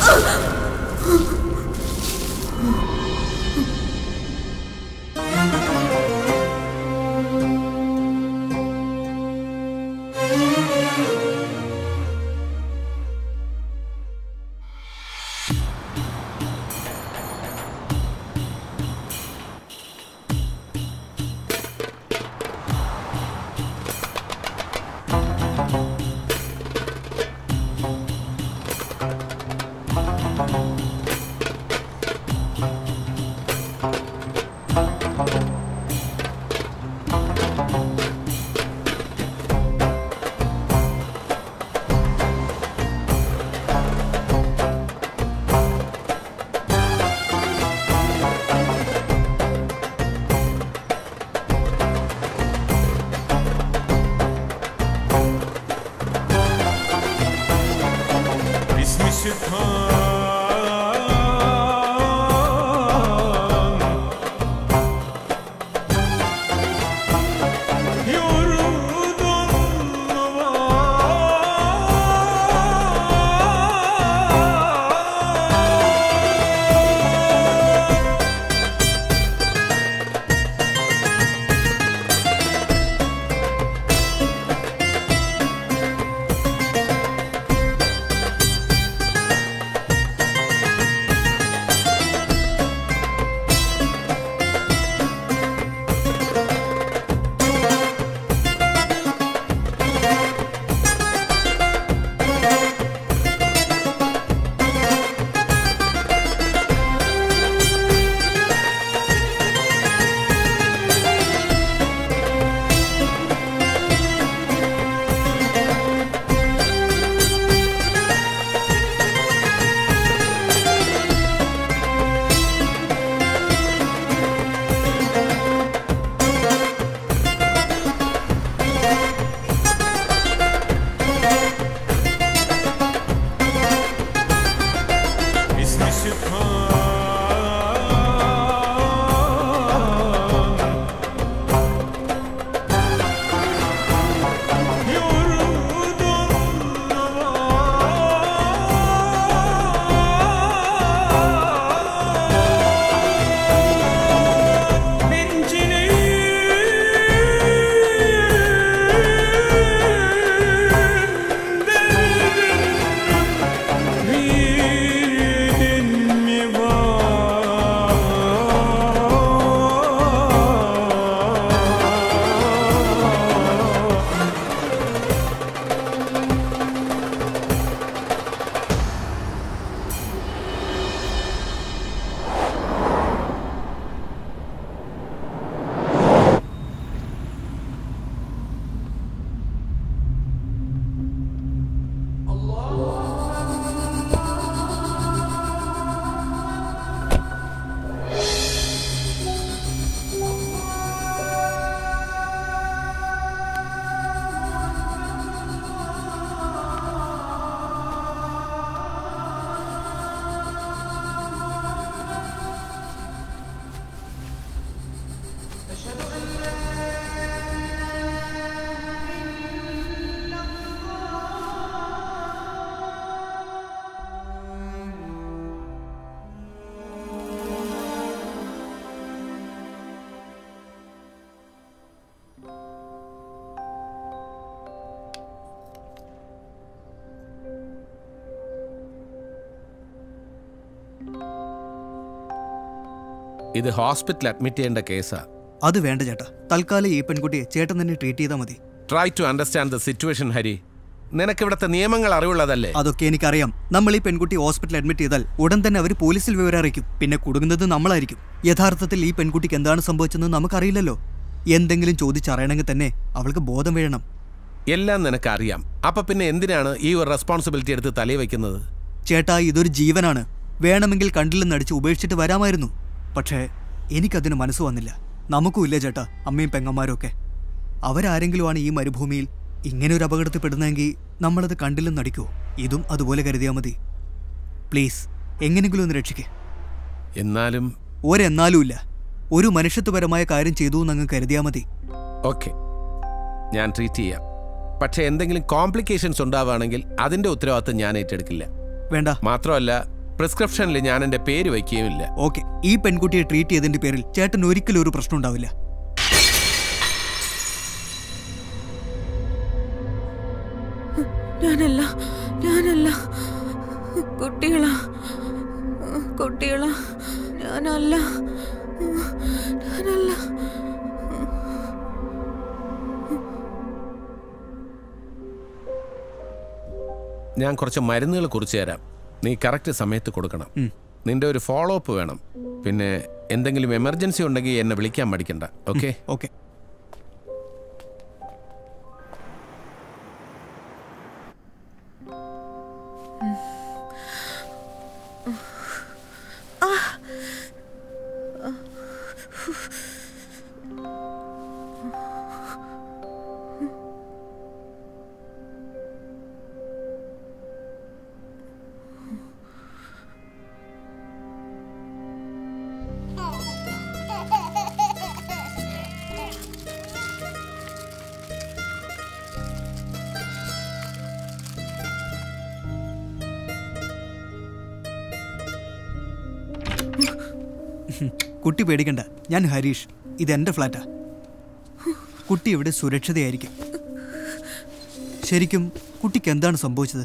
İsmi Sübhan Yurdun var İsmi Sübhan Yurdun var Bencinin derdin mi var? ഇത് ഹോസ്പിറ്റലിൽ admit ചെയ്യേണ്ട കേസാ അത് വേണ്ട ചേട്ടാ തൽക്കാലം ഈ പെൺകുട്ടിയെ ചേട്ടൻ തന്നെ ട്രീറ്റ് ചെയ്താൽ മതി try to understand the situation Hari നിനക്ക് ഇവിടുത്തെ നിയമങ്ങൾ അറിവുള്ളതല്ലേ അതൊക്കെ എനിക്കറിയാം നമ്മൾ ഈ പെൺകുട്ടി ഹോസ്പിറ്റലിൽ അഡ്മിറ്റ് ചെയ്താൽ ഉടൻ തന്നെ അവർ പോലീസിൽ വിവരം അറിയിക്കും പിന്നെ കുടുങ്ങുന്നത് നമ്മളായിരിക്കും യഥാർത്ഥത്തിൽ ഈ പെൺകുട്ടിക്ക് എന്താണ് സംഭവിച്ചതെന്ന് നമുക്കറിയില്ലല്ലോ എന്തെങ്കിലും ചോദിച്ചറിയണമെങ്കിൽ തന്നെ അവൾക്ക് ബോധം വീഴണം എല്ലാം നിനക്ക് അറിയാം അപ്പൊ പിന്നെ എന്തിനാണ് ഈ ഒരു റെസ്പോൺസിബിലിറ്റി എടുത്ത് തലയിൽ വെക്കുന്നത് ചേട്ടാ ഇതൊരു ജീവനാണ് വേണമെങ്കിൽ കണ്ടില്ലെന്ന് അടിച്ച് ഉപേക്ഷിച്ചിട്ട് വരാമായിരുന്നു പക്ഷേ എനിക്കതിന് മനസ്സ് വന്നില്ല നമുക്കും ഇല്ല ചേട്ടാ അമ്മയും പെങ്ങന്മാരും ഒക്കെ അവരാരെങ്കിലുമാണ് ഈ മരുഭൂമിയിൽ ഇങ്ങനെ ഒരു അപകടത്തിൽ പെടുന്നതെങ്കിൽ നമ്മളത് കണ്ടില്ലെന്ന് നടിക്കുമോ ഇതും അതുപോലെ കരുതിയാൽ മതി പ്ലീസ് എങ്ങനെങ്കിലും ഒന്ന് രക്ഷിക്കേ എന്നാലും ഒരെന്നാലും ഇല്ല ഒരു മനുഷ്യത്വപരമായ കാര്യം ചെയ്തു എന്നങ്ങ് കരുതിയാൽ മതി ഓക്കെ ഞാൻ ട്രീറ്റ് ചെയ്യാം പക്ഷെ എന്തെങ്കിലും കോംപ്ലിക്കേഷൻസ് ഉണ്ടാവുകയാണെങ്കിൽ അതിന്റെ ഉത്തരവാദിത്തം ഞാൻ ഏറ്റെടുക്കില്ല വേണ്ട മാത്രമല്ല പ്രിസ്ക്രിപ്ഷനിൽ ഞാൻ എൻ്റെ പേര് വയ്ക്കുകയുമില്ല ഓക്കെ ഈ പെൺകുട്ടിയെ ട്രീറ്റ് ചെയ്തതിന്റെ പേരിൽ ചേട്ടൻ ഒരിക്കലും ഒരു പ്രശ്നം ഉണ്ടാവില്ല ഞാനല്ല ഞാനല്ല കുട്ടികളാ കുട്ടികളാ ഞാനല്ല ഞാനല്ല ഞാൻ കുറച്ച് മരുന്നുകൾ കുറിച്ച് തരാം നീ കറക്റ്റ് സമയത്ത് കൊടുക്കണം നിന്റെ ഒരു ഫോളോ അപ്പ് വേണം പിന്നെ എന്തെങ്കിലും എമർജൻസി ഉണ്ടെങ്കിൽ എന്നെ വിളിക്കാൻ മടിക്കണ്ട ഓക്കെ ഓക്കെ കുട്ടി പേടിക്കണ്ട ഞാൻ ഹരീഷ് ഇത് എൻ്റെ ഫ്ലാറ്റാ കുട്ടി ഇവിടെ സുരക്ഷിതയായിരിക്കും ശരിക്കും കുട്ടിക്ക് എന്താണ് സംഭവിച്ചത്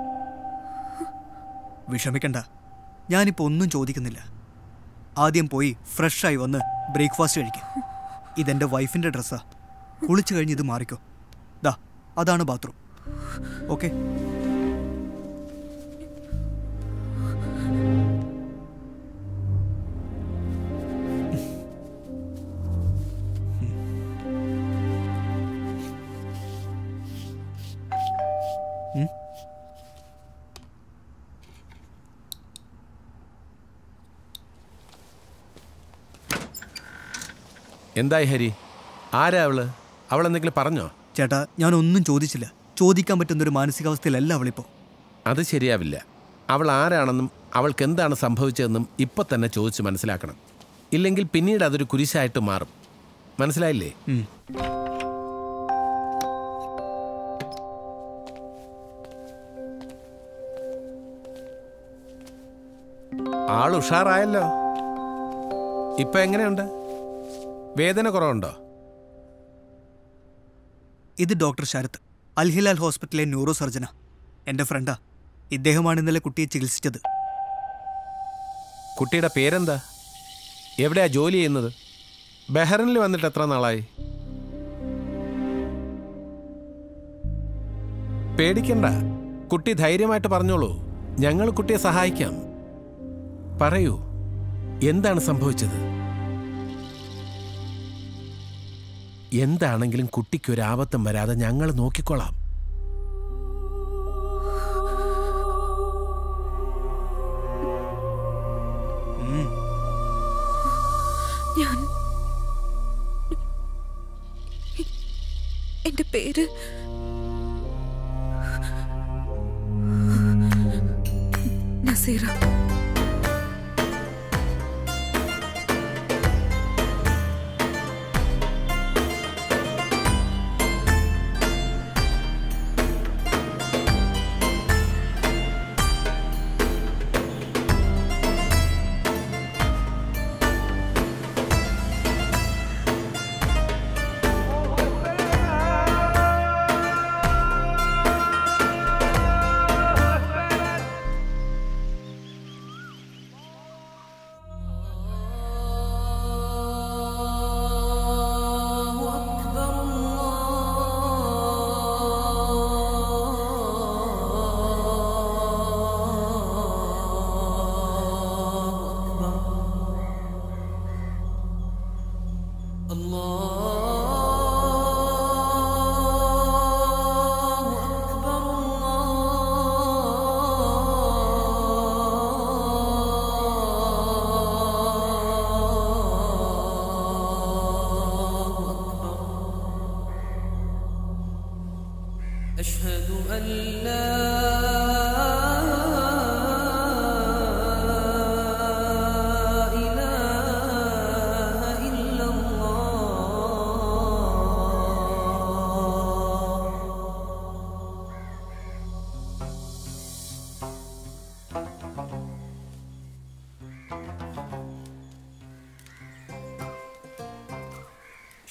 വിഷമിക്കണ്ട ഞാനിപ്പോൾ ഒന്നും ചോദിക്കുന്നില്ല ആദ്യം പോയി ഫ്രഷായി വന്ന് ബ്രേക്ക്ഫാസ്റ്റ് കഴിക്കും ഇതെൻ്റെ വൈഫിൻ്റെ ഡ്രസ്സാ കുളിച്ചു കഴിഞ്ഞ് ഇത് മാറിക്കോ ദാ അതാണ് ബാത്റൂം ഓക്കെ എന്തായി ഹരി ആരാ അവള് അവൾ എന്തെങ്കിലും പറഞ്ഞോ ചേട്ടാ ഞാനൊന്നും ചോദിച്ചില്ല ചോദിക്കാൻ പറ്റുന്ന ഒരു മാനസികാവസ്ഥയിലല്ല അവളിപ്പോൾ അത് ശരിയാവില്ല അവൾ ആരാണെന്നും അവൾക്ക് എന്താണ് സംഭവിച്ചതെന്നും ഇപ്പം തന്നെ ചോദിച്ച് മനസ്സിലാക്കണം ഇല്ലെങ്കിൽ പിന്നീട് അതൊരു കുരിശായിട്ട് മാറും മനസ്സിലായില്ലേ ഉം. ആൾ ഉഷാറായല്ലോ ഇപ്പൊ എങ്ങനെയുണ്ട് വേദന കുറവുണ്ടോ ഇത് ഡോക്ടർ ശരത് അൽഹിലാൽ ഹോസ്പിറ്റലിലെ ന്യൂറോ സർജനാ എൻ്റെ ഫ്രണ്ടാ ഇദ്ദേഹമാണ് ഇന്നലെ കുട്ടിയെ ചികിത്സിച്ചത് കുട്ടിയുടെ പേരെന്താ എവിടെയാ ജോലി ചെയ്യുന്നത് ബഹ്റിനിൽ വന്നിട്ട് എത്ര നാളായി പേടിക്കണ്ട കുട്ടി ധൈര്യമായിട്ട് പറഞ്ഞോളൂ ഞങ്ങൾ കുട്ടിയെ സഹായിക്കാം പറയൂ എന്താണ് സംഭവിച്ചത് എന്താണെങ്കിലും കുട്ടിക്ക് ഒരു ആപത്തും വരാതെ ഞങ്ങൾ നോക്കിക്കോളാം ഞാൻ എന്റെ പേര് നസീറ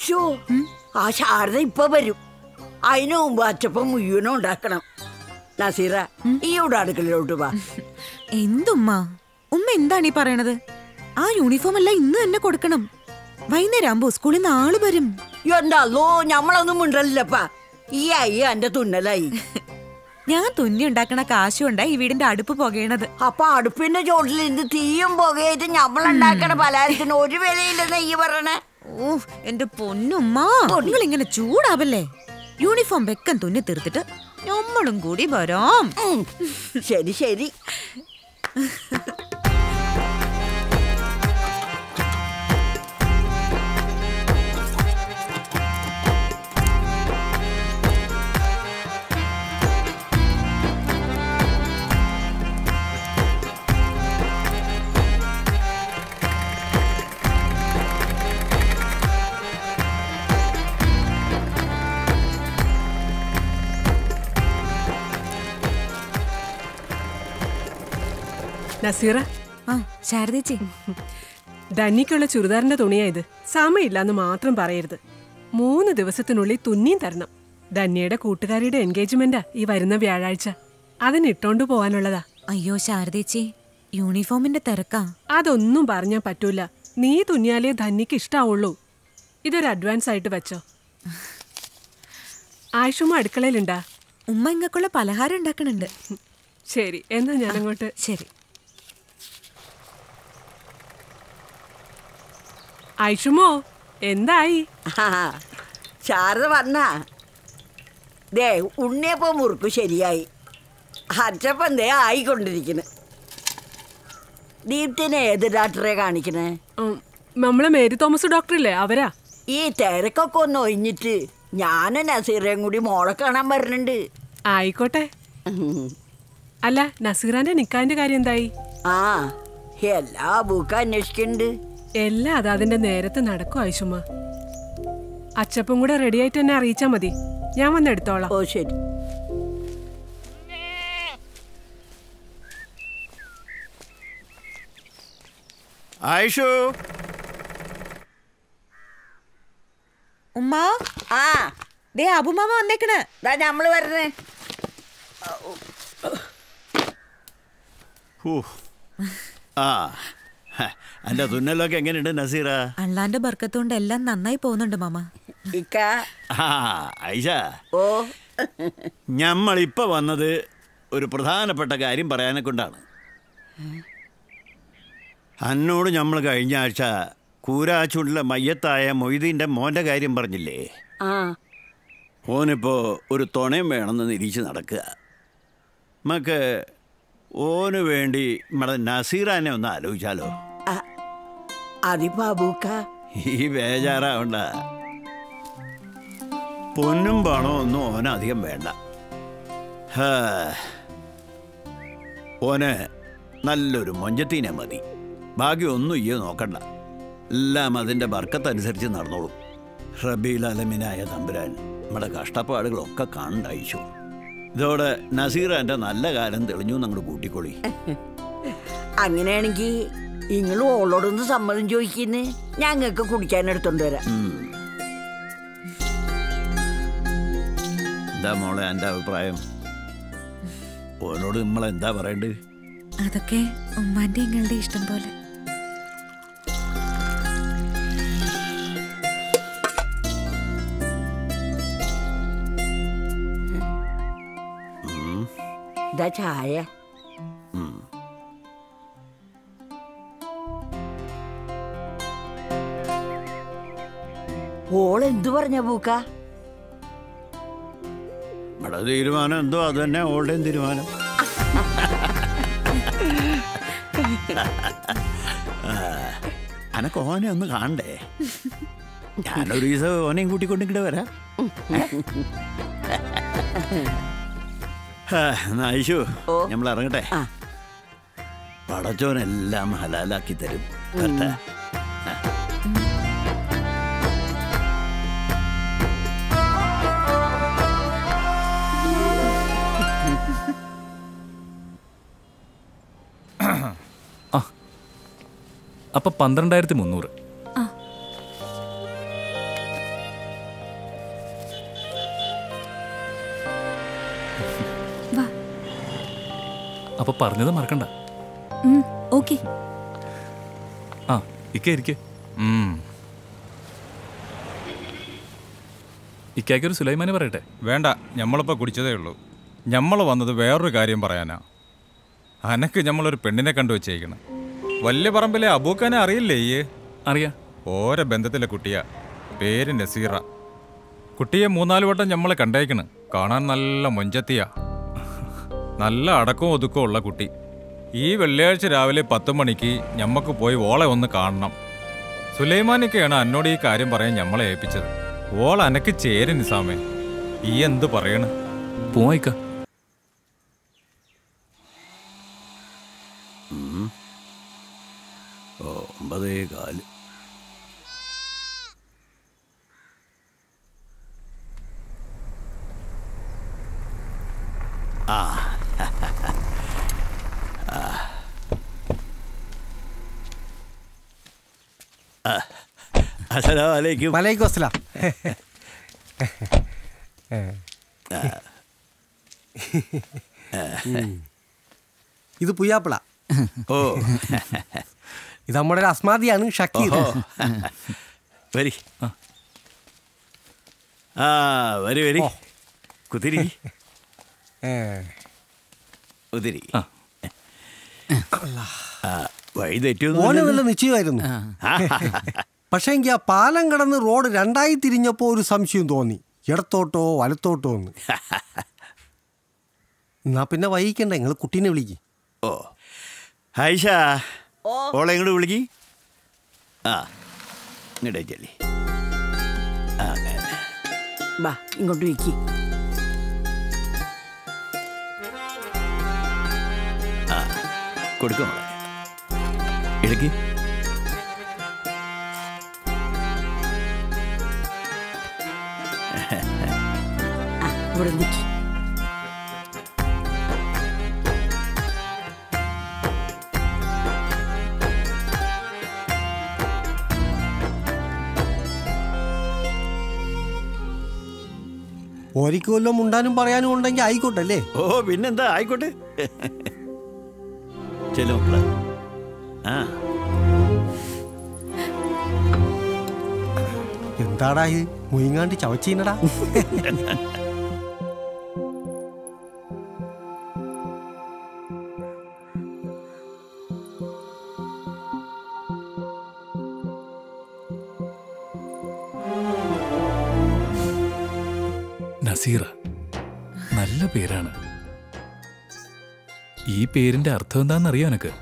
ഷോ ആ ശാരദ ഇപ്പൊ വരും അതിനു മുമ്പ് അച്ചപ്പം മുഴുവനും ഉണ്ടാക്കണം നസീറ ഈ ഇവിടെ അടുക്കളയിലോട്ട് വാ എന്തുമ്മ ഉമ്മ എന്താണ് ഈ പറയണത് ആ യൂണിഫോം എല്ലാം ഇന്ന് തന്നെ കൊടുക്കണം വൈകുന്നേരം ആകുമ്പോ സ്കൂളിൽ നിന്ന് ആള് വരും എന്താല്ലോ ഞമ്മളൊന്നും മിണ്ടല്ലപ്പാ ഈ ആയി എന്റെ തുന്നലായി ഞാൻ തുന്നി ഉണ്ടാക്കണ കാശുകൊണ്ടാ ഈ വീടിന്റെ അടുപ്പ് പുകയണത് അപ്പൊ അടുപ്പിന്റെ ചോട്ടിൽ ഇന്ന് തീയും പുകയായിട്ട് ഞമ്മളുണ്ടാക്കണ പലഹാരത്തിന് ഒരു വിലയില്ലെന്ന് ഈ പറയണേ ഓ എന്റെ പൊന്നുമ്മ നിങ്ങൾ ഇങ്ങനെ ചൂടാവല്ലേ യൂണിഫോം വെക്കം തുന്നി തീർത്തിട്ട് നമ്മളും കൂടി വരാം ഉം. ശരി ശരി നസീറ ആ ശാരദേച്ചി ധനിക്കുള്ള ചുരിദാറിന്റെ തുണിയാ ഇത് സമയമില്ലാന്ന് മാത്രം പറയരുത് മൂന്ന് ദിവസത്തിനുള്ളിൽ തുന്നിയും തരണം ധന്യയുടെ കൂട്ടുകാരിയുടെ എൻഗേജ്മെന്റാ ഈ വരുന്ന വ്യാഴാഴ്ച അതിന് ഇട്ടോണ്ട് പോവാനുള്ളതാ അയ്യോ ശാരദേച്ചി യൂണിഫോമിന്റെ തിരക്കാ അതൊന്നും പറഞ്ഞാ പറ്റൂല നീ തുന്നിയാലേ ധന്യക്ക് ഇഷ്ടാവുള്ളൂ ഇതൊരു അഡ്വാൻസ് ആയിട്ട് വെച്ചോ ആയുഷുമ്മ അടുക്കളയിലുണ്ടാ ഉമ്മ ഇങ്ങക്കുള്ള പലഹാരം ഉണ്ടാക്കണുണ്ട് ശരി എന്നാ ഞാനങ്ങോട്ട് ശരി ആയിഷുമോ എന്തായി ആ, ശാരദ വന്ന ദേ ഉണ്ണിയപ്പം മുറുക്ക് ശരിയായി അച്ചപ്പം ദേ ആയിക്കൊണ്ടിരിക്കുന്നു ദീപ്തിനെ ഏത് ഡോക്ടറെ കാണിക്കണേ ഉം, നമ്മളെ മേരി തോമസ് ഡോക്ടറില്ലേ അവരാ ഈ തിരക്കൊക്കെ ഒന്ന് ഒഴിഞ്ഞിട്ട് ഞാനും നസീറയും കൂടി മോളെ കാണാൻ വരുന്നുണ്ട് ആയിക്കോട്ടെ അല്ല നസീറാന്റെ നിക്കാന്റെ കാര്യം എന്തായി ആ എല്ലാ ബുക്കും അന്വേഷിക്കുന്നുണ്ട് എല്ലാം അത് അതിന്റെ നേരത്ത് നടക്കും ആയിഷുമ്മ അച്ചപ്പം കൂടെ റെഡി ആയിട്ട് എന്നെ അറിയിച്ചാ മതി ഞാൻ വന്ന് എടുത്തോളാം ഓ ശരി ആയിഷു ഉമ്മ ആ ദേ അബുമാമ വന്നേക്കണ് ദാ നമ്മള് വരണേ ഹൂ. ആ ഹ, എന്റെ തുന്നലൊക്കെ എങ്ങനെയുണ്ട് നസീറ അള്ളാന്റെ ബർക്കത്തോണ്ട് എല്ലാം നന്നായി പോകുന്നുണ്ട് മാമ ഇക്ക ആ ഐഷ ഓ ഞമ്മളിപ്പോ വന്നത് ഒരു പ്രധാനപ്പെട്ട കാര്യം പറയാനെ കൊണ്ടാണ് അന്നോട് നമ്മൾ കഴിഞ്ഞ ആഴ്ച കൂരാച്ചൂണ്ടിലെ മയ്യത്തായ മൊയ്തീൻ്റെ മോൻ്റെ കാര്യം പറഞ്ഞില്ലേ ആ ഓനിപ്പോ ഒരു തുണയും വേണമെന്ന് നിരീച്ച് നടക്കുക നമുക്ക് ഓന് വേണ്ടി നമ്മുടെ നസീറാനെ ഒന്ന് ആലോചിച്ചാലോ അ- അതിപ്പോ അബൂക്ക ഈ ബേജാറാവണ്ട പൊന്നും പണവും ഒന്നും ഓനധികം വേണ്ട ഹാ. ഓന് നല്ലൊരു മൊഞ്ചത്തീനെ മതി ഭാഗ്യമൊന്നും ഈ നോക്കണ്ട എല്ലാം അതിൻ്റെ ബർക്കത്തനുസരിച്ച് നടന്നോളും റബീൽ അലമിനായ തമ്പുരാൻ നമ്മുടെ കഷ്ടപ്പാടുകളൊക്കെ കാണണ്ടയച്ചു ഇതോടെ നസീർ എൻ്റെ നല്ല കാലം തെളിഞ്ഞു അങ്ങോട്ട് കൂട്ടിക്കൊള്ളി അങ്ങനെയാണെങ്കിൽ നിങ്ങളും ഓളോടൊന്ന് സമ്മതം ചോദിക്കുന്നേ ഞങ്ങൾക്ക് കുടിക്കാൻ എടുത്തോണ്ട് വരാം ഉം. എന്താ മോളെ എൻ്റെ അഭിപ്രായം ഓനോട് നമ്മൾ എന്താ പറയണ്ടത് അതൊക്കെ ഉമ്മാന്റെ ഞങ്ങളുടെ ഇഷ്ടം പോലെ ഇതാ ചായ ഓൾ എന്തു പറഞ്ഞ പൂക്ക നമ്മുടെ തീരുമാനം എന്തോ അത് തന്നെ ഓളുടെയും തീരുമാനം ആ, അനക്ക് ഓനെ ഒന്ന് കാണണ്ടേ ഞാനൊരു ദിവസം ഓനെയും കൂട്ടിക്കൊണ്ടിങ്ങോട്ട് വരാം ആ, എന്നാ ഐശു ഓ. നമ്മൾ ഇറങ്ങട്ടെ ആ. പടച്ചോനെല്ലാം ഹലാലാക്കി തരും കേട്ടാ അപ്പൊ പന്ത്രണ്ടായിരത്തി മുന്നൂറ് അപ്പൊ പറഞ്ഞത് മറക്കണ്ട ഓക്കെ ആ ഇക്ക ഇരിക്കെ ഇക്കാക്കൊരു സുലൈമാന് പറയട്ടെ വേണ്ട ഞമ്മളിപ്പോൾ കുടിച്ചതേ ഉള്ളൂ ഞമ്മൾ വന്നത് വേറൊരു കാര്യം പറയാനാ അനക്ക് ഞമ്മളൊരു പെണ്ണിനെ കണ്ടു വെച്ചേക്കണം വലിയ പറമ്പിലെ അബൂക്കാനെ അറിയില്ലേ ഈ അറിയാം ഓരോ ബന്ധത്തിലെ കുട്ടിയാ പേര് നസീറ കുട്ടിയെ മൂന്നാല് വട്ടം ഞമ്മളെ കണ്ടേക്കണ് കാണാൻ നല്ല മൊഞ്ചത്തിയാ നല്ല അടക്കവും ഒതുക്കവും ഉള്ള കുട്ടി ഈ വെള്ളിയാഴ്ച രാവിലെ പത്ത് മണിക്ക് ഞമ്മക്ക് പോയി ഓളെ ഒന്ന് കാണണം സുലൈമാനിക്കയാണ് എന്നോട് ഈ കാര്യം പറയാൻ ഞമ്മളെ ഏൽപ്പിച്ചത് ഓൾ അനക്ക് ചേര് നിസാമേ ഈ എന്ത് പറയണ് പോയിക്ക ഓ ഒമ്പതേ കാല് ആ അസലാമലൈക്കും വലൈക്കും അസ്സലാം ഇത് പുയ്യാപ്പിള ഓ ഇത് നമ്മുടെ ഒരു അസ്മാദിയാണ് ഷക്കീർ ഓഹോ. വരി ആ വരി വരി കുതിരി കുതിരി ആ വഴി ഓന് നല്ല തെറ്റൊന്നും നിശ്ചയമായിരുന്നു പക്ഷേ എങ്കിൽ ആ പാലം കടന്ന് റോഡ് രണ്ടായി തിരിഞ്ഞപ്പോൾ ഒരു സംശയം തോന്നി ഇടത്തോട്ടോ വലത്തോട്ടോ എന്ന് എന്നാ പിന്നെ വൈകിക്കണ്ട നിങ്ങൾ കുട്ടീനെ വിളിക്ക് ഓ ഹൈഷ ഓളെ ഇങ്ങോട്ട് വിളിക്ക് ആ ഇങ്ങോട്ടേ ചെല്ലി ആ അങ്ങനെ ബാ ഇങ്ങോട്ട് വിക്കി ആ കൊടുക്കും മോളെ ഇടയ്ക്ക് ഇവിടെ നിൽക്കി ഒരിക്കൽ വല്ലതും മുണ്ടാനും പറയാനും ഉണ്ടെങ്കിൽ ആയിക്കോട്ടെ അല്ലേ ഓ പിന്നെന്താ ആയിക്കോട്ടെ ചെല്ലു മക്കളെ ആ എന്താടാ ഇത് മുയിങ്ങാണ്ട് ചവച്ചീനടാ നസീറ നല്ല പേരാണ് ഈ പേരിന്റെ അർത്ഥം എന്താണെന്നറിയോ എനക്ക്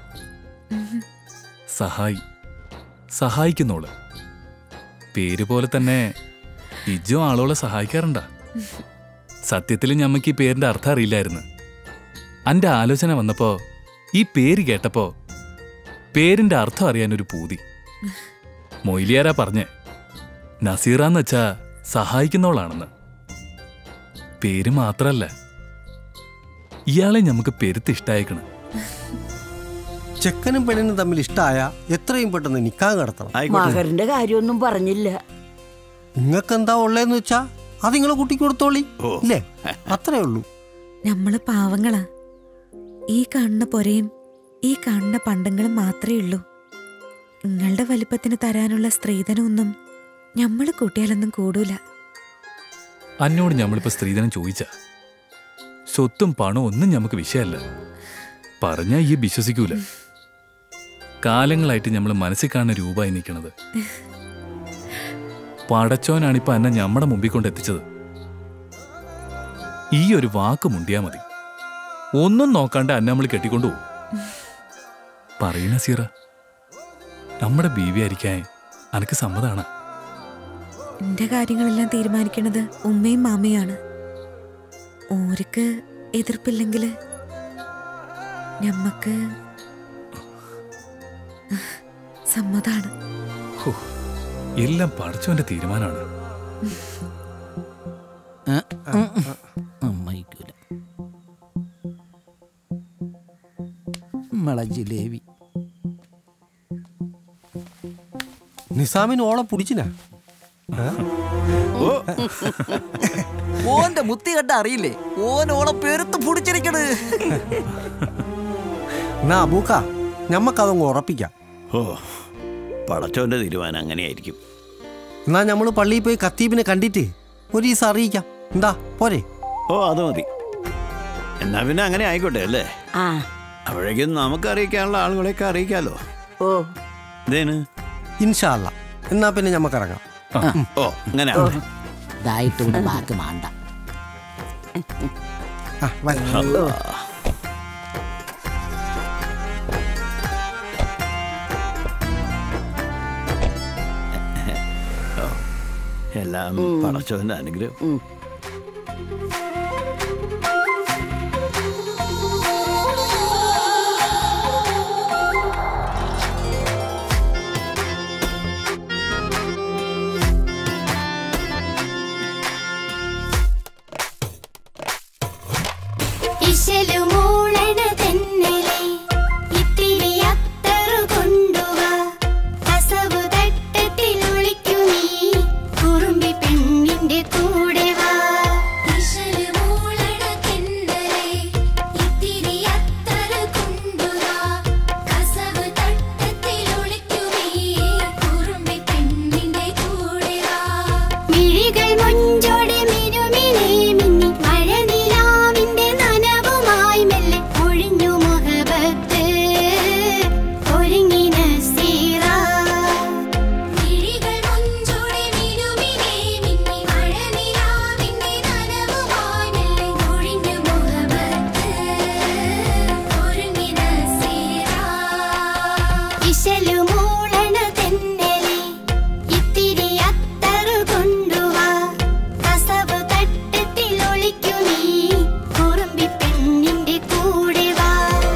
സഹായി സഹായിക്കുന്നോള് പേര് പോലെ തന്നെ ഇജോ ആളോളെ സഹായിക്കാറുണ്ടാ സത്യത്തിൽ ഞമ്മക്ക് ഈ പേരിന്റെ അർത്ഥം അറിയില്ലായിരുന്നു അന്റെ ആലോചന വന്നപ്പോ ഈ പേര് കേട്ടപ്പോ പേരിന്റെ അർത്ഥം അറിയാനൊരു പൂതി മൊയ്ലിയാരാ പറഞ്ഞേ നസീറാന്ന് വെച്ചാ സഹായിക്കുന്നവളാണെന്ന് പേര് മാത്രല്ല ഇയാളെ നമുക്ക് പെരുത്ത് ഇഷ്ടായേക്കണ് ചെക്കനും പെണ്ണിനും തമ്മിൽ ഇഷ്ടമായ എത്രയും പെട്ടെന്ന് നിക്കാൻ കടത്തണം മകറിന്റെ കാര്യമൊന്നും പറഞ്ഞില്ല നിങ്ങൾക്ക് എന്താ ഉള്ളതെന്ന് വെച്ചാ അത് നിങ്ങളെ കുട്ടിക്ക് കൊടുത്തോളി ഇല്ലേ അത്രേ ഉള്ളൂ നമ്മള് പാവങ്ങളാ ഈ കാണുന്ന പൊരയും ഈ കാണുന്ന പണ്ടങ്ങളും മാത്രമേ ഉള്ളൂ നിങ്ങളുടെ വലിപ്പത്തിന് തരാനുള്ള സ്ത്രീധനമൊന്നും ഞമ്മള് കൂട്ടിയാലൊന്നും കൂടൂല അന്നോട് ഞമ്മളിപ്പോ സ്ത്രീധനം ചോദിച്ച സ്വത്തും പണവും ഒന്നും ഞമ്മക്ക് വിഷയമല്ല പറഞ്ഞാ ഈ വിശ്വസിക്കൂല കാലങ്ങളായിട്ട് നമ്മൾ മനസ്സിൽ കാണുന്ന രൂപമായി നിൽക്കണത് പടച്ചോനാണിപ്പോ അന്നെ ഞമ്മടെ മുമ്പിൽ കൊണ്ട് എത്തിച്ചത് ഈ ഒരു വാക്ക് മുണ്ടിയാ മതി ഒന്നും നോക്കാണ്ട് അന്നെ നമ്മൾ കെട്ടിക്കൊണ്ടുപോകും പറയുന്ന സീറ നമ്മുടെ ബീവി ആയിരിക്കാൻ അനക്ക് സമ്മതാണ് എന്റെ കാര്യങ്ങളെല്ലാം തീരുമാനിക്കുന്നത് ഉമ്മയും മാമയാണ് ഓർക്ക് എതിർപ്പില്ലെങ്കില് ഞമ്മക്ക് സമ്മതാണ് ഹോ, എല്ലാം പടച്ചോന്റെ തീരുമാനമാണ് അമ്മയ്ക്കൂല നമ്മളെ ജിലേബി നിസാമിന് ഓളെ പിടിച്ചിനാ ഓന്റെ മുത്തി കണ്ട അറിയില്ലേ ഓൻ ഓളെ പെരുത്ത് പൊടിച്ചിരിക്കണ് എന്നാ അബൂക്ക ഞമ്മക്കതങ്ങ് ഉറപ്പിക്കാം ഓ പടച്ചോന്റെ തീരുമാനം അങ്ങനെയായിരിക്കും എന്നാ നമ്മൾ പള്ളിയിൽ പോയി കത്തീബിനെ കണ്ടിട്ട് ഒരു ദിവസം അറിയിക്കാം എന്താ പോരെ ഓ അത് മതി എന്നാ പിന്നെ അങ്ങനെ ആയിക്കോട്ടെ അല്ലേ ആ അപ്പോഴേക്കും നമുക്ക് അറിയിക്കാനുള്ള ആളുകളെയൊക്കെ അറിയിക്കാലോ ഓ ഇതേന് ഇൻഷാല്ല എന്നാ പിന്നെ ഞമ്മക്കിറങ്ങാം ഓ അങ്ങനെ ഓ. ആവട്ടെ. ഇതായിട്ട് ബാക്കി മാണ്ട ആ, വരാം. അല്ലാ. ഓ, എല്ലാം പടച്ചോന്റെ അനുഗ്രഹം ഇശലുമൂളണ തെന്നലെ ഇത്തിരി അത്തറു കൊണ്ടുവാ കസവു തട്ടത്തിൽ ഒളിക്കുമീ കുറുമ്പി പെണ്ണിന്റെ കൂടെ വാ ഇശലുമൂളണ തെന്നലെ ഇത്തിരി അത്തറു കൊണ്ടുവാ കസവു തട്ടത്തിൽ ഒളിക്കുമീ കുറുമ്പി പെണ്ണിന്റെ കൂടെ വാ മിഴികൾ മൊഞ്ചോടെ മിനുമിനെ മിന്നി മഴനിലാവിന്റെ നനവുമായി മെല്ലെ ഒഴിഞ്ഞു മുഖബത്ത് ഒരുങ്ങി നസീറ മിഴികൾ മൊഞ്ചോടെ മിനുമിനെ മിന്നി മഴനിലാവിന്റെ നനവുമായി മെല്ലെ ഒഴിഞ്ഞു മുഖബത്ത് ഒരുങ്ങി നസീറ ഇശലുമൂളണ തെന്നലെ ഇത്തിരി അത്തറു കൊണ്ടുവാ കസവ് തട്ടത്തിൽ ഒളിക്കുമീ കുറുമ്പി പെണ്ണിന്റെ കൂടെ വാ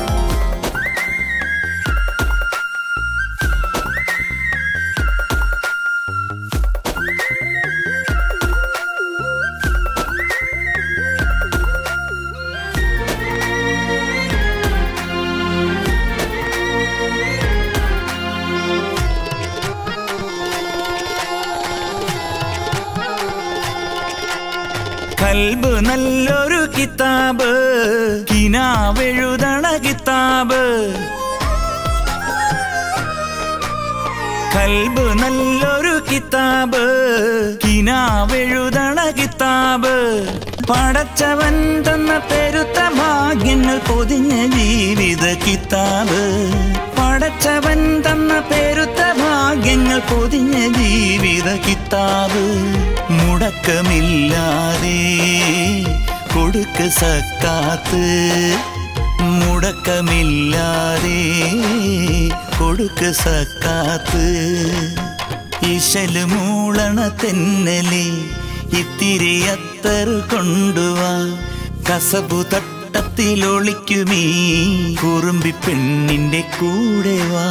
കൽബ് നല്ലൊരു കിതാബ് കിനാവെഴുതണ കിതാബ് കൽബ് നല്ലൊരു കിതാബ് കിനാവെഴുതണ കിതാബ് പടച്ചവൻ തന്ന പെരുത്ത ഭാഗ്യങ്ങൾ പൊതിഞ്ഞ ജീവിത കിതാബ് പടച്ചവൻ തന്ന പെരുത്ത ഭാഗ്യങ്ങൾ പൊതിഞ്ഞ ജീവിത കിതാബ് മുടക്കമില്ലാതെ കൊടുക്ക സക്കാത്ത് മുടക്കമില്ലാതെ കൊടുക്ക സക്കാത്ത് ഇശല് മൂളണ തെന്നലെ ഇത്തിരി അത്തറ് കൊണ്ടുവാ കസബു തട്ടത്തിലൊളിക്കുമീ കുറുമ്പി പെണ്ണിന്റെ കൂടെ വാ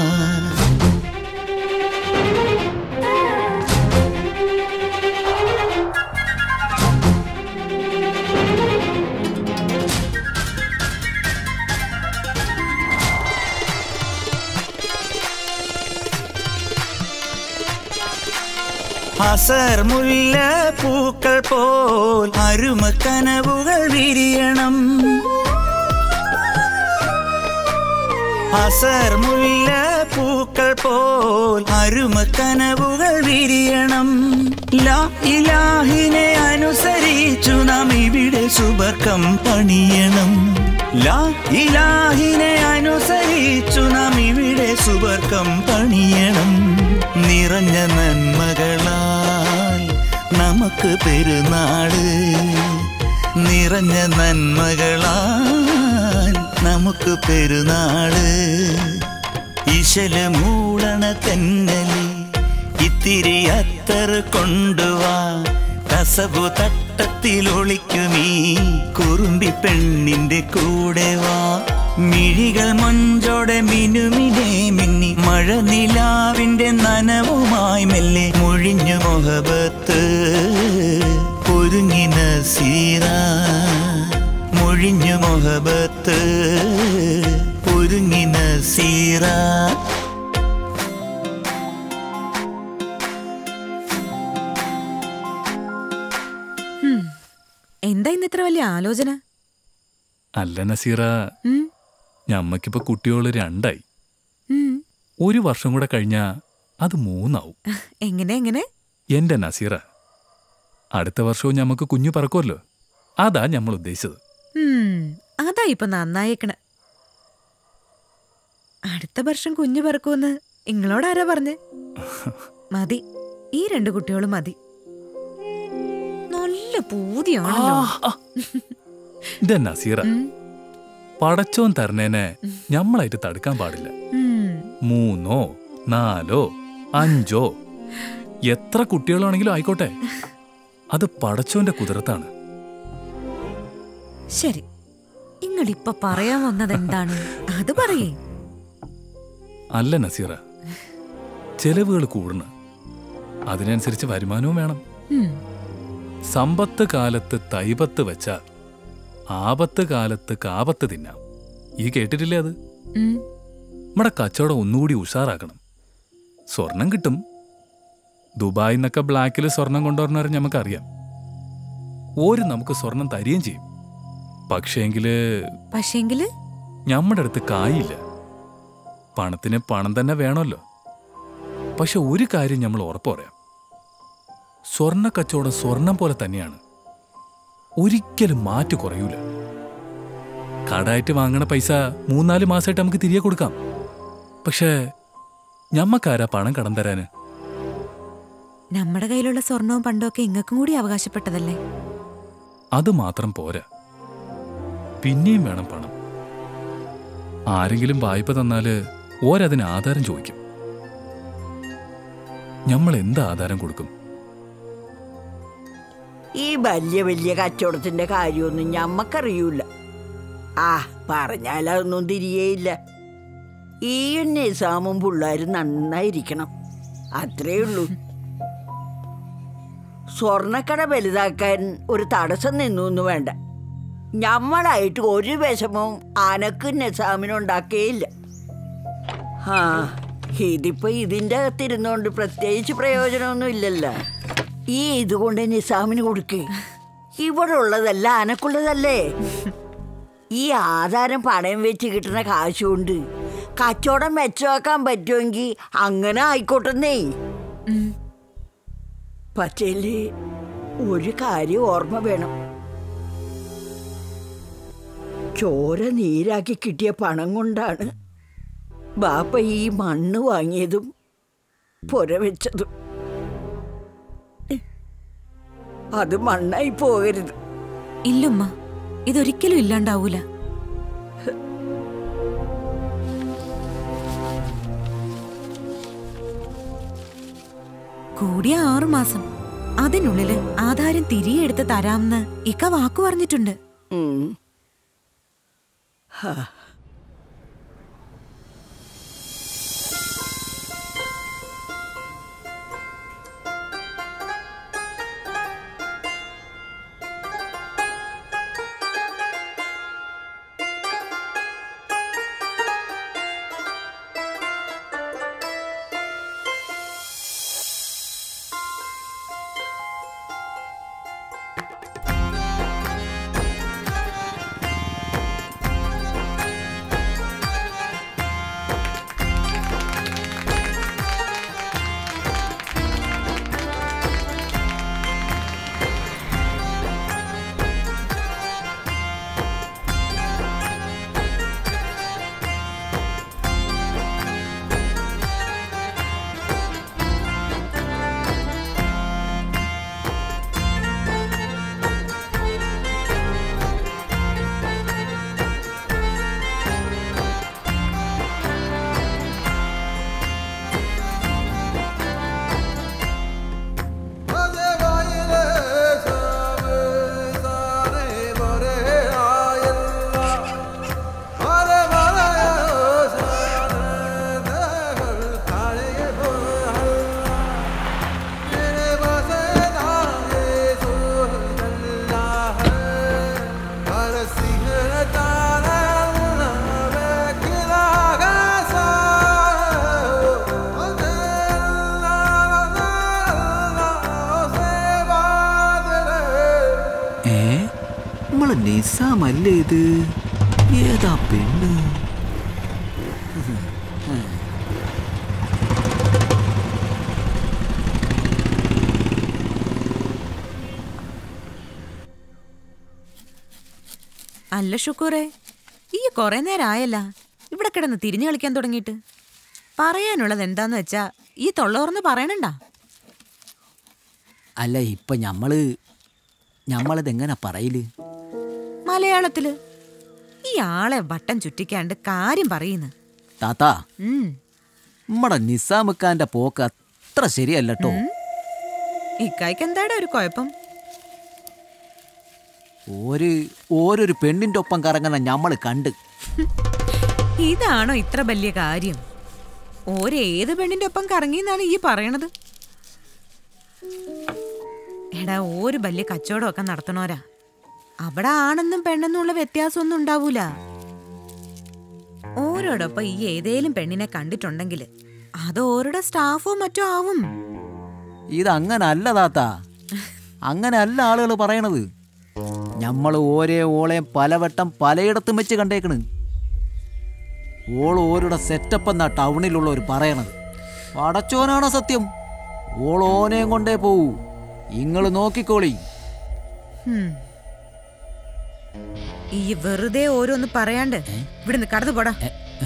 അസർ മുല്ല പൂക്കൾ പോൽ അരുമ കനവുകൾ വിരിയണം അസർ മുല്ല പൂക്കൾ പോൽ അരുമ കനവുകൾ വിരിയണം ലാ ഇലാഹിനെ അനുസരിച്ചു നാം ഇവിടെ സുബർക്കം പണിയണം ലാ ഇലാഹിനെ അനുസരിച്ചു നാം ഇവിടെ സുബർക്കം പണിയണം നിറഞ്ഞ നന്മകളാൽ നമുക്ക് പെരുന്നാള് നിറഞ്ഞ നന്മകളാൽ നമുക്ക് പെരുന്നാള് ഇശല മൂളണ തെന്നലി ഇത്തിരി അത്തറ് കൊണ്ടുവാ കസബു തട്ടത്തിൽ ഒളിക്കുമീ കുറുമ്പി പെണ്ണിന്റെ കൂടെ വാ മിഴികൾ മൊഞ്ചോടെ മിനുമിനെ മിന്നി മഴ നിലാവിന്റെ നനവുമായി മെല്ലെ മുഴിഞ്ഞു മുഹബത്ത് ഒരുങ്ങി നസീറ മുഴിഞ്ഞു മുഹബത്ത് ഒരുങ്ങി നസീറ എന്താ ഇന്ന് ഇത്ര വലിയ ആലോചന അല്ല നസീറ ഉം? ഞമ്മക്കിപ്പോ കുട്ടികൾ രണ്ടായി ഉം. ഒരു വർഷം കൂടെ കഴിഞ്ഞാ അത് മൂന്നാവും എങ്ങനെ എങ്ങനെ എന്റെ നസീറ അടുത്ത വർഷവും ഞമ്മക്ക് കുഞ്ഞു പറക്കുമല്ലോ അതാ ഞമ്മൾ ഉദ്ദേശിച്ചത് ഉം, അതാ ഇപ്പൊ നന്നായേക്കണ അടുത്ത വർഷം കുഞ്ഞു പറക്കൂന്ന് ഇങ്ങളോട് ആരാ പറഞ്ഞ് മതി ഈ രണ്ട് കുട്ടികളും മതി നല്ല പൂതിയാണല്ലോ എന്റെ നസീറ പടച്ചോൻ തരണേനെ ഞമ്മളായിട്ട് തടുക്കാൻ പാടില്ല ഉം. മൂന്നോ നാലോ അഞ്ചോ എത്ര കുട്ടികളാണെങ്കിലും ആയിക്കോട്ടെ അത് പടച്ചോന്റെ കുതിരത്താണ് ശരി ഇങ്ങളിപ്പൊ പറയാൻ വന്നത് എന്താണ് അത് പറയേ അല്ല നസീറ ചെലവുകൾ കൂടണം അതിനനുസരിച്ച് വരുമാനവും വേണം ഉം. സമ്പത്ത് കാലത്ത് തൈപത്ത് വെച്ച ആപത്ത് കാലത്ത് കാപത്ത് തിന്നാം ഈ കേട്ടിട്ടില്ലേ അത് ഉം. നമ്മുടെ കച്ചവടം ഒന്നുകൂടി ഉഷാറാക്കണം സ്വർണം കിട്ടും ദുബായിൽ നിന്നൊക്കെ ബ്ലാക്കിൽ സ്വർണം കൊണ്ടുവരണവരെ നമുക്കറിയാം ഓര് നമുക്ക് സ്വർണം തരികയും ചെയ്യും പക്ഷേങ്കില് പക്ഷേങ്കില് നമ്മുടെ അടുത്ത് കായില്ല പണത്തിന് പണം തന്നെ വേണമല്ലോ പക്ഷെ ഒരു കാര്യം നമ്മൾ ഉറപ്പ് പറയാം സ്വർണ്ണ കച്ചവടം സ്വർണം പോലെ തന്നെയാണ് ഒരിക്കലും മാറ്റ് കുറയൂല കടായിട്ട് വാങ്ങണ പൈസ മൂന്നാല് മാസമായിട്ട് നമുക്ക് തിരികെ കൊടുക്കാം പക്ഷേ ഞമ്മക്കാരാ പണം കടം തരാന് നമ്മുടെ കയ്യിലുള്ള സ്വർണവും പണ്ടവും ഒക്കെ ഇങ്ങക്കും കൂടി അവകാശപ്പെട്ടതല്ലേ അത് മാത്രം പോരാ പിന്നെയും വേണം പണം ആരെങ്കിലും വായ്പ തന്നാല് ഓരതിന് ആധാരം ചോദിക്കും നമ്മൾ എന്ത് ആധാരം കൊടുക്കും ഈ വലിയ വലിയ കച്ചവടത്തിന്റെ കാര്യമൊന്നും ഞമ്മക്കറിയൂല ആ പറഞ്ഞാലതൊന്നും തിരിയേയില്ല ഈ നിസാമും പിള്ളേരും നന്നായിരിക്കണം അത്രേ ഉള്ളൂ സ്വർണക്കട വലുതാക്കാൻ ഒരു തടസ്സം നിന്നു എന്ന് വേണ്ട ഞമ്മളായിട്ട് ഒരു വിഷമവും അനക്കും നിസാമിനും ഉണ്ടാക്കേയില്ല ആ ഇതിപ്പോ ഇതിന്റെ അകത്തിരുന്നോണ്ട് പ്രത്യേകിച്ച് പ്രയോജനമൊന്നും ഇല്ലല്ലോ ഈ ഇതുകൊണ്ട് നിസാമിന് കൊടുക്ക് ഇവിടെ ഉള്ളതല്ല അനക്കുള്ളതല്ലേ ഈ ആധാരം പണയം വെച്ച് കിട്ടുന്ന കാശ് കൊണ്ട് കച്ചവടം മെച്ചമാക്കാൻ പറ്റുമെങ്കിൽ അങ്ങനെ ആയിക്കോട്ടെന്നേ പക്ഷേല് ഒരു കാര്യം ഓർമ്മ വേണം ചോര നീരാക്കി കിട്ടിയ പണം കൊണ്ടാണ് ബാപ്പ ഈ മണ്ണ് വാങ്ങിയതും പുര വെച്ചതും അത് മണ്ണായി പോകരുത് ഇല്ലുമ്മ ഇതൊരിക്കലും ഇല്ലാണ്ടാവൂല കൂടിയ ആറു മാസം അതിനുള്ളില് ആധാരം തിരികെ എടുത്ത് തരാമെന്ന് ഇക്ക വാക്കു പറഞ്ഞിട്ടുണ്ട് ഉം. ഹാ. ഏ നമ്മളെ നിസാമല്ലേ ഇത് ഏതാ പെണ്ണ് അല്ല ഷുക്കൂറെ ഈ കുറെ നേരം ആയല്ല ഇവിടെ കിടന്ന് തിരിഞ്ഞു കളിക്കാൻ തുടങ്ങിയിട്ട് പറയാനുള്ളത് എന്താന്ന് വെച്ചാ ഈ തൊള്ളോർന്ന് പറയണണ്ട അല്ല ഇപ്പൊ ഞമ്മള് ഞമ്മളിത് എങ്ങനെ പറയല് മലയാളത്തില് ഈ ആളെ വട്ടം ചുറ്റിക്കാണ്ട് കാര്യം പറയുന്നു താത്താ ഉം. നമ്മടെ നിസാമുക്കാന്റെ പോക്ക് അത്ര ശരിയല്ലട്ടോ ഇക്കായ്ക്ക് എന്താടാ ഒരു കുഴപ്പം ഒരു ഓരോരു പെണ്ണിന്റെ ഒപ്പം കറങ്ങുന്ന ഞമ്മള് കണ്ട് ഇതാണോ ഇത്ര വലിയ കാര്യം ഓരേത് പെണ്ണിന്റെ ഒപ്പം കറങ്ങിന്നാണ് ഈ പറയണത് എടാ ഒരു വലിയ കച്ചവടമൊക്കെ നടത്തണോരാ അവിടെ ആണെന്നും പെണ്ണെന്നുള്ള വ്യത്യാസമൊന്നും ഉണ്ടാവൂല ഓരോടൊപ്പം ഈ ഏതേലും പെണ്ണിനെ കണ്ടിട്ടുണ്ടെങ്കിൽ അത് ഓരുടെ സ്റ്റാഫോ മറ്റോ ആവും ഇത് അങ്ങനെ അല്ല താത്ത അങ്ങനെ അല്ല ആളുകൾ പറയണത് ഞമ്മൾ ഓരേ ഓളെയും പലവട്ടം പലയിടത്തും വെച്ച് കണ്ടേക്കണ് ഓൾ ഓരുടെ സെറ്റപ്പ് എന്നാ ടൗണിലുള്ളവർ പറയണത് അടച്ചോനാണ് സത്യം ഓൾ ഓനെയും കൊണ്ടേ പോവൂ ഇങ്ങള് നോക്കിക്കോളി ഹും. ഈ വെറുതെ ഓരോന്ന് പറയാണ്ട് ഇവിടുന്ന് കടന്നു പോടാ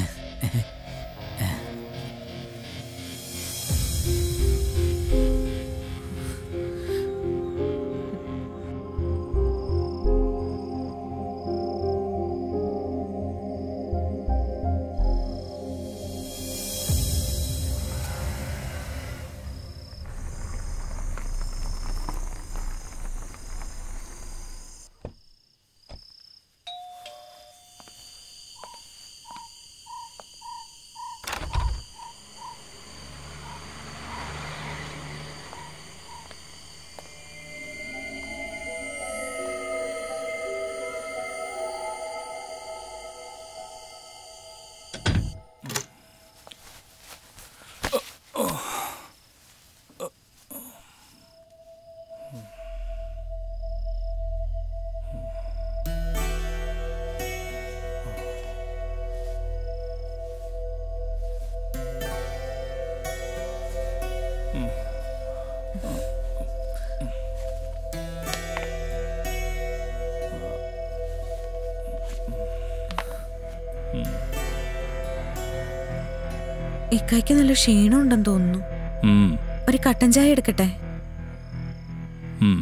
ഇക്കായ്ക്ക് നല്ല ക്ഷീണം ഉണ്ടെന്ന് തോന്നുന്നു ഉം, ഒരു കട്ടൻ ചായ എടുക്കട്ടെ ഉം.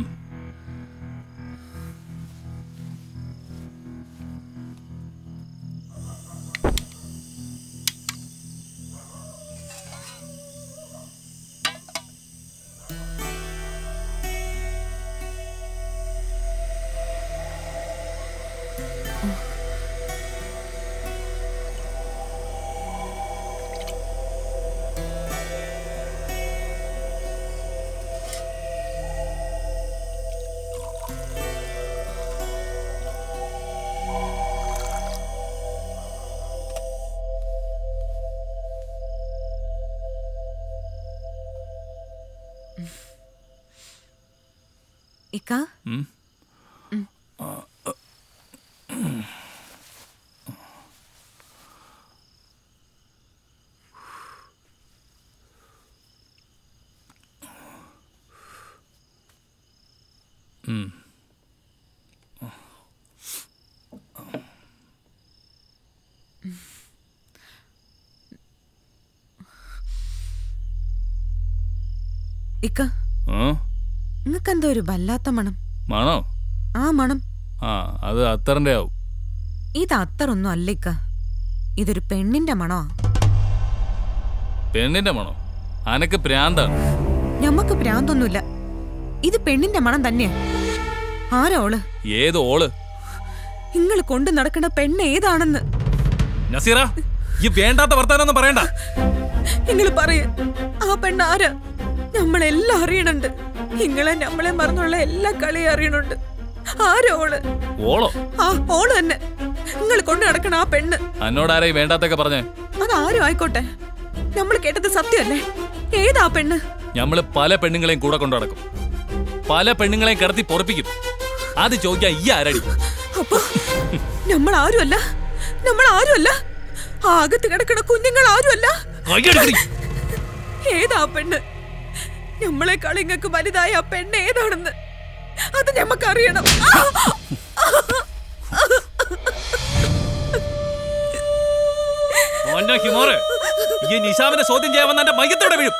ഇക്ക ഉം. ഉം. ഇക്ക ആ നിങ്ങൾക്ക് എന്തോ ഒരു വല്ലാത്ത മണം മണോ ആ മണം ആ അത് അത്തറിന്റെ ആവും ഇത് അത്രയൊന്നും അല്ല ഇക്ക ഇതൊരു പെണ്ണിന്റെ മണോ പെണ്ണിന്റെ മണോ അനക്ക് പ്രാന്താണ് ഞമ്മക്ക് ഭ്രാന്തൊന്നുമില്ല ഇത് പെണ്ണിന്റെ മണം തന്നെയാ ആരാ ഓള് ഏത് ഓള് നിങ്ങൾ കൊണ്ടു നടക്കുന്ന പെണ്ണ് ഏതാണെന്ന് നസീറ ഈ വേണ്ടാത്ത വർത്താനൊന്നും പറയണ്ട നിങ്ങൾ പറയ ആ പെണ്ണ് ആരാ നമ്മളെല്ലാം അറിയണുണ്ട് നിങ്ങളെ നമ്മളെ മറന്നുള്ള എല്ലാ കളിയും അറിയണുണ്ട് ആരാ ഓള് ഓളോ ആ ഓള് തന്നെ നിങ്ങൾ കൊണ്ടു നടക്കണ ആ പെണ്ണ് എന്നോടാരായി വേണ്ടാത്തൊക്കെ പറഞ്ഞേ അതാരും ആയിക്കോട്ടെ നമ്മൾ കേട്ടത് സത്യമല്ലേ ഏതാ പെണ്ണ് ഞമ്മള് പല പെണ്ണുങ്ങളെയും കൂടെ കൊണ്ടു നടക്കും പല പെണ്ണുങ്ങളെയും കിടത്തി പൊറപ്പിക്കും അത് ചോദിക്കാൻ ഈ ആരടി അപ്പൊ നമ്മൾ ആരുമല്ല നമ്മൾ ആരുമല്ല ആകത്ത് കിടക്കണ കുഞ്ഞുങ്ങൾ ആരുമല്ല ഏതാ ആ പെണ്ണ് നമ്മളെക്കാൾ ഇങ്ങക്ക് വലുതായ ആ പെണ്ണ് ഏതാണെന്ന് അത് ഞമ്മക്കറിയണം ഓന്റെ ഹിമോറ് ഈ നിശാമിനെ ചോദ്യം ചെയ്യാൻ വന്ന എന്റെ മയ്യത്തോടെ വീഴും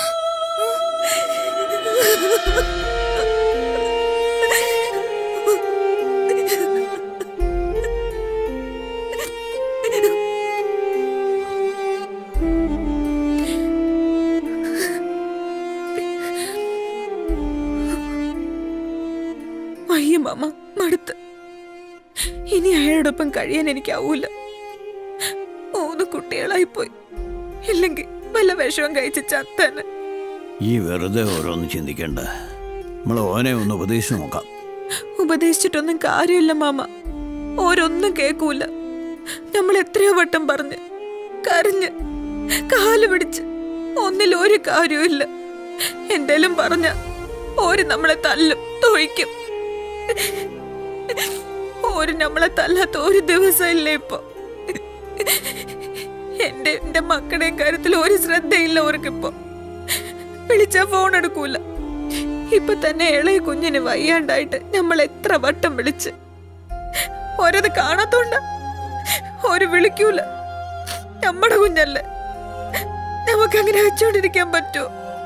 വയ്യ മാമ മടുത്ത് ഇനി അയാളോടൊപ്പം കഴിയാൻ എനിക്കാവൂല മൂന്ന് കുട്ടികളായിപ്പോയി ഇല്ലെങ്കിൽ വല്ല വിഷവും കഴിച്ച് ചത്തന് ഈ വെറുതെ ഓരോന്ന് ചിന്തിക്കണ്ട നമ്മൾ ഓനെ ഒന്ന് ഉപദേശിച്ച് നോക്കാം ഉപദേശിച്ചിട്ടൊന്നും കാര്യമില്ല മാമ ഓരോന്നും കേൾക്കൂല നമ്മൾ എത്രയോ വട്ടം പറഞ്ഞ് കരഞ്ഞ് കാല് പിടിച്ച് ഒന്നിൽ ഒരു കാര്യമില്ല എന്തേലും പറഞ്ഞ ഓര് നമ്മളെ തല്ലും തൊഴിക്കും ഓര് നമ്മളെ തല്ലാത്ത ഒരു ദിവസം ഇല്ല ഇപ്പൊ എന്റെ എന്റെ മക്കളുടെ കാര്യത്തിൽ ഒരു ശ്രദ്ധയില്ല ഓർക്കിപ്പോ വിളിച്ച ഫോൺ എടുക്കൂല ഇപ്പൊ തന്നെ ഇളയ കുഞ്ഞിന് വയ്യാണ്ടായിട്ട് നമ്മൾ എത്ര വട്ടം വിളിച്ച് ഓരത് കാണാത്തോണ്ട ഒരു വിളിക്കൂല നമ്മുടെ കുഞ്ഞല്ലേ നമുക്കങ്ങനെ വെച്ചോണ്ടിരിക്കാൻ പറ്റുമോ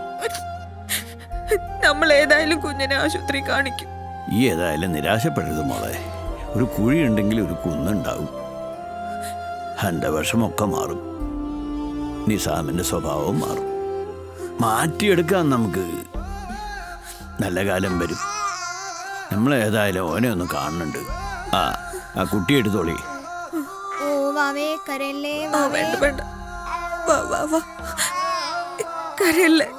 നമ്മൾ ഏതായാലും കുഞ്ഞിനെ ആശുപത്രി കാണിക്കും ഈ ഏതായാലും നിരാശപ്പെടരുത് മോളെ ഒരു കുഴി ഉണ്ടെങ്കിൽ ഒരു കുന്നുണ്ടാവും എൻ്റെ വിഷമൊക്കെ മാറും നിസാമിൻ്റെ സ്വഭാവവും മാറും മാറ്റിയെടുക്കാൻ നമുക്ക് നല്ല കാലം വരും നമ്മൾ ഏതായാലും ഓനെ ഒന്ന് കാണുന്നുണ്ട് ആ ആ കുട്ടി എടുത്തോളി ഓ വാവേ കരയല്ലേ ആ വേണ്ട വേണ്ട വാ വാ വാ കരയല്ലേ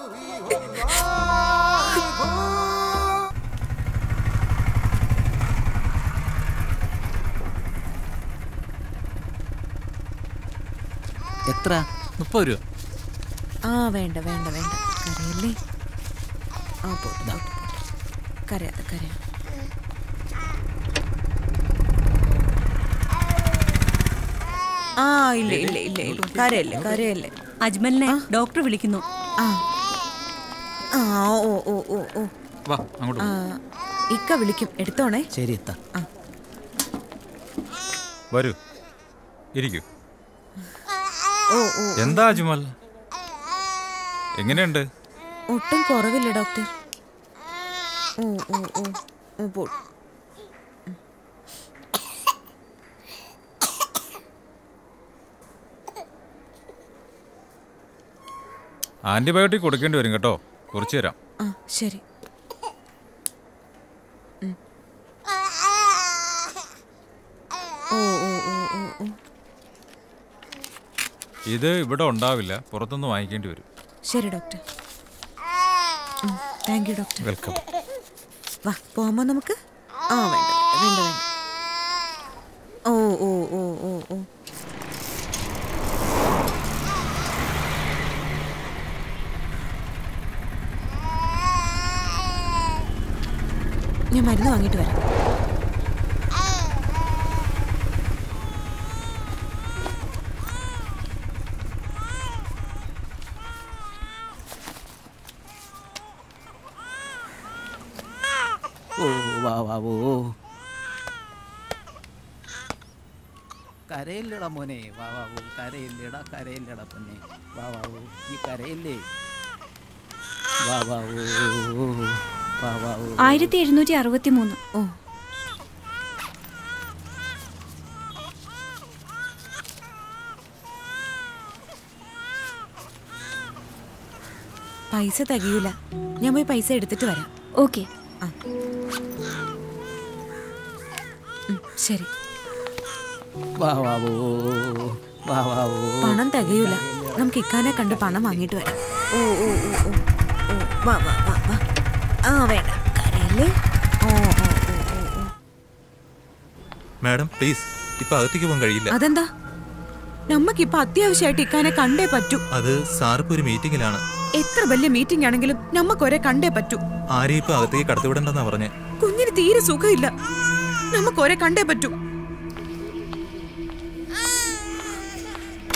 എത്ര മുപ്പത് രൂപ ആ വേണ്ട വേണ്ട വേണ്ട കരയല്ലേ ആ പോട്ടെ പോട്ടെ, പോട്ടെ. കരയാതെ കരയാ ആ ഇല്ല ഇല്ല ഇല്ല ഇല്ല കരയല്ലേ കരയല്ലേ അജ്മലിനെ ഡോക്ടർ വിളിക്കുന്നു ആ ആ ഓ ഓ ഓ ഓ വാ അങ്ങോട്ട് ആ ഇക്ക വിളിക്കും എടുത്തോണേ ശരി എത്താ വരൂ ഇരിക്കൂ ഓ ഓ എന്താ അജ്മൽ എങ്ങനെയുണ്ട് ഒട്ടും കുറവില്ല ഡോക്ടർ ഓ ഓ ഓ ഓ പോ ആന്റിബയോട്ടിക് കൊടുക്കേണ്ടി വരും കേട്ടോ കുറച്ച് തരാം ആ ശരി ഉം. ഓ ഓ ഓ ഓ ഓ ഇത് ഇവിടെ ഉണ്ടാവില്ല പുറത്തുനിന്ന് വാങ്ങിക്കേണ്ടി വരും ശരി doctor thank you doctor welcome വാ പോകാമോ നമുക്ക് ആ വേണ്ട വേണ്ട വേണ്ട ഓ ഓ ഓ ഓ ഓ ഞാൻ മരുന്ന് വാങ്ങിയിട്ട് വരാം ഓ വാ വാ ഓ കരയില്ലടാ മോനെ വാ വാ ഓ കരയില്ലടാ കരയില്ലടാ പൊന്നെ വാ വാ ഓ ഈ കരയില്ലേ വാ വാ ഓ വാ വാ ഓ ആയിരത്തി എഴുന്നൂറ്റി അറുപത്തി മൂന്ന് ഓ പൈസ തികയൂല ഞാൻ പോയി പൈസ എടുത്തിട്ട് വരാം ഓക്കെ ആ ഉം, ശരി വാ വാ ഓ വാ വാ ഓ പണം തികയൂല നമുക്ക് ഇക്കാനെ കണ്ട് പണം വാങ്ങിയിട്ട് വരാം ഓ ഓ ഓ ഓ ഓ വാ വാ വാ വാ ആ വേണ്ട കരയല്ലേ ഓ ഓ ഓ ഓ ഓ മാഡം പ്ലീസ് ഇപ്പൊ അകത്തേക്ക് പോകാൻ കഴിയില്ല അതെന്താ നമുക്കിപ്പൊ അത്യാവശ്യമായിട്ട് ഇക്കാനെ കണ്ടേ പറ്റൂ അത് സാറിപ്പോ ഒരു മീറ്റിംഗിലാണ് എത്ര വലിയ മീറ്റിംഗ് ആണെങ്കിലും നമുക്കൊരെ കണ്ടേ പറ്റൂ ആരെയും ഇപ്പൊ അകത്തേക്ക് കടത്തിവിടണ്ടെന്നാ പറഞ്ഞേ കുഞ്ഞിന് തീരെ സുഖമില്ല നമുക്കൊരെ കണ്ടേ പറ്റൂ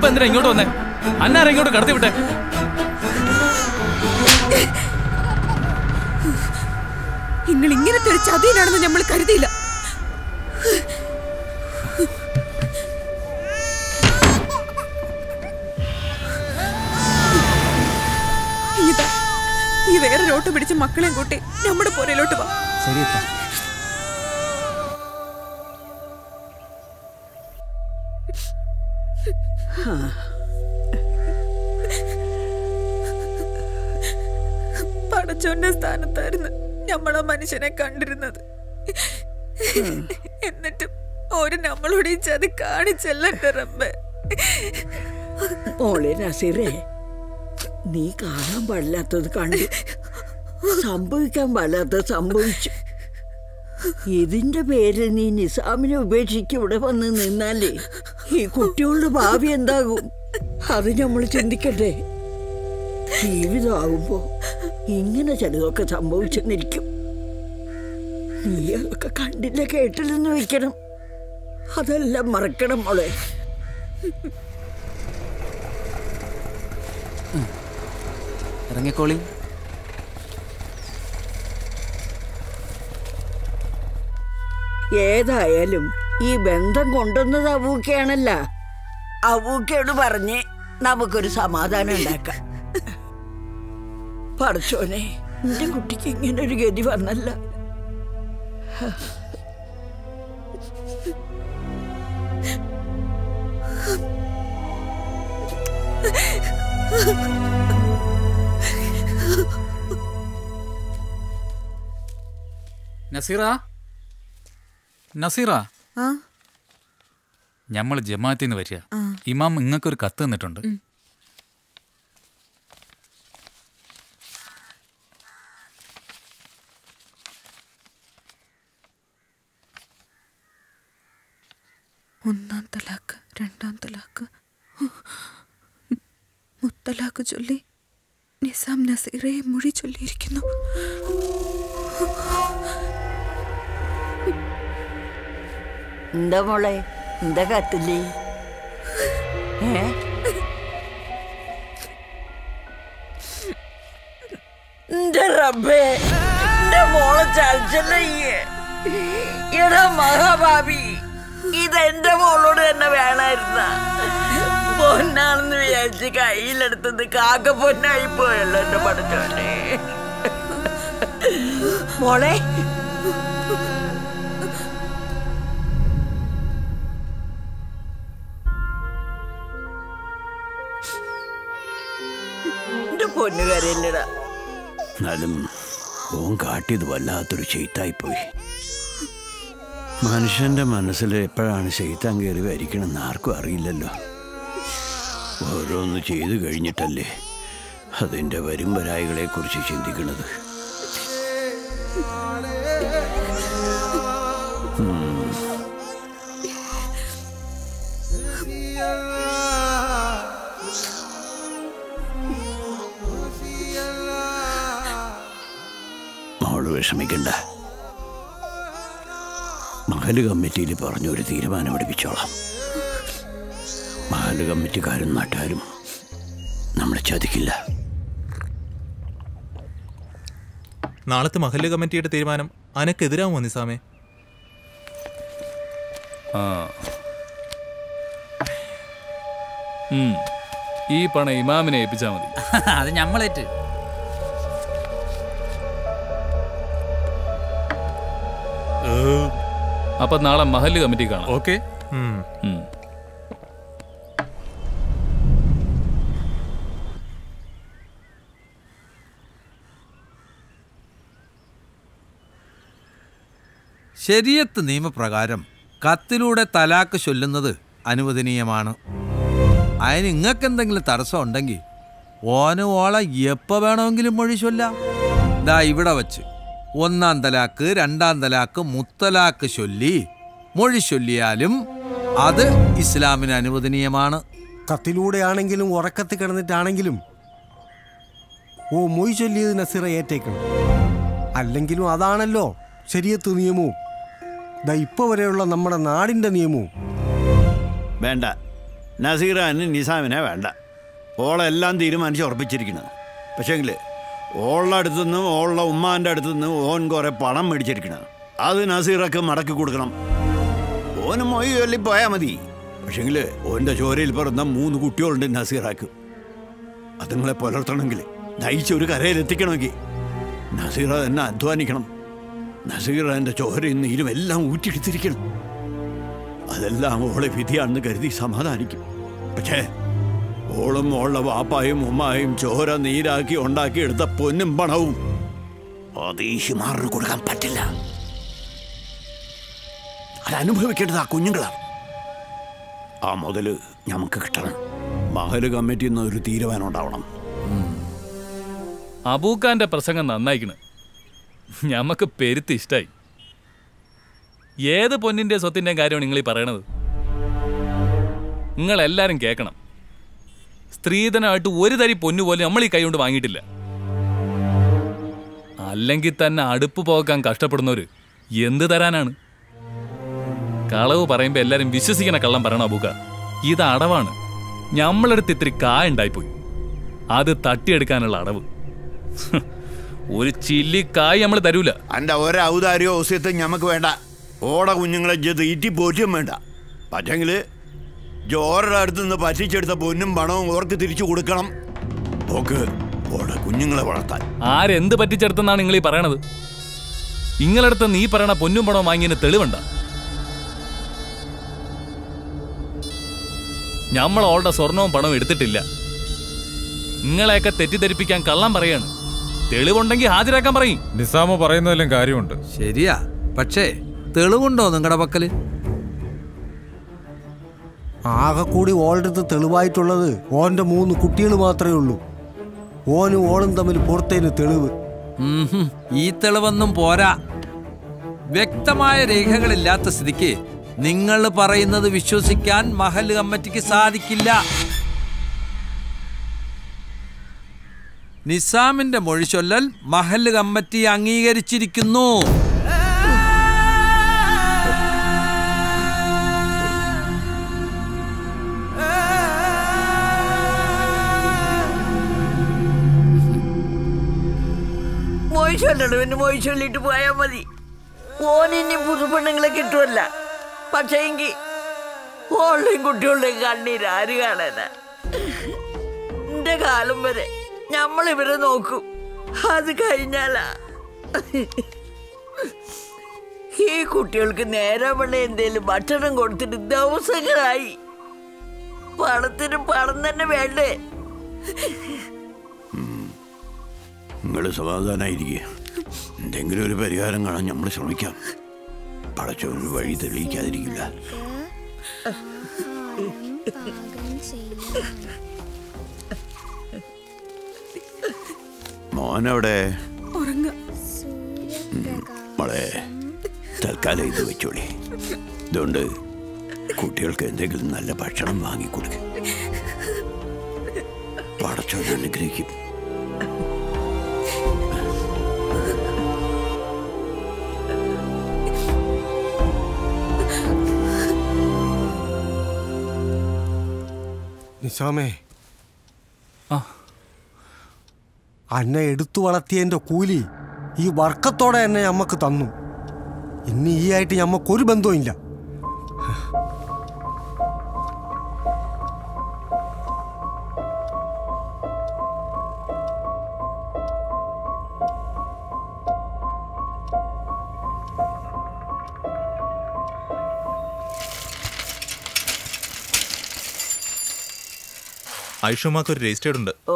ഇപ്പൊ എന്തിനാ ഇങ്ങോട്ട് വന്നേ അന്നാരെ ഇങ്ങോട്ട് കടത്തി വിട്ടെ നിങ്ങൾ ഇങ്ങനത്തെ ഒരു ചതിയനാണെന്ന് നമ്മൾ കരുതിയില്ല ഇതാ ഈ വേറെ ഓട്ടോ പിടിച്ച് മക്കളെയും കൂട്ടി നമ്മുടെ പുരയിലോട്ട് വാ ശരി അത്ത പടച്ചോന്റെ സ്ഥാനത്തായിരുന്നു നമ്മളാ മനുഷ്യനെ കണ്ടിരുന്നത് എന്നിട്ടും ഒരു നമ്മളോട് ഈ ചതി കാണിച്ചല്ല എന്റെ റബ്ബേ മോളെ നസീറേ നീ കാണാൻ പാടില്ലാത്തത് കണ്ടു സംഭവിക്കാൻ പാടില്ലാത്തത് സംഭവിച്ചു ഇതിന്റെ പേരിൽ നീ നിസാമിനെ ഉപേക്ഷിക്ക് ഇവിടെ വന്ന് നിന്നാലേ ഈ കുട്ടികളുടെ ഭാവി എന്താകും അത് നമ്മൾ ചിന്തിക്കട്ടെ ജീവിതമാകുമ്പോ ഇങ്ങനെ ചിലതൊക്കെ സംഭവിച്ചെന്നിരിക്കും നീ അതൊക്കെ കണ്ടില്ല കേട്ടില്ലെന്ന് വെക്കണം അതെല്ലാം മറക്കണം മോളെ ഇറങ്ങിക്കോളി ഏതായാലും ഈ ബന്ധം കൊണ്ടുവന്നത് അവൂക്കയാണല്ല അവൂക്കയോട് പറഞ്ഞ് നമുക്കൊരു സമാധാനം ഉണ്ടാക്കാം പറച്ചോനെ എന്റെ കുട്ടിക്ക് ഇങ്ങനെ ഒരു ഗതി വന്നല്ല നസീറ നസീറ ആ ഞമ്മൾ ജമാഅത്തിൽ നിന്ന് വരിക ആ. ഇമാം ഇങ്ങക്കൊരു കത്ത് തന്നിട്ടുണ്ട് ഉം. ഒന്നാം തലാക്ക് രണ്ടാം തലാക്ക് മുത്തലാക്ക് ചൊല്ലി നിസാം നസീറയെ മൊഴി ചൊല്ലിയിരിക്കുന്നു എന്താ മോളെ എന്താ കത്തില്ലേ ഏ എന്റെ റബ്ബേ എന്റെ മോളെ ചതിച്ചല്ലേ എടാ മഹാഭാവി ഇതെന്റെ മോളോട് തന്നെ വേണമായിരുന്ന പൊന്നാണെന്ന് വിചാരിച്ച് കയ്യിലെടുത്തത് കാക്ക പൊന്നായി പോയല്ലോ എന്റെ പഠിച്ചോനെ മോളെ എന്റെ പൊന്നു കരയില്ലടാ എന്നാലും ഓൻ കാട്ടിയത് വല്ലാത്തൊരു ചെയ്ത്തായിപ്പോയി മനുഷ്യന്റെ മനസ്സിൽ എപ്പോഴാണ് ചെയ്ത്താൻ കയറി വരിക്കണമെന്ന് ആർക്കും അറിയില്ലല്ലോ ഓരോന്ന് ചെയ്തു കഴിഞ്ഞിട്ടല്ലേ അതിൻ്റെ വരും വരായികളെ കുറിച്ച് ചിന്തിക്കുന്നത് ഉം. മോള് വിഷമിക്കണ്ട മഹല് കമ്മിറ്റിയിൽ പറഞ്ഞൊരു തീരുമാനം എടുപ്പിച്ചോളാം മഹല് കമ്മിറ്റിക്കാരും നാട്ടുകാരും നമ്മളെ ചതിക്കില്ല നാളത്തെ മഹല്ല് കമ്മിറ്റിയുടെ തീരുമാനം അനക്കെതിരാമോ നിസാമേ ആ ഉം. ഈ പണം ഇമാമിനെ ഏൽപ്പിച്ചാ മതി അത് ഞമ്മളേറ്റ് അപ്പൊ നാളെ മഹല്ല് കമ്മിറ്റി കാണാം ഓക്കെ ഉം. ശരിയത്ത് നിയമപ്രകാരം കത്തിലൂടെ തലാക്ക് ചൊല്ലുന്നത് അനുവദനീയമാണ് അതിന് നിങ്ങൾക്ക് എന്തെങ്കിലും തടസ്സം ഉണ്ടെങ്കിൽ ഓന് ഓളെ എപ്പോൾ വേണമെങ്കിലും മൊഴി ചൊല്ലാം ദാ ഇവിടെ വച്ച് ഒന്നാം തലാക്ക് രണ്ടാം തലാക്ക് മുത്തലാക്ക് ചൊല്ലി മൊഴി ചൊല്ലിയാലും അത് ഇസ്ലാമിന് അനുവദനീയമാണ് കത്തിലൂടെയാണെങ്കിലും ഉറക്കത്തിൽ കിടന്നിട്ടാണെങ്കിലും ഓ മൊയ് ചൊല്ലിയത് നസീറ ഏറ്റേക്കണം അല്ലെങ്കിലും അതാണല്ലോ ശരിയത്ത് നിയമവും ദാ ഇപ്പോൾ വരെയുള്ള നമ്മുടെ നാടിൻ്റെ നിയമവും വേണ്ട നസീറാന് നിസാമിനെ വേണ്ട ഓളെല്ലാം തീരുമാനിച്ച് ഉറപ്പിച്ചിരിക്കണം പക്ഷേങ്കിൽ ഓളുടെ അടുത്തുനിന്നും ഓളുടെ ഉമ്മാൻ്റെ അടുത്തുനിന്നും ഓൻ കുറേ പണം മേടിച്ചിരിക്കണം അത് നസീറൊക്കെ മടക്കി കൊടുക്കണം ഓന് മൊയ് ചൊല്ലി പോയാൽ മതി പക്ഷേങ്കിൽ ഓൻ്റെ ചോരയിൽ പിറന്ന മൂന്ന് കുട്ടികളുണ്ട് നസീറാക്ക് അതുങ്ങളെ പുലർത്തണമെങ്കിൽ നയിച്ച് ഒരു കരയിലെത്തിക്കണമെങ്കിൽ നസീറ തന്നെ അധ്വാനിക്കണം നസീറ എൻ്റെ ചോരയും നീരും എല്ലാം ഊറ്റിയെടുത്തിരിക്കണം അതെല്ലാം ഓളെ വിധിയാണെന്ന് കരുതി സമാധാനിക്കും പക്ഷേ ഓളും ഓളുടെ വാപ്പായും ഉമ്മായും ചോര നീരാക്കി ഉണ്ടാക്കി എടുത്ത പൊന്നും പണവും അത് ഈ ഹിമാറിന് കൊടുക്കാൻ പറ്റില്ല അത് അനുഭവിക്കേണ്ടത് ആ കുഞ്ഞുങ്ങളാണ് ആ മുതല് നമുക്ക് കിട്ടണം മഹല് കമ്മിറ്റിയിൽ നിന്ന് ഒരു തീരുമാനം ഉണ്ടാവണം അബൂക്കാന്റെ പ്രസംഗം നന്നായിക്കണ് ഞമ്മക്ക് പെരുത്ത് ഇഷ്ടായി ഏത് പൊന്നിന്റെ സ്വത്തിന്റെയും കാര്യമാണ് നിങ്ങൾ ഈ പറയണത് നിങ്ങൾ എല്ലാരും കേൾക്കണം സ്ത്രീധനമായിട്ട് ഒരു തരി പൊന്നു പോലും നമ്മൾ ഈ കൈ കൊണ്ട് വാങ്ങിയിട്ടില്ല അല്ലെങ്കിൽ തന്നെ അടുപ്പ് പോകാൻ കഷ്ടപ്പെടുന്നവര് എന്ത് തരാനാണ് കളവ് പറയുമ്പോ എല്ലാരും വിശ്വസിക്കണ കള്ളം പറയണ അബൂക്ക ഇത് അടവാണ് ഞമ്മളടുത്ത് ഇത്തിരി കായ ഉണ്ടായിപ്പോയി അത് തട്ടിയെടുക്കാനുള്ള അടവ് ഒരു ചില്ലി കായ് നമ്മൾ തരൂല എൻ്റെ ഒരു ഔദാര്യോ ഔസ്യത്തും ഞമ്മക്ക് വേണ്ട ഓട കുഞ്ഞുങ്ങളെ ജത് ഈറ്റി പോറ്റും വേണ്ട പറ്റെങ്കിൽ ജോറുടെ അടുത്ത് നിന്ന് പറ്റിച്ചെടുത്ത പൊന്നും പണവും ഓർക്ക് തിരിച്ചു കൊടുക്കണം ഓക്ക് ഓട കുഞ്ഞുങ്ങളെ വളർത്താൻ ആരെന്ത് പറ്റിച്ചെടുത്തെന്നാണ് നിങ്ങൾ ഈ പറയണത് നിങ്ങളടുത്ത് നീ പറയണ പൊന്നും പണവും വാങ്ങിയതിന് തെളിവുണ്ട നമ്മൾ അവളുടെ സ്വർണവും പണവും എടുത്തിട്ടില്ല നിങ്ങളെയൊക്കെ തെറ്റിദ്ധരിപ്പിക്കാൻ കള്ളം പറയാണ് തെളിവുണ്ടെങ്കിൽ ഹാജരാക്കാൻ പറയും നിസാമ പറയുന്നതിലും കാര്യമുണ്ട് ശരിയാ പക്ഷേ തെളിവുണ്ടോ നിങ്ങളുടെ പക്കല് ആകെ കൂടി ഓളുടെ അടുത്ത് തെളിവായിട്ടുള്ളത് ഓന്റെ മൂന്ന് കുട്ടികൾ മാത്രമേ ഉള്ളൂ ഓനും ഓളും തമ്മിൽ പുറത്തേന് തെളിവ് ഉംഹും. ഈ തെളിവൊന്നും പോരാ വ്യക്തമായ രേഖകളില്ലാത്ത സ്ഥിതിക്ക് നിങ്ങൾ പറയുന്നത് വിശ്വസിക്കാൻ മഹൽ കമ്മിറ്റിക്ക് സാധിക്കില്ല നിസാമിന്റെ മൊഴി ചൊല്ലൽ മഹൽ കമ്മിറ്റി അംഗീകരിച്ചിരിക്കുന്നു മൊയ് ചൊല്ലണവന് മൊയ് ചൊല്ലിട്ട് പോയാൽ മതി ഓനിനി പുതുപ്പെണ്ണുങ്ങളെ കിട്ടുമല്ല പക്ഷേ എങ്കിൽ ഓളുടെയും കുട്ടികളുടെയും കണ്ണീര് ആര് കാണാനാ എന്റെ കാലം വരെ നമ്മൾ ഇവരെ നോക്കും അത് കഴിഞ്ഞാലാ ഈ കുട്ടികൾക്ക് നേരെ വേണ്ട എന്തേലും ഭക്ഷണം കൊടുത്തിട്ട് ദിവസങ്ങളായി പണത്തിന് പണം തന്നെ വേണ്ടേ നിങ്ങൾ സമാധാനമായിരിക്കുക എന്തെങ്കിലും ഒരു പരിഹാരം കാണാൻ നമ്മൾ ശ്രമിക്കാം പടച്ചവന് വഴി തെളിയിക്കാതിരിക്കില്ല മോനവിടെ ഉറങ്ങ മോളെ തൽക്കാലം ഇത് വെച്ചോളി ഇതുകൊണ്ട് കുട്ടികൾക്ക് എന്തെങ്കിലും നല്ല ഭക്ഷണം വാങ്ങിക്കൊടുക്കും പടച്ചവൻ അനുഗ്രഹിക്കും നിസാമേ അന്നെ എടുത്തു വളർത്തിയതിന്റെ കൂലി ഈ വർക്കത്തോടെ തന്നെ ഞമ്മക്ക് തന്നു ഇന്ന് ഈ ആയിട്ട് ഞമ്മക്കൊരു ബന്ധവും ഇല്ല ഐഷുമാക്ക് ഒരു രജിസ്റ്റേർഡ് ഉണ്ട് ഓ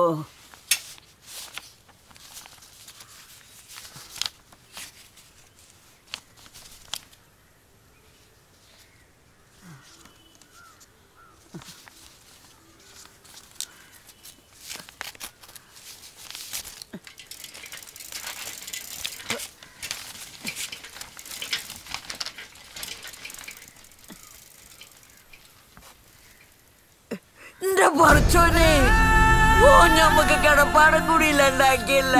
എന്റെ പറച്ചോനെ ഓ ഞമ്മക്ക് കിടപ്പാടം കൂടി ഇല്ലാണ്ടാക്കിയല്ല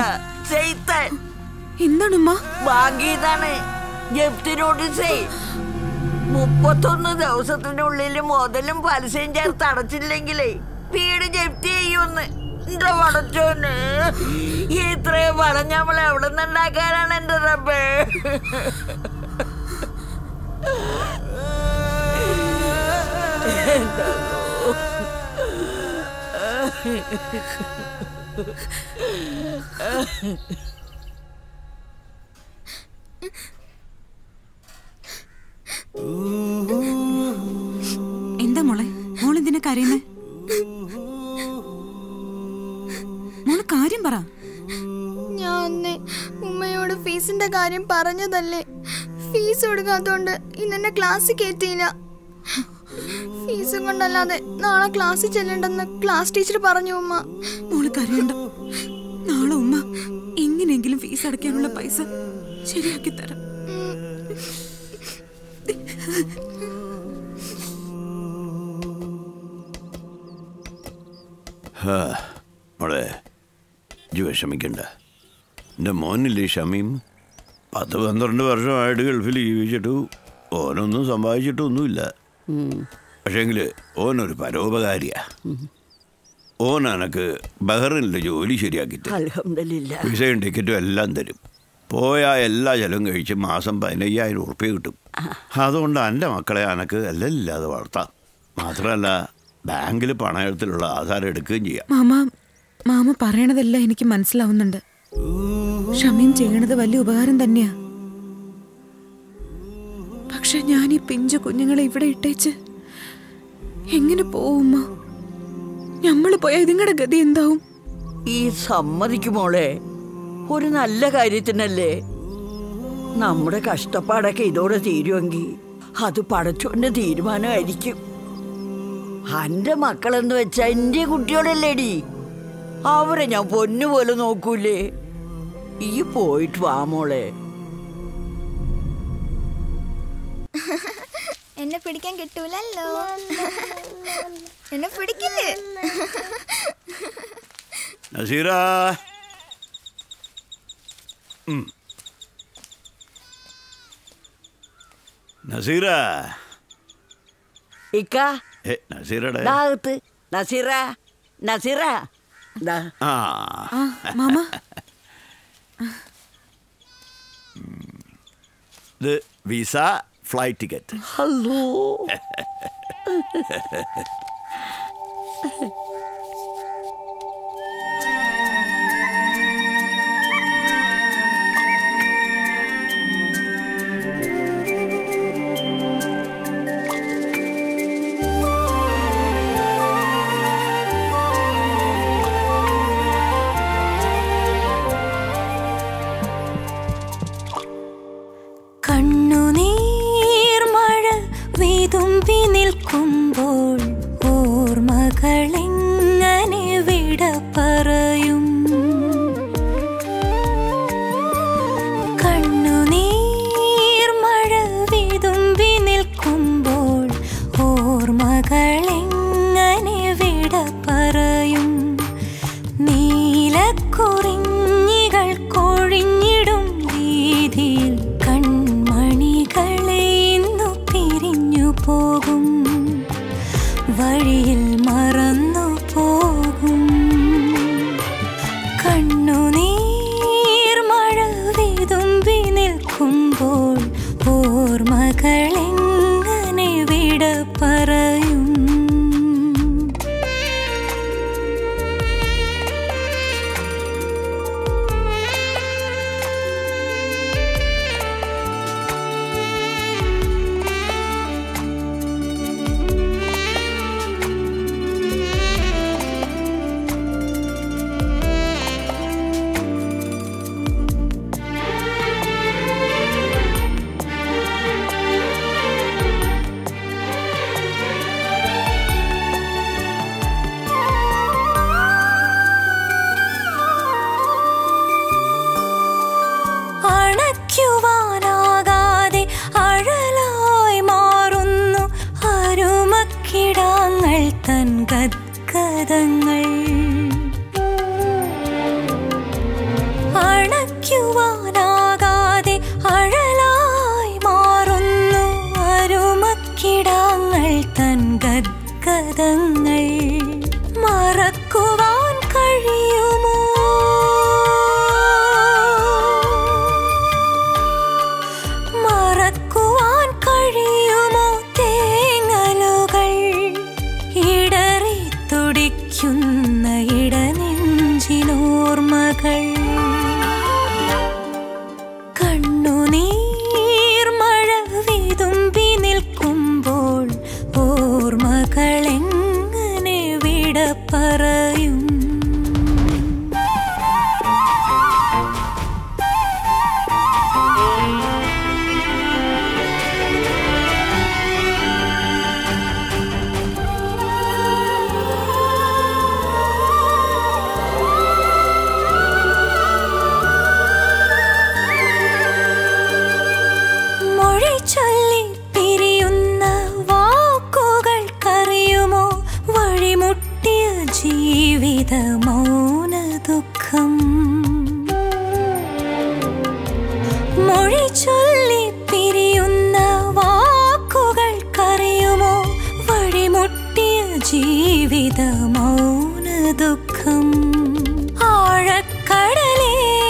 ചെയ്ത്താൻ എന്താണുമ്മ വാങ്ങിയതാണ് ജപ്തി നോട്ടീസേ മുപ്പത്തൊന്ന് ദിവസത്തിനുള്ളിൽ മുതലും പലിശയും ചേർത്ത് അടച്ചില്ലെങ്കിലേ വീട് ജപ്തി ചെയ്യുമെന്ന് എന്റെ പടച്ചോന് ഇത്രയും പണം നമ്മൾ എവിടെ നിന്നുണ്ടാക്കാനാണ് എന്റെ റബ്ബേ എന്താ മോളെ മോളെന്തിനാ കരയുന്നേ മോള് കാര്യം പറ ഞാൻ അന്ന് ഉമ്മയോട് ഫീസിന്റെ കാര്യം പറഞ്ഞതല്ലേ ഫീസ് കൊടുക്കാത്തോണ്ട് ഇന്നെന്നെ ക്ലാസ്സിൽ കയറ്റിയില്ല ഫീസും കൊണ്ടല്ലാതെ നാളെ ക്ലാസ്സിൽ ചെല്ലണ്ടെന്ന് ക്ലാസ് ടീച്ചർ പറഞ്ഞു ഉമ്മ മോള് കരയണ്ട നാളെ ഉമ്മ എങ്ങനെയെങ്കിലും ഫീസ് അടയ്ക്കാനുള്ള പൈസ ശരിയാക്കി തരാം ഹാ, മോളെ ഇജ്ജ് വിഷമിക്കണ്ട എൻ്റെ മോനില്ലേ ഷമീം പത്ത് പന്ത്രണ്ട് വർഷമായിട്ട് ഗൾഫിൽ ജീവിച്ചിട്ടു ഓനൊന്നും സമ്പാദിച്ചിട്ടൊന്നുമില്ല പക്ഷേങ്കിൽ ഓനൊരു പരോപകാരിയാ ഓൻ എനക്ക് ബഹ്റിനിൽ ജോലി ശരിയാക്കിയിട്ട് അൽഹംദുലില്ലാ വിസയും ടിക്കറ്റും എല്ലാം തരും പോയാ എല്ലാ ചെലവും കഴിച്ച് മാസം പതിനയ്യായിരം ഉറുപ്പ്യ കിട്ടും അതുകൊണ്ട് എൻ്റെ മക്കളെ എനക്ക് എല്ലാം ഇല്ലാതെ വളർത്താം മാത്രമല്ല ബാങ്കിൽ പണയത്തിലുള്ള ആധാരം എടുക്കുകയും ചെയ്യാം മാമ മാമ പറയണതെല്ലാം എനിക്ക് മനസ്സിലാവുന്നുണ്ട് ഷമീം ചെയ്യണത് വലിയ ഉപകാരം തന്നെയാ പക്ഷെ ഞാൻ ഈ പിഞ്ചു കുഞ്ഞുങ്ങളെ ഇവിടെ ഇട്ടേച്ച് എങ്ങനെ പോവുമ്മ ഞമ്മള് പോയാ ഇതിങ്ങളുടെ ഗതി എന്താവും ഈ സമ്മതിക്കുമോളെ ഒരു നല്ല കാര്യത്തിനല്ലേ നമ്മുടെ കഷ്ടപ്പാടൊക്കെ ഇതോടെ തീരുമെങ്കിൽ അത് പടച്ചോന്റെ തീരുമാനമായിരിക്കും എന്റെ മക്കളെന്ന് വെച്ചാ എന്റെ കുട്ടിയോടല്ലേടി അവരെ ഞാൻ പൊന്നുപോലെ നോക്കൂലേ ഈ പോയിട്ട് വാ മോളെ എന്നെ പിടിക്കാൻ കിട്ടൂലല്ലോ എന്നെ പിടിക്കില്ലേ നസീറ ഉം. നസീറ ഇക്ക ഏ നസീറടെ ദാകത്ത് നസീറ നസീറ ദാ ആ ആ മാമ ഇത് വിസ ഫ്ലൈറ്റ് ടിക്കറ്റ് ഹലോ കണ്ണുനീർമഴ വിതുമ്പി നിൽക്കുമ്പോൾ ഓർമ്മകളെങ്ങനെ വിട പറയും കണ്ണുനീർമഴ വിതുമ്പി നിൽക്കുമ്പോൾ ഓർമ്മകളെങ്ങനെ വിട പറയും നീലക്കുറിഞ്ഞികൾ കൊഴിഞ്ഞിടും വീതിയിൽ കൺമണികളെ ഇന്നു പിരിഞ്ഞു പോകും വഴിയിൽ മറന്നു പോകും കണ്ണുനീർ മഴ വിതുമ്പി നിൽക്കുമ്പോൾ ഓർമ്മകളെങ്ങനെ വിട പറയും അണയ്ക്കുവാനാകാതെ അഴലായി മാറുന്നു അരുമക്കിടാങ്ങൾ തൻ ഗദ്ഗതങ്ങൾ അണയ്ക്കുവാനാകാതെ അഴലായി മാറുന്നു അരുമ ജീവിതങ്ങൾ മറക്കുവാൻ കഴിയുമോ മറക്കുവാൻ കഴിയുമോ തേങ്ങലുകൾ ഇടറി തുടിക്കുന്ന ഇടനെഞ്ചിനോർമ്മകൾ കണ്ണുനീർ മഴ വിതുമ്പി നിൽക്കുമ്പോൾ ഓർമ്മകൾ എങ്ങനെ വിട പറയും മൊഴി ചൊല്ലി പിരിയുന്ന വാക്കുകൾക്കറിയുമോ വഴിമുട്ടിയ ജീവിത മൗന ദുഃഖം മൊഴി ചൊല്ലി പിരിയുന്ന വാക്കുകൾക്കറിയുമോ വഴിമുട്ടിയ ജീവിത മൗന ദുഃഖം ആഴക്കടലേ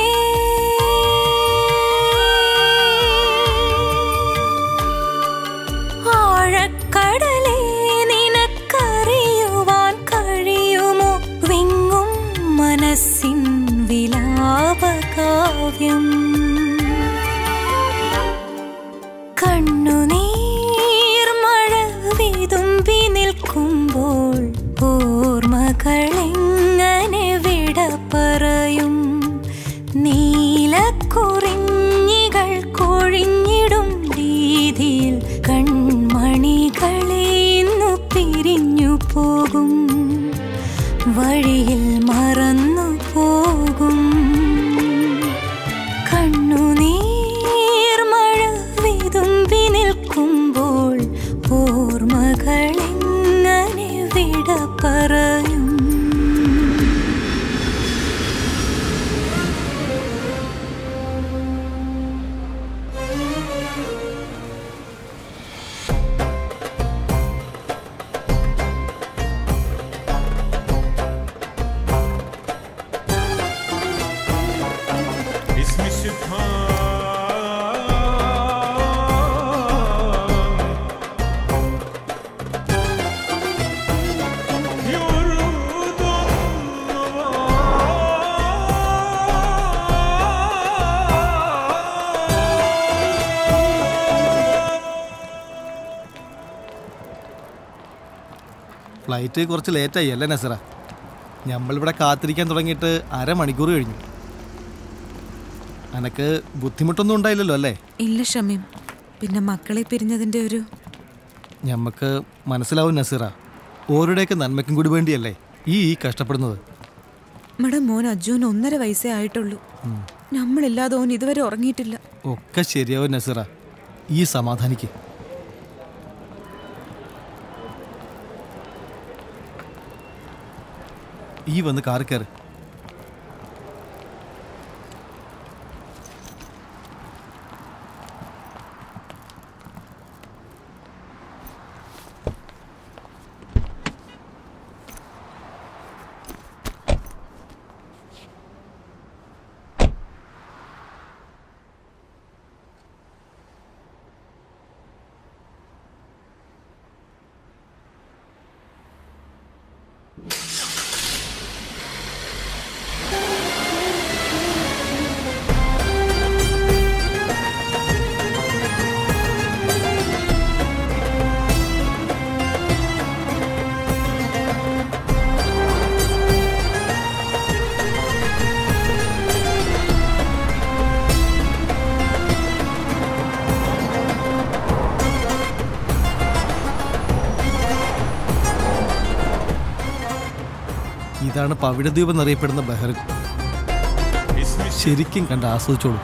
ആഴക്കടലേ നിനക്കറിയുവാൻ കഴിയുമോ വിങ്ങും മനസ്സിൻ വിലാപകാവ്യം കണ്ണുനീർ മഴ വിതുമ്പി നിൽക്കുമ്പോൾ ഓർമ്മകളെങ്ങനെ വിട പറയും നീലക്കുറിഞ്ഞികൾ കൊഴിഞ്ഞിടും രീതിയിൽ കൺമണികളെ ഇന്നു പിരിഞ്ഞു പോകും വഴിയിൽ മറന്നു പോകും കണ്ണുനീർ മഴ വിതുമ്പി നിൽക്കുമ്പോൾ ഓർമ്മകളെങ്ങനെ വിട പറയും اسم سبحان يرد ഫ്ലൈറ്റ് കുറച്ച് ലേറ്റായി അല്ലേ നസറ നമ്മളിവിടെ കാത്തിരിക്കാൻ തുടങ്ങിയിട്ട് അരമണിക്കൂർ കഴിഞ്ഞു അനക്ക് ബുദ്ധിമുട്ടൊന്നും ഉണ്ടായില്ലല്ലോ അല്ലേ ഇല്ല ഷമീം പിന്നെ മക്കളെ പിരിഞ്ഞതിന്റെ ഒരു ഞമ്മക്ക് മനസ്സിലാവും നസീറ ഓരോടെയൊക്കെ നന്മയ്ക്കും കൂടി വേണ്ടിയല്ലേ ഈ ഈ കഷ്ടപ്പെടുന്നത് നമ്മുടെ മോൻ അജുവിന് ഒന്നര വയസ്സേ ആയിട്ടുള്ളൂ ഉം. നമ്മളില്ലാതെ ഓൻ ഇതുവരെ ഉറങ്ങിയിട്ടില്ല ഒക്കെ ശരിയാവും നസീറ ഈ സമാധാനിക്ക് ഈ വന്ന് കാർ കയറി ഇതാണ് പവിഴദ്വീപ് എന്നറിയപ്പെടുന്ന ബഹ്റിൻ ശരിക്കും കണ്ട് ആസ്വദിച്ചോളൂ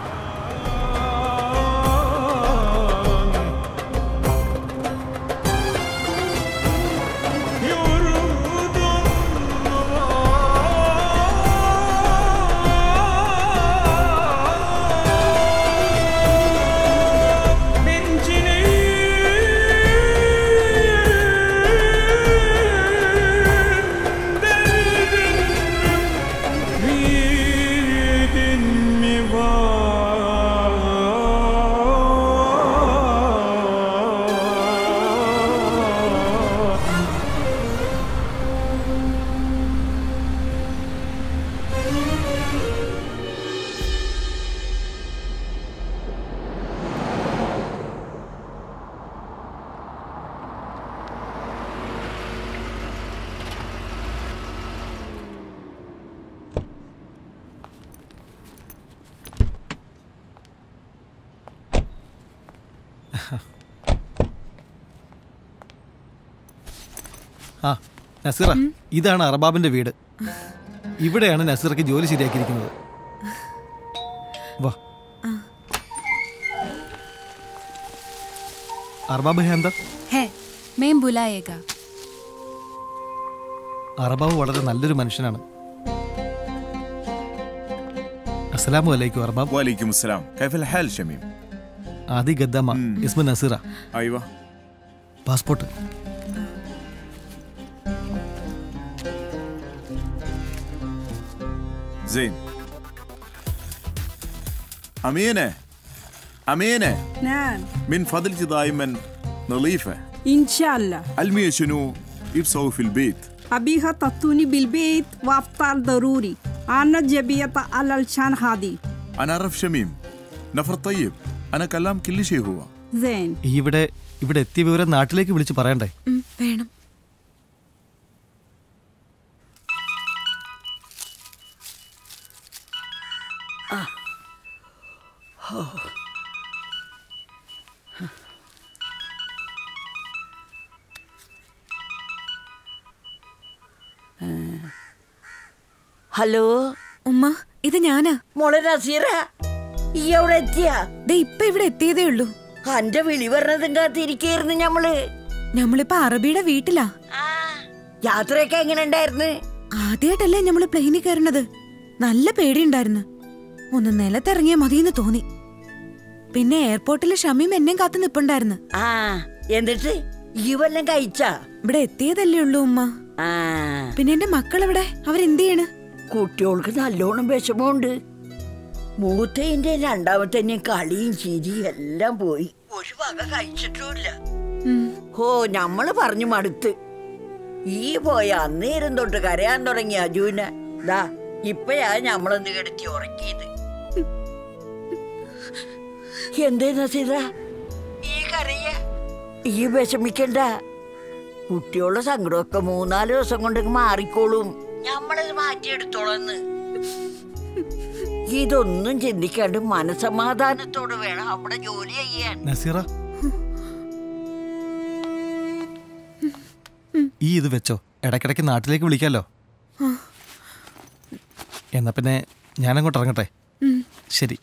من جنين ആ നസീറ ഇതാണ് അറബാബിന്റെ വീട് ഇവിടെയാണ് നസീറക്ക് ജോലി ശരിയാക്കിയിരിക്കുന്നത് വാ അറബാബ് ഹേ എന്താ है मैं बुलाएगा അറബാബ് വളരെ നല്ലൊരു മനുഷ്യനാണ് അസ്സലാമു അലൈക്കും അറബാബ് وعليكم السلام كيف الحال شميم ആദി ഗദ്ദാമ ഇസ്മ നസീറ ايوه പാസ്പോർട്ട് زين أمينة أمينة نعم من فضلك دائما نظيفة إن شاء الله علمي شنو يبسوي في البيت أبيها تطوني بالبيت وأفطار ضروري أنا جبية على الشان هذه أنا أعرف شميم نفر طيب أنا كلام كل شيء هو زين ഇവിടെ ഇവിടെ എത്തിയ വിവരം നാട്ടിലേക്ക് വിളിച്ച് പറയണ്ടേ ഉം, വേണം ഹലോ ഉമ്മ ഇത് ഞാനാ മോളെ നസീറ ഈ എവിടെ എത്തിയാ ദേ ഇപ്പൊ ഇവിടെ എത്തിയതേ ഉള്ളൂ അന്റെ വിളി പറഞ്ഞതും കാത്തിരിക്കായിരുന്നു ഞമ്മള് നമ്മളിപ്പോ അറബിയുടെ വീട്ടിലാ യാത്രയൊക്കെ എങ്ങനെ ഉണ്ടായിരുന്നു ആദ്യമായിട്ടല്ലേ നമ്മള് പ്ലെയിനിൽ കയറണത് നല്ല പേടിയുണ്ടായിരുന്നു ഒന്ന് നിലത്തിറങ്ങിയാ മതിയെന്ന് തോന്നി പിന്നെ എയർപോർട്ടിൽ ഷമീം എന്നെയും കാത്തു നിപ്പുണ്ടായിരുന്നു ആ എന്നിട്ട് ഈ വല്ലം കഴിച്ചാ ഇവിടെ എത്തിയതല്ലേ ഉള്ളൂ ഉമ്മ ആ പിന്നെ എന്റെ മക്കളെവിടെ അവരെന്ത് ചെയ്യണ് കുട്ടികൾക്ക് നല്ലോണം വിഷമമുണ്ട് മൂത്തേന്റെ രണ്ടാമത്തെ കളിയും ചിരിയും എല്ലാം പോയി ഒരു വക കഴിച്ചിട്ടുമില്ല ഓ ഞമ്മള് പറഞ്ഞു മടുത്ത് ഈ പോയ അന്നേരം തൊട്ട് കരയാൻ തുടങ്ങി അജുവിനെ ദാ ഇപ്പഴാ ഞമ്മളൊന്ന് കിടത്തി ഉറക്കിയത് എന്തേ നസീറ ഈ കരയ ഈ വിഷമിക്കണ്ട കുട്ടികളുടെ സങ്കടമൊക്കെ മൂന്നാല് ദിവസം കൊണ്ട് മാറിക്കോളും ഞമ്മളത് മാറ്റിയെടുത്തോളന്ന് ഇതൊന്നും ചിന്തിക്കാണ്ട് മനസമാധാനത്തോട് വേണം അവിടെ ജോലി ചെയ്യാൻ നസീറ ഈ ഇത് വെച്ചോ ഇടയ്ക്കിടയ്ക്ക് നാട്ടിലേക്ക് വിളിക്കാലോ എന്നാ പിന്നെ ഞാനങ്ങോട്ട് ഇറങ്ങട്ടെ ഉം. ശരി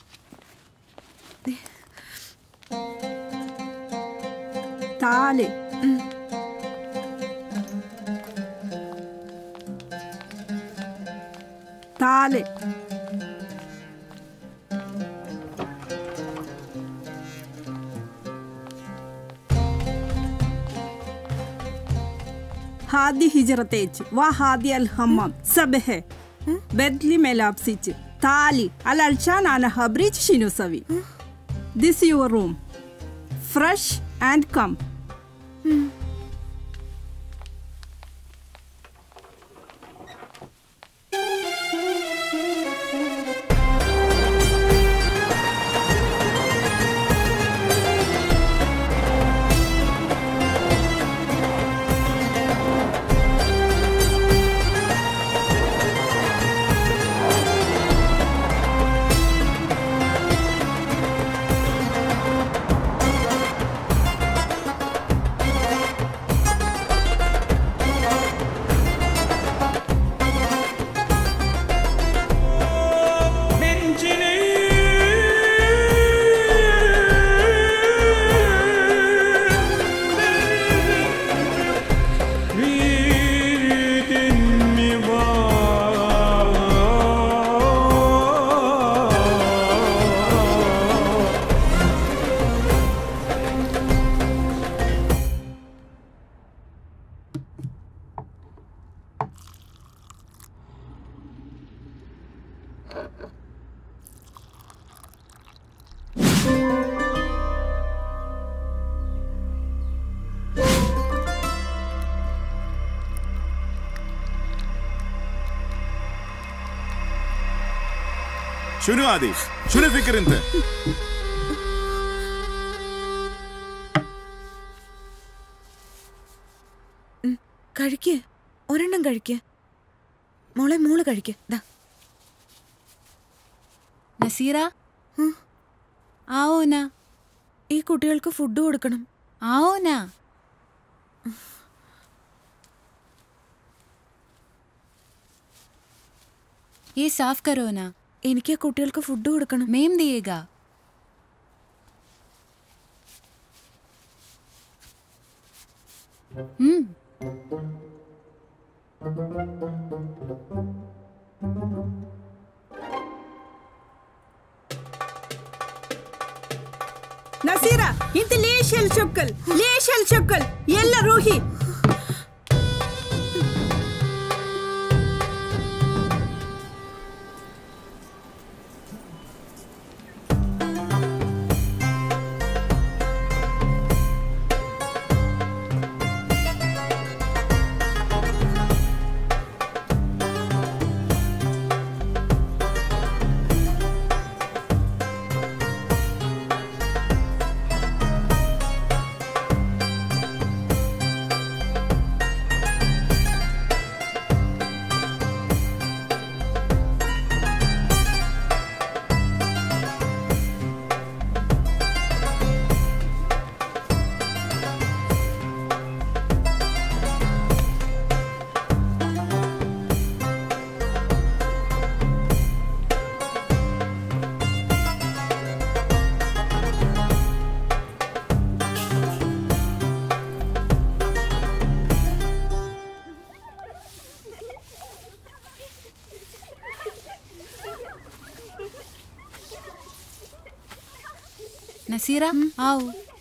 تعالي تعالي هذه هجرتك وهذه الحمام سبه بدلي ملابسك تعالي علشان أنا خبريك شنو سوي This your room fresh and come. شنو هذه؟ شنو فكر انت؟ കഴിക്ക് ഒരെണ്ണം കഴിക്ക് മോളെ മോള് കഴിക്ക് ദാ നസീറ ആവോ നാ ഈ കുട്ടികൾക്ക് ഫുഡ് കൊടുക്കണം ആവോ നാ ये साफ करो ना എനിക്ക് ആ കുട്ടികൾക്ക് ഫുഡ് കൊടുക്കണം मेम दिएगा हम्म نسيرة انت ليش هالشكل ليش هالشكل يلا روحي नसीरा आओ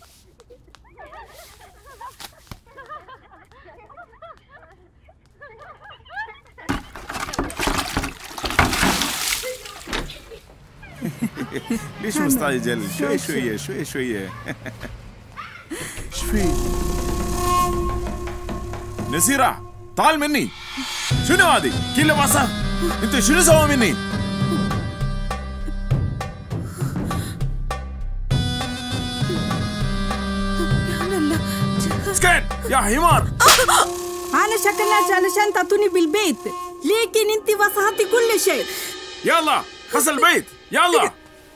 ليش مستعجل شوي شوية شوي شوية شوي نسيرة تعال مني شنو هذه كله وسخ انت شنو سوى مني سكت يا حمار أنا شكلت علشان تعطوني بالبيت لكن انت وسختي كل شيء يلا غسل البيت يلا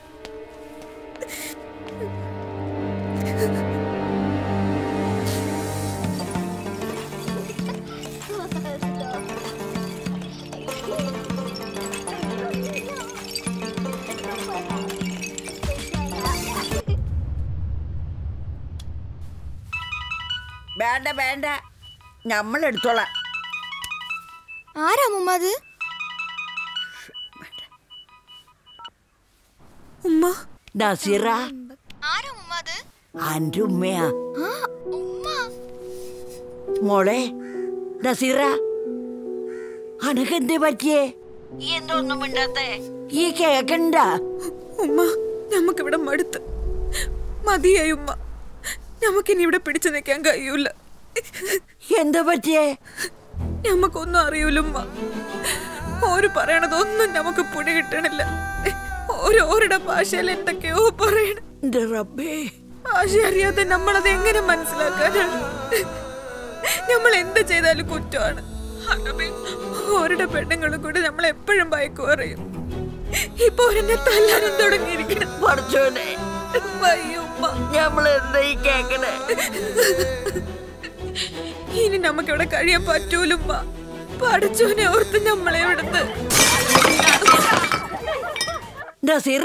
വേണ്ട വേണ്ട നമ്മൾ എടുത്തോളാം ആരാ മുമ്മ അത് ഉമ്മ നസീറ ആരാ മുമ്മ അത് അന്റെ ഉമ്മയാ ആ ഉമ്മ മോളെ നസീറ അനക്കെന്തേ പറ്റിയേ ഈ എന്തൊന്നും മിണ്ടാത്തേ ഈ കേക്കണ്ട ഉമ്മ നമുക്കിവിടെ മടുത്ത് മതിയായി ഉമ്മ നമുക്കിനി ഇവിടെ പിടിച്ചു നിൽക്കാൻ കഴിയൂല എന്താ പറ്റിയേ നമുക്കൊന്നും അറിയൂല ഉമ്മ ഓര് പറയണതൊന്നും നമുക്ക് പുടി കിട്ടണില്ല ഓരോരുടെ ഭാഷയിൽ എന്തൊക്കെയോ പറയണ എന്റെ റബ്ബേ ഭാഷ അറിയാതെ നമ്മളത് എങ്ങനെ മനസ്സിലാക്കാനാണ് നമ്മൾ എന്ത് ചെയ്താലും കുറ്റമാണ് അകമേ, ഓരുടെ പെണ്ണുങ്ങളും കൂടെ നമ്മൾ എപ്പോഴും ഭയക്കു പറയും ഇപ്പൊ ഒരെന്നെ തല്ലാനും തുടങ്ങിയിരിക്കണം പഠിച്ചോനെ വയ്യുമ്മ നമ്മൾ എന്താ ഈ കേക്കണേ ഇനി നമുക്കിവിടെ കഴിയാൻ പറ്റൂലുമ്മ പഠിച്ചോനെ ഓർത്ത് നമ്മളെ ഇവിടുന്ന് നസീറ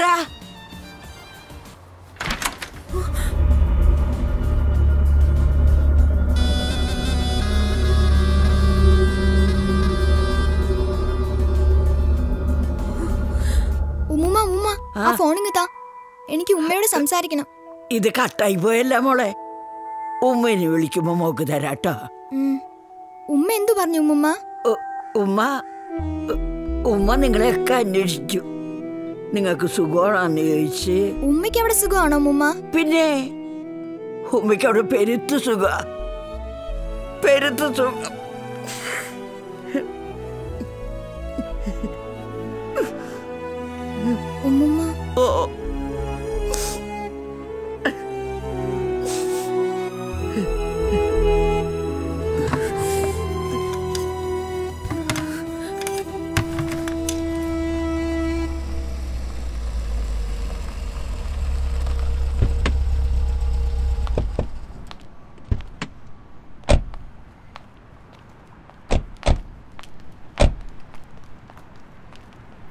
ഉമ്മുമ്മ ഉമ്മ ആ ഫോണിങ് താ എനിക്ക് ഉമ്മയോട് സംസാരിക്കണം ഇത് കട്ടായി പോയല്ല മോളെ ഉമ്മനെ വിളിക്കുമ്പോ മോക്ക് തരാട്ടോ ഉം. ഉമ്മ എന്തു പറഞ്ഞു ഉമ്മുമ്മ ഉ- ഉമ്മ ഉ- ഉമ്മ നിങ്ങളെയൊക്കെ അന്വേഷിച്ചു നിങ്ങൾക്ക് സുഖമാണെന്ന് ചോദിച്ച് ഉമ്മയ്ക്ക് അവിടെ സുഖമാണോ ഉമ്മുമ്മ പിന്നെ ഉമ്മയ്ക്ക് അവിടെ പെരുത്ത് സുഖ പെരുത്ത് സുഖം ഉമ്മുമ്മ ഓ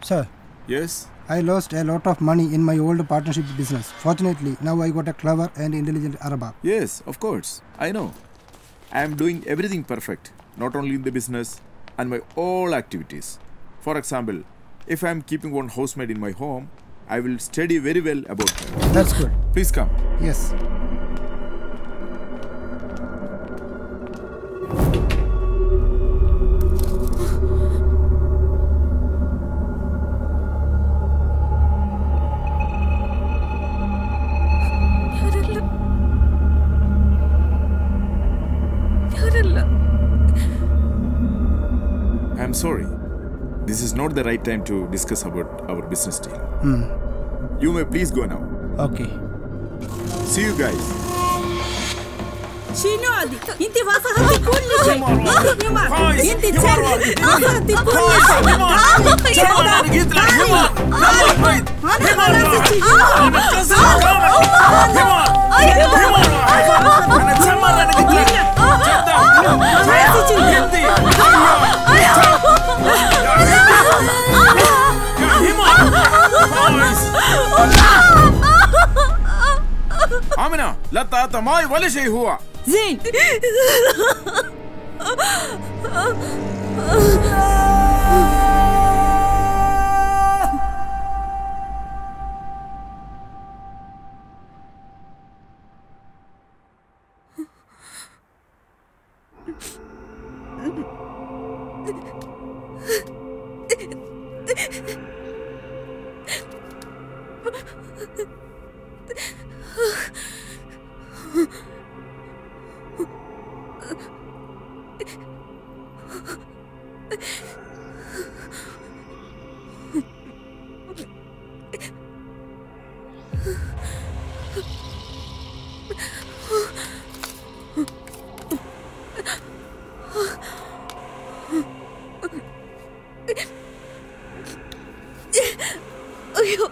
Sir, Yes? I lost a lot of money in my old partnership business. Fortunately, now I got a clever and intelligent Arabab. Yes, of course. I know. I am doing everything perfect, not only in the business and my all activities. For example, if I am keeping one housemaid in my home, I will study very well about her. That's good. Please come. Yes. ഞാനല്ല ഞാനല്ല I am sorry. This is not the right time to discuss about our business deal. Hmm. You may please go now. Okay. See you guys. شنو هذه؟ انت وصلتي كل شيء حمار كويس. انت حمار تسرقي واحد. وصلتي كل كويس. شيء حمار. حمار. أنا قلت لك حمار. يلا بيت. انا حمار خلاص واحد. أنا بكسر كامل. حمار. حمار واحد. أنا اتسمر أنا قلت لك. جدة. جدي. آمنة لا تعطى ماي ولا شيء هو زين അയ്യോ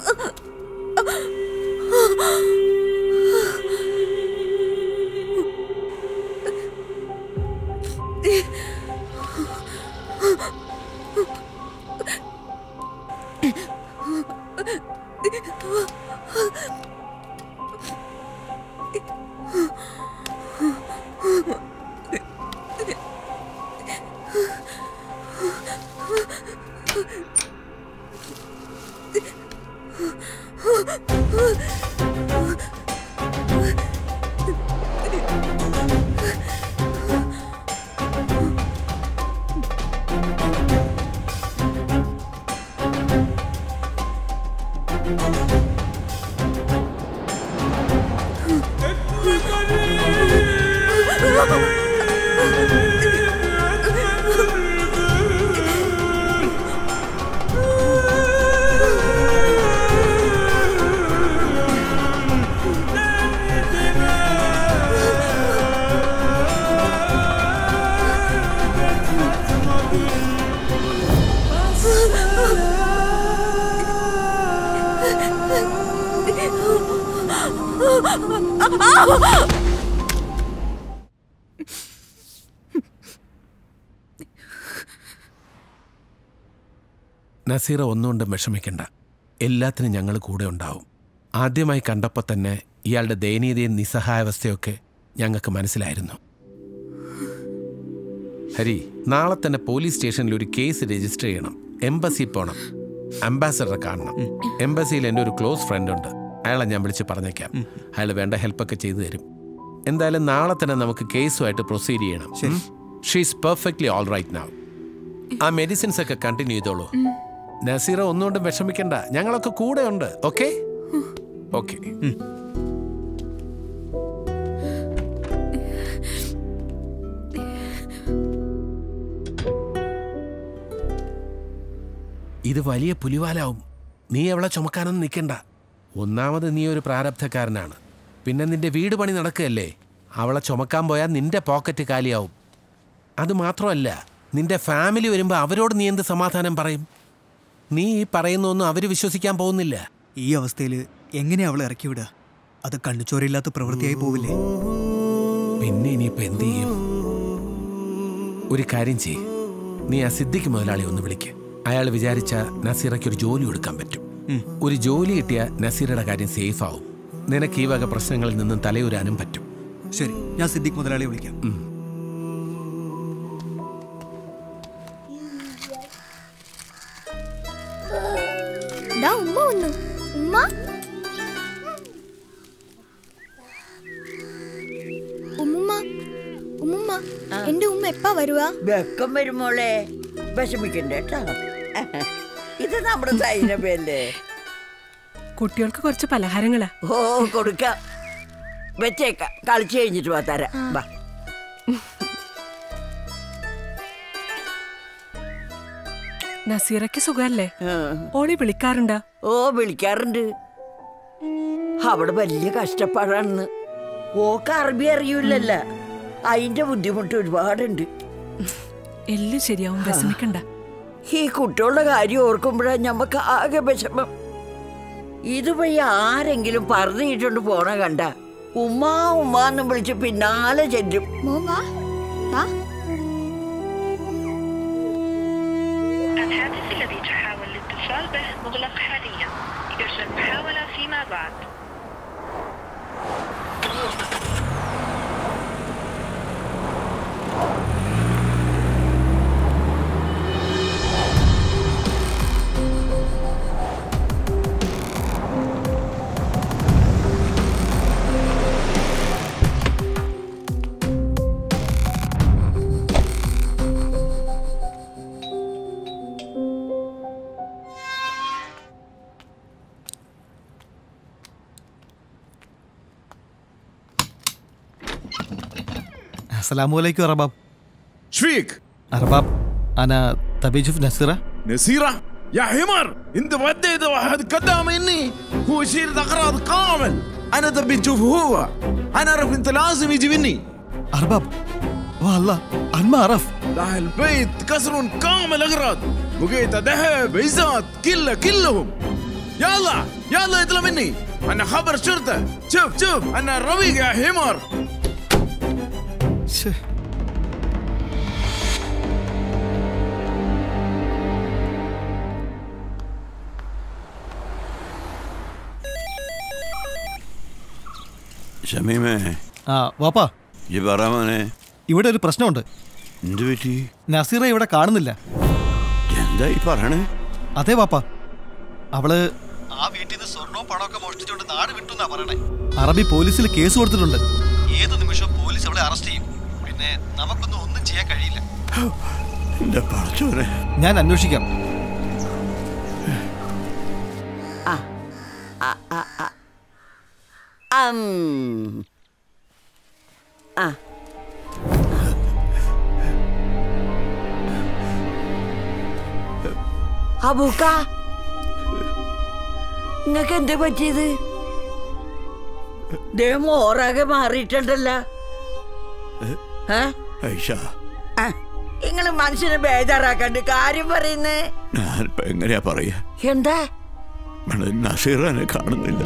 നസീറ ഒന്നുകൊണ്ടും വിഷമിക്കണ്ട എല്ലാത്തിനും ഞങ്ങൾ കൂടെ ഉണ്ടാവും ആദ്യമായി കണ്ടപ്പോൾ തന്നെ ഇയാളുടെ ദയനീയതയും നിസ്സഹായാവസ്ഥയൊക്കെ ഞങ്ങൾക്ക് മനസ്സിലായിരുന്നു ഹരി നാളെ തന്നെ പോലീസ് സ്റ്റേഷനിൽ ഒരു കേസ് രജിസ്റ്റർ ചെയ്യണം എംബസി പോകണം അംബാസഡറെ കാണണം എംബസിയിൽ എൻ്റെ ഒരു ക്ലോസ് ഫ്രണ്ട് ഉണ്ട് അയാളെ ഞാൻ വിളിച്ച് പറഞ്ഞേക്കാം അയാൾ വേണ്ട ഹെൽപ്പൊക്കെ ചെയ്തു തരും എന്തായാലും നാളെ തന്നെ നമുക്ക് കേസുമായിട്ട് പ്രൊസീഡ് ചെയ്യണം she's perfectly all right now ആ മെഡിസിൻസ് ഒക്കെ കണ്ടിന്യൂ ചെയ്തോളൂ നസീറ ഒന്നുകൊണ്ടും വിഷമിക്കണ്ട ഞങ്ങളൊക്കെ കൂടെ ഉണ്ട് ഓക്കെ ഓക്കെ ഇത് വലിയ പുലിവാലാവും നീ അവളെ ചുമക്കാനൊന്നും നിൽക്കണ്ട ഒന്നാമത് നീ ഒരു പ്രാരബ്ധക്കാരനാണ് പിന്നെ നിന്റെ വീട് പണി നടക്കുകയല്ലേ അവളെ ചുമക്കാൻ പോയാൽ നിന്റെ പോക്കറ്റ് കാലിയാവും അത് മാത്രമല്ല നിന്റെ ഫാമിലി വരുമ്പോൾ അവരോട് നീ എന്ത് സമാധാനം പറയും നീ ഈ പറയുന്നൊന്നും അവർ വിശ്വസിക്കാൻ പോകുന്നില്ല ഈ അവസ്ഥയിൽ എങ്ങനെയാ അവളെ ഇറക്കി വിടുക അത് കണ്ണുചോരയില്ലാത്ത പ്രവൃത്തിയായി പോവില്ലേ പിന്നെ ഇനിയിപ്പോ എന്ത് ചെയ്യും ഒരു കാര്യം ചെയ്യ് നീ ആ സിദ്ദിഖ് മുതലാളി ഒന്ന് വിളിക്ക് അയാൾ വിചാരിച്ച നസീറയ്ക്ക് ഒരു ജോലി കൊടുക്കാൻ പറ്റും ഒരു ജോലി കിട്ടിയ നസീറയുടെ കാര്യം സേഫ് ആവും നിനക്ക് ഈ വക പ്രശ്നങ്ങളിൽ നിന്നും തലയുരാനും പറ്റും ശരി ഞാൻ സിദ്ദിഖ് മുതലാളിയെ വിളിക്കാം ദാ ഉമ്മ വന്നു ഉമ്മ ഉമ്മുമ്മ ഉമ്മുമ്മ എന്റെ ഉമ്മ എപ്പാ വരുവാ വെക്കം വരുമോളെ വിഷമിക്കണ്ട കേട്ടോ ഇത് നമ്മുടെ സൈനബല്ലേ കുട്ടികൾക്ക് കുറച്ച് പലഹാരങ്ങളാ ഓ കൊടുക്കാം വെച്ചേക്കാം കളിച്ചു കഴിഞ്ഞിട്ട് വാ തരാം വാ നസീറയ്ക്ക് സുഖല്ലേ ഓളി വിളിക്കാറുണ്ടാ ഓ വിളിക്കാറുണ്ട് അവിടെ വലിയ കഷ്ടപ്പാടാണെന്ന് ഓക്ക് അറബി അറിയൂലല്ല അതിന്റെ ബുദ്ധിമുട്ട് ഒരുപാടുണ്ട് എല്ലാം ശരിയാവും വിഷമിക്കണ്ട ഈ കുട്ടികളുടെ കാര്യം ഓർക്കുമ്പോഴാ ഞമ്മക്ക് ആകെ വിഷമം ഇതുവഴി ആരെങ്കിലും പറഞ്ഞിട്ടുണ്ട് പോണ കണ്ട ഉമ്മാ ഉമ്മാന്നും വിളിച്ച് പിന്നാലെ ചെല്ലും الهاتف الذي تحاول الاتصال به مغلق حاليا يرجى المحاولة فيما بعد السلام عليكم يا رباب شفيك؟ أرباب أنا تبي تشوف نسيرة؟ نسيرة؟ يا حمار انت وديت واحد قدام مني هو يشيل اغراض كامل انا تبي تشوف هو انا اعرف انت لازم يجي مني أرباب والله أنا ما أعرف ده البيت كسرون كامل اغراض بقيت ذهب عزات كله كلهم يلا يلا اطلع مني انا خبر شرطه شوف شوف انا الرفيق يا حمار ഷമീമേ ആ വാപ്പാ ഈ പറ മോനെ ഇവിടെ ഒരു പ്രശ്നമുണ്ട് എന്തു പറ്റി നസീറ ഇവിടെ കാണുന്നില്ല എന്താ ഈ പറയണേ അതെ വാപ്പാ അവള് ആ വീട്ടിൽ നിന്ന് സ്വർണവും പണമൊക്കെ മോഷ്ടിച്ചുകൊണ്ട് നാട് വിട്ടുന്നാ പറയണേ അറബി പോലീസിൽ കേസ് കൊടുത്തിട്ടുണ്ട് ഏത് നിമിഷം പോലീസ് അവളെ അറസ്റ്റ് ചെയ്യും പിന്നെ നമുക്കൊന്നും ഒന്നും ചെയ്യാൻ കഴിയില്ല എന്റെ പറച്ചോനെ ഞാൻ അന്വേഷിക്കാം ആ ആ ആ അം. ആ അബൂക്ക നിങ്ങക്ക് എന്താ പറ്റിയത് ദേ മോറാകെ മാറിയിട്ടുണ്ടല്ലോ ഏ ഐഷ നിങ്ങള് മനുഷ്യനെ ബേജാറാക്കണ്ട് കാര്യം പറയുന്നേ ഞാനിപ്പോ എങ്ങനെയാ പറയാ എന്താ ഇവിടെ നസീറാനെ കാണുന്നില്ല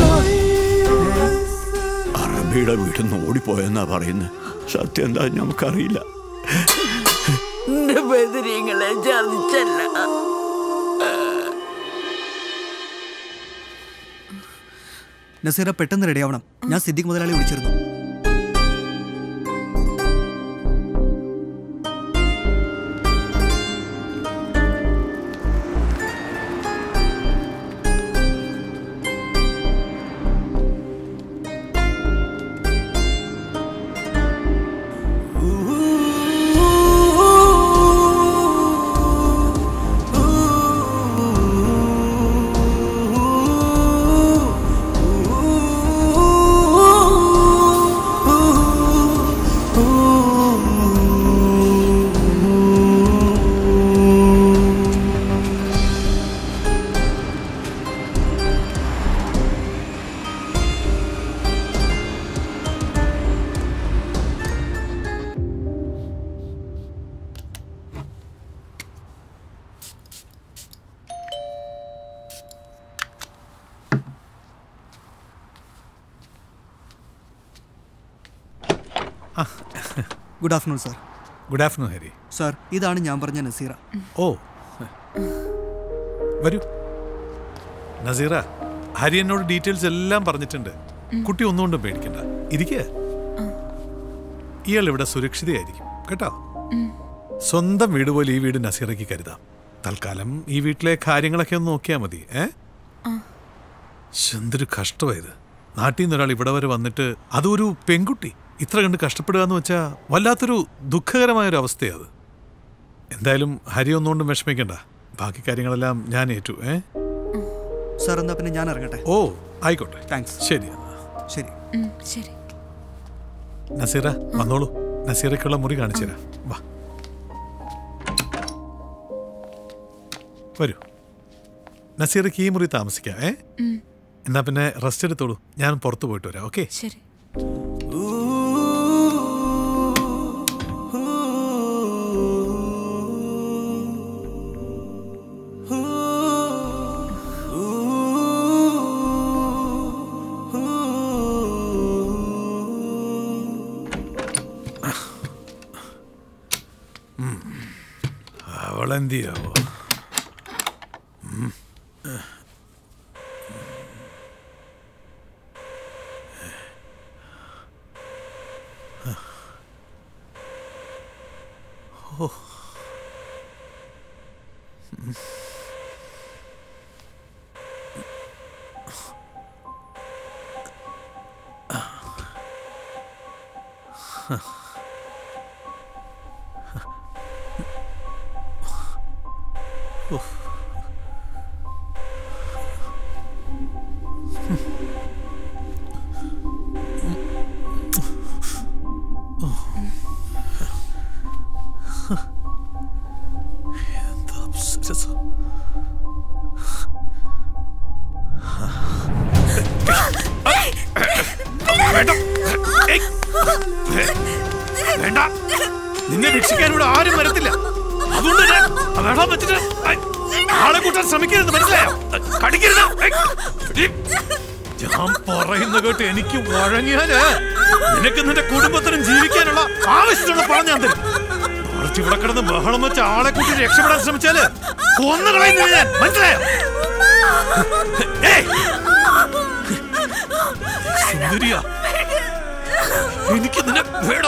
അറബിയുടെ വീട്ടിൽ നിന്ന് ഓടിപ്പോയെന്നാ പറയുന്നത് സത്യം എന്താ നമുക്കറിയില്ല എന്റെ ബദരീങ്ങളെ ചതിച്ചല്ല നസീറ പെട്ടെന്ന് റെഡിയാവണം ഞാൻ സിദ്ദിഖ് മുതലാളി വിളിച്ചിരുന്നു good afternoon sir good afternoon Hari sir ഇതാണ് ഞാൻ പറഞ്ഞ നസീറ ഓ വരൂ നസീറ ഹരി എന്നോട് ഡീറ്റെയിൽസ് എല്ലാം പറഞ്ഞിട്ടുണ്ട് കുട്ടി ഒന്നുകൊണ്ടും പേടിക്കണ്ട ഇരിക്കുക ഇയാൾ ഇവിടെ സുരക്ഷിതയായിരിക്കും കേട്ടോ സ്വന്തം വീട് പോലെ ഈ വീട് നസീറയ്ക്ക് കരുതാം തൽക്കാലം ഈ വീട്ടിലെ കാര്യങ്ങളൊക്കെ ഒന്ന് നോക്കിയാൽ മതി ഏ ശ്ശ്, എന്തൊരു കഷ്ടമായത് നാട്ടിൽ നിന്ന് ഒരാൾ ഇവിടെ വരെ വന്നിട്ട് അതൊരു പെൺകുട്ടി ഇത്ര കണ്ട് കഷ്ടപ്പെടുക എന്ന് വെച്ചാൽ വല്ലാത്തൊരു ദുഃഖകരമായ ഒരു അവസ്ഥയത് എന്തായാലും ഹരി ഒന്നുകൊണ്ടും വിഷമിക്കണ്ട ബാക്കി കാര്യങ്ങളെല്ലാം ഞാൻ ഏറ്റു ഏ സാർ എന്നാ പിന്നെ ഞാൻ ഇറങ്ങട്ടെ ഓ ആയിക്കോട്ടെ താങ്ക്സ് ശരി ശരി ശരി നസീറ വന്നോളൂ നസീറയ്ക്കുള്ള മുറി കാണിച്ചു തരാം വാ വരൂ നസീറയ്ക്ക് ഈ മുറി താമസിക്കാം ഏ ഉം. എന്നാ പിന്നെ റെസ്റ്റ് എടുത്തോളൂ ഞാൻ പുറത്തു പോയിട്ട് വരാം ഓക്കെ ശരി അവളെന്തിയാവോ ഉം. ഓ ഉം. ഉഫ്. എന്താ അപ്സരസം വേണ്ട ഏയ്. വേണ്ട നിന്നെ രക്ഷിക്കാൻ ഇവിടെ ആരും വരത്തില്ല അതുകൊണ്ട് ഞാൻ ആ വെള്ളം വെച്ചിട്ട് ഐ, ആളെ കൂട്ടാൻ ശ്രമിക്കരുത് മനസ്സിലായോ കടിക്കരുത് ഐ, ഈ, ഞാൻ പറയുന്ന കേട്ട് എനിക്ക് വഴങ്ങിയാല് നിനക്ക് നിന്റെ കുടുംബത്തിനും ജീവിക്കാനുള്ള ആവശ്യമുള്ള പണം ഞാൻ തരും കുറച്ച് ഇവിടെ കിടന്ന് ബഹളം വെച്ച് ആളെ കൂട്ടി രക്ഷപ്പെടാൻ ശ്രമിച്ചാല് കൊന്നു കളയുന്നില്ല ഞാൻ മനസ്സിലായോ ഏയ്, സുന്ദരിയാ എനിക്ക് നിന്നെ വേണം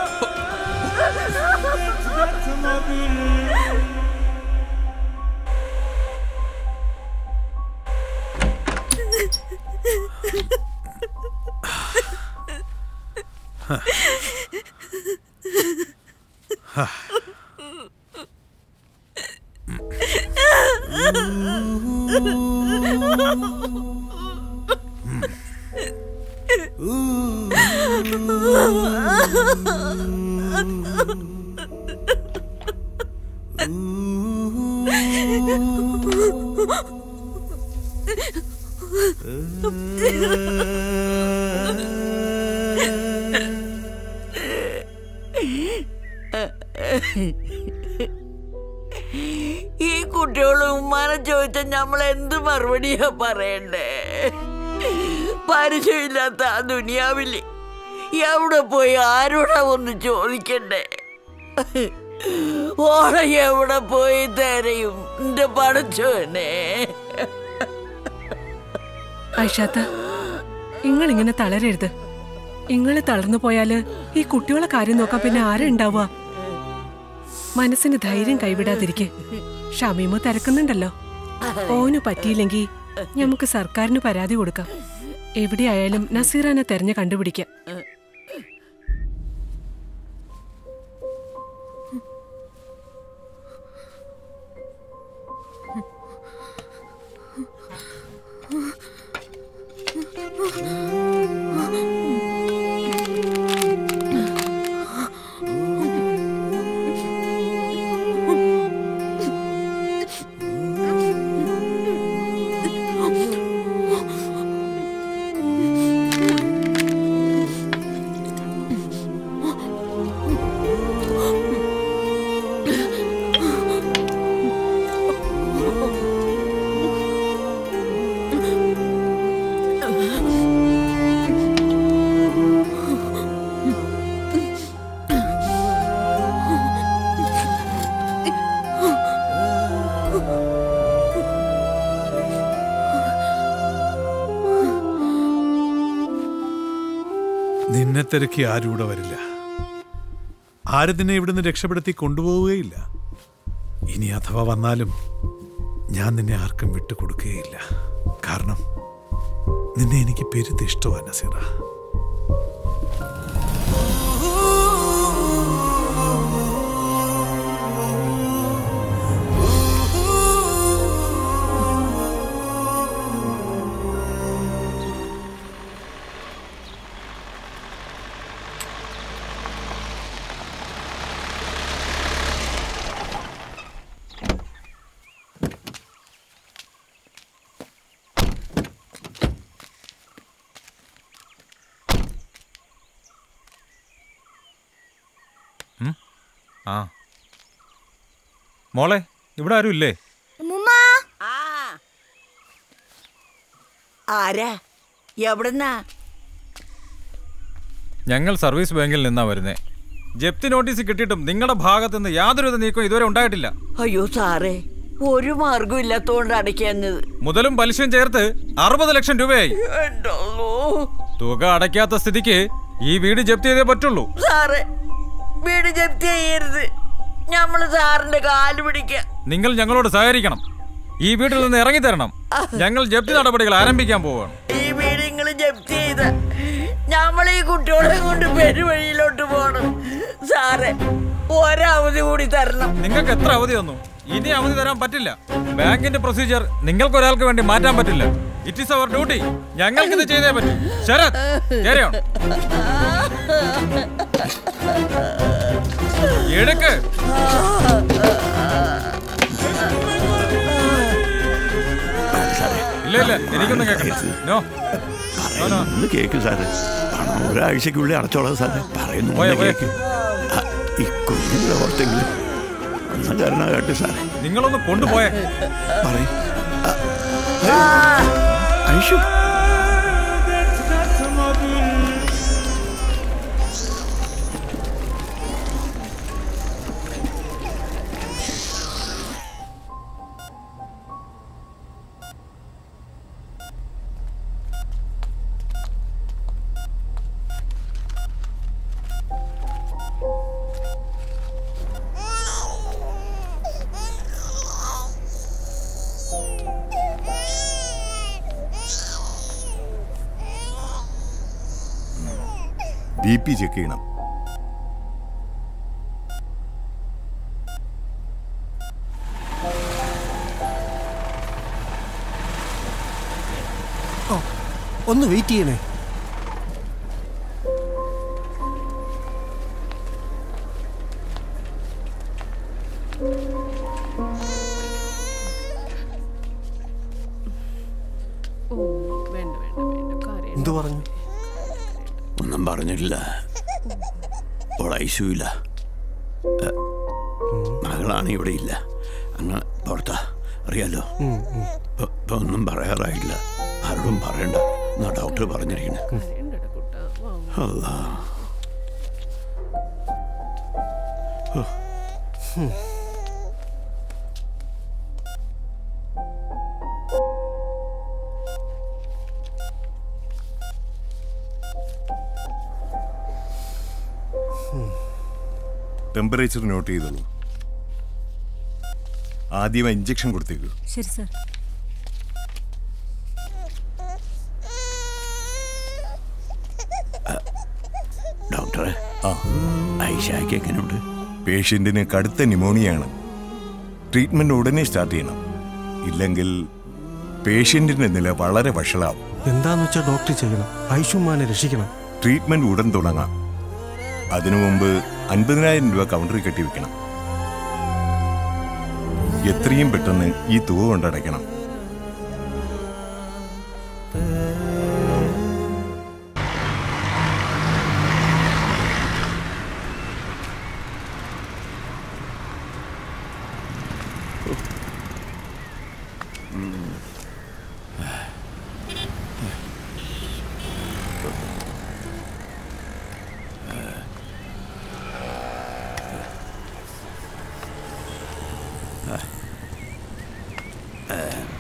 ഈ കുട്ടികളും ഉമ്മാനെ ചോദിച്ച നമ്മൾ എന്ത് മറുപടിയാ പറയണ്ടേ പരിചയമില്ലാത്ത ആ ദുനിയാവില് എവിടെ പോയി ആരോടാ ഒന്ന് ചോദിക്കണ്ടേ ഓളെ എവിടെ പോയി തരയും എന്റെ പടച്ചോനെ ഐഷാത്ത നിങ്ങൾ ഇങ്ങനെ തളരരുത് നിങ്ങൾ തളർന്നു പോയാല് ഈ കുട്ടികളെ കാര്യം നോക്കാൻ പിന്നെ ആരാ ഉണ്ടാവുക മനസ്സിന് ധൈര്യം കൈവിടാതിരിക്കെ ഷമീമ് തിരക്കുന്നുണ്ടല്ലോ ഓന് പറ്റിയില്ലെങ്കി നമുക്ക് സർക്കാരിന് പരാതി കൊടുക്കാം എവിടെയായാലും നസീറാനെ തെരഞ്ഞു കണ്ടുപിടിക്കാം ആ തിരക്കി ആരും ഇവിടെ വരില്ല ആരതിനെ ഇവിടുന്ന് രക്ഷപ്പെടുത്തി കൊണ്ടുപോവുകയില്ല ഇനി അഥവാ വന്നാലും ഞാൻ നിന്നെ ആർക്കും വിട്ടുകൊടുക്കുകയില്ല കാരണം നിന്നെ എനിക്ക് പെരുത്ത് ഇഷ്ടമാണ് നസീറ ആ മോളെ ഇവിടെ ആരും ഇല്ലേ ആരാ എവിടുന്നാ ഞങ്ങൾ സർവീസ് ബാങ്കിൽ നിന്നാ വരുന്നേ ജപ്തി നോട്ടീസ് കിട്ടിയിട്ടും നിങ്ങളുടെ ഭാഗത്ത് നിന്ന് യാതൊരുവിധ നീക്കവും ഇതുവരെ ഉണ്ടായിട്ടില്ല അയ്യോ സാറേ ഒരു മാർഗം ഇല്ലാത്തോണ്ട് അടയ്ക്കുന്നത് മുതലും പലിശയും ചേർത്ത് അറുപത് ലക്ഷം രൂപയായി തുക അടയ്ക്കാത്ത സ്ഥിതിക്ക് ഈ വീട് ജപ്തി ചെയ്തേ പറ്റുള്ളൂ സാറേ വീട് ജപ്തി ചെയ്യരുത് ഞമ്മള് സാറിന്റെ കാല് പിടിക്ക നിങ്ങൾ ഞങ്ങളോട് സഹകരിക്കണം ഈ വീട്ടിൽ നിന്ന് ഇറങ്ങി തരണം ഞങ്ങൾ ജപ്തി നടപടികൾ ആരംഭിക്കാൻ പോവുകയാണ് ഈ വീട് നിങ്ങൾ ജപ്തി ചെയ്ത ഞമ്മളീ കുട്ടികളെ കൊണ്ട് പെരുവഴിയിലോട്ട് പോണം സാറേ ഒരവധി കൂടി തരണം നിങ്ങൾക്ക് എത്ര അവധി തന്നു ഇനി അവധി തരാൻ പറ്റില്ല ബാങ്കിന്റെ പ്രൊസീജിയർ നിങ്ങൾക്ക് ഒരാൾക്ക് വേണ്ടി മാറ്റാൻ പറ്റില്ല ഇറ്റ് ഈസ് അവർ ഡ്യൂട്ടി ഞങ്ങൾക്ക് ഇത് ചെയ്തേ പറ്റും ശരത് carry on. എടുക്ക് ഇല്ല ഇല്ല എനിക്കൊന്നും കേൾക്കണ്ട നോ നോ നോ ഒന്ന് കേക്ക് സാറേ പണം ഒരാഴ്ചക്കുള്ളിൽ അടച്ചോളാം സാറേ പറയുന്നു പോയെ, പോയെ. കേക്ക് ആ, ഈ കുഞ്ഞിന്റെ ഓർത്തെങ്കിലും ഒന്നും കാരണമാകട്ടെ സാറേ നിങ്ങളൊന്ന് കൊണ്ടുപോയേ പറയും ഐഷു ബി പി ചെക്ക് ചെയ്യണം ഓ, ഒന്ന് വെയിറ്റ് ചെയ്യണേ എന്തു പറഞ്ഞു ഒന്നും പറഞ്ഞിട്ടില്ല ഇപ്പോൾ ഐശുവില്ല മകളാണ് ഇവിടെ ഇല്ല അങ്ങ് പുറത്താ അറിയാലോ ഇപ്പൊ- ഇപ്പൊ ഒന്നും പറയാറായില്ല ആരോടും പറയണ്ട എന്നാ ഡോക്ടർ പറഞ്ഞിരിക്കണേ അല്ലാ ഹോ. ടെമ്പറേച്ചർ നോട്ട് ചെയ്തോളൂ ആദ്യം ഇഞ്ചക്ഷൻ കൊടുത്തേക്കൂ ശരി സാർ ഡോക്ടറെ ആ ഐഷാക്ക് എങ്ങനെയുണ്ട് പേഷ്യന്റിന് കടുത്ത ന്യൂമോണിയാണ് ട്രീറ്റ്മെന്റ് ഉടനെ സ്റ്റാർട്ട് ചെയ്യണം ഇല്ലെങ്കിൽ പേഷ്യന്റിന്റെ നില വളരെ വഷളാവും എന്താന്ന് വെച്ചാൽ ഡോക്ടർ ചെയ്യണം ഐഷുമാനെ രക്ഷിക്കണം ട്രീറ്റ്മെന്റ് ഉടൻ തുടങ്ങാം അതിനു മുമ്പ് അൻപതിനായിരം രൂപ കൗണ്ടറിൽ കെട്ടിവെക്കണം എത്രയും പെട്ടെന്ന് ഈ തുക കൊണ്ടടയ്ക്കണം ആ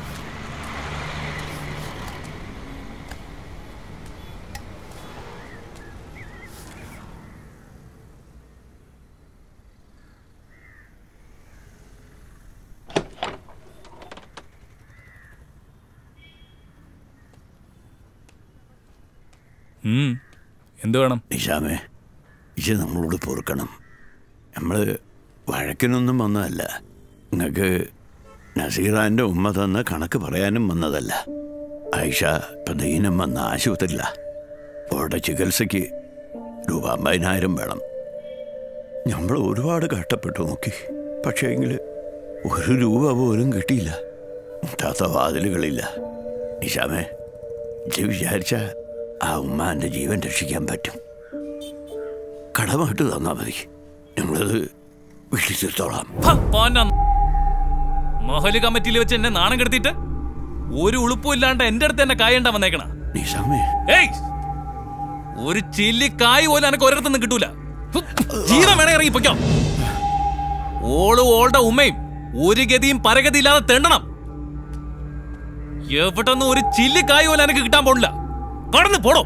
എന്ത് വേണം നിഷാമേ ഇജ് നമ്മളോട് പൊറുക്കണം നമ്മൾ വഴക്കിനൊന്നും വന്നതല്ല നിങ്ങൾക്ക് നസീറാൻ്റെ ഉമ്മ തന്ന കണക്ക് പറയാനും വന്നതല്ല ആയിഷ ഇപ്പം ദീനം വന്ന ആശുപത്രിയില്ല അവളുടെ ചികിത്സയ്ക്ക് രൂപ അമ്പതിനായിരം വേണം നമ്മൾ ഒരുപാട് കഷ്ടപ്പെട്ടു നോക്കി പക്ഷേ എങ്കിൽ ഒരു രൂപ പോലും കിട്ടിയില്ല മുട്ടാത്ത വാതിലുകളില്ല നിഷാമേ ഇജ്ജ് വിചാരിച്ച ആ ഉമ്മാൻ്റെ ജീവൻ രക്ഷിക്കാൻ പറ്റും കടമായിട്ട് തന്നാൽ മതി ഞങ്ങളത് വീട്ടിൽ തീർത്തോളാം മഹല് കമ്മിറ്റിയിൽ വെച്ച് എന്നെ നാണം കെടുത്തിട്ട് ഒരു ഉളുപ്പും ഇല്ലാണ്ട് എന്റെ അടുത്ത് എന്നെ കായണ്ട വന്നേക്കണ നിഷാമേ ഏയ് ഒരു ചില്ലി കായ് പോലും എനക്ക് ഒരിടത്തുനിന്ന് കിട്ടൂല ഹു, ജീവൻ വേണേ ഇറങ്ങി പൊയ്ക്കോ ഓളും ഓളുടെ ഉമ്മയും ഒരു ഗതിയും പരഗതി ഇല്ലാതെ തെണ്ടണം എവിടെന്ന് ഒരു ചില്ലി കായ് പോലും എനിക്ക് കിട്ടാൻ പോണില്ല കടന്ന് പോടോ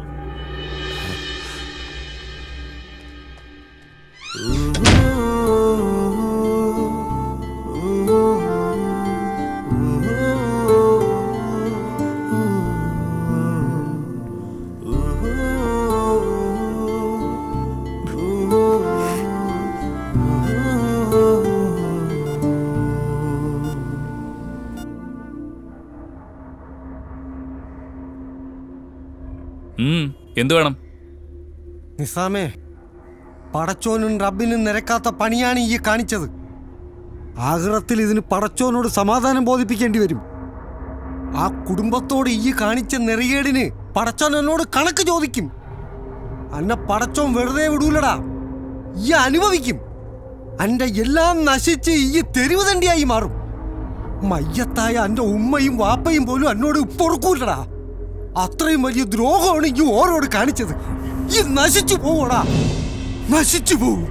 ഉം, എന്ത് വേണം നിസാമേ പടച്ചോനും റബ്ബിനും നിരക്കാത്ത പണിയാണ് ഈ കാണിച്ചത് ആഗ്രഹത്തിൽ ഇതിന് പടച്ചോനോട് സമാധാനം ബോധിപ്പിക്കേണ്ടി വരും ആ കുടുംബത്തോട് ഈ കാണിച്ച നെറികേടിന് പടച്ചോൻ എന്നോട് കണക്ക് ചോദിക്കും അന്നെ പടച്ചോൻ വെറുതെ വിടൂലടാ ഈ അനുഭവിക്കും അന്റെ എല്ലാം നശിച്ച് ഈ തെരുവ് തണ്ടിയായി മാറും മയ്യത്തായ അന്റെ ഉമ്മയും വാപ്പയും പോലും എന്നോട് പൊറുക്കൂലടാ അത്രയും വലിയ ദ്രോഹമാണ് ഈ ഓരോട് കാണിച്ചത് ഈ നശിച്ചു പോവടാ നശിച്ചു പോവും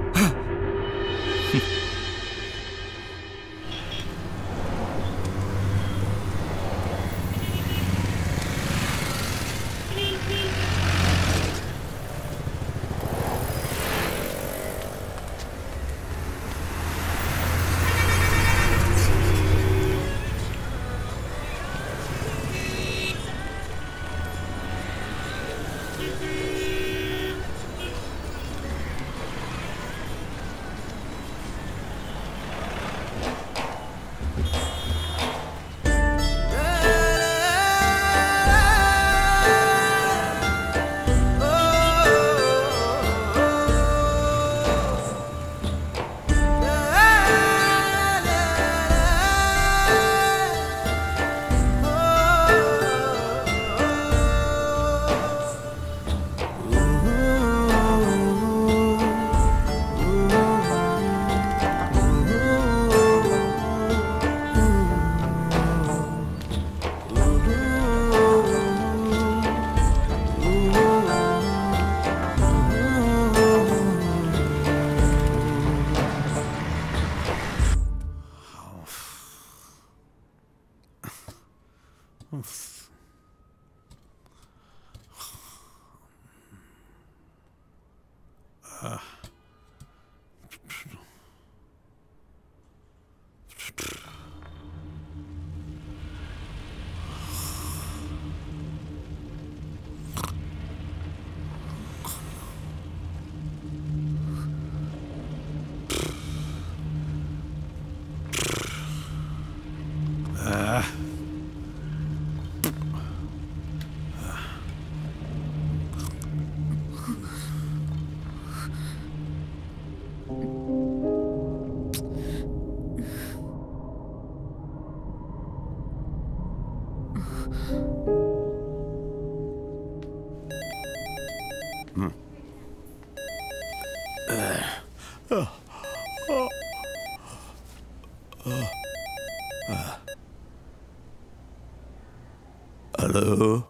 ഹലോ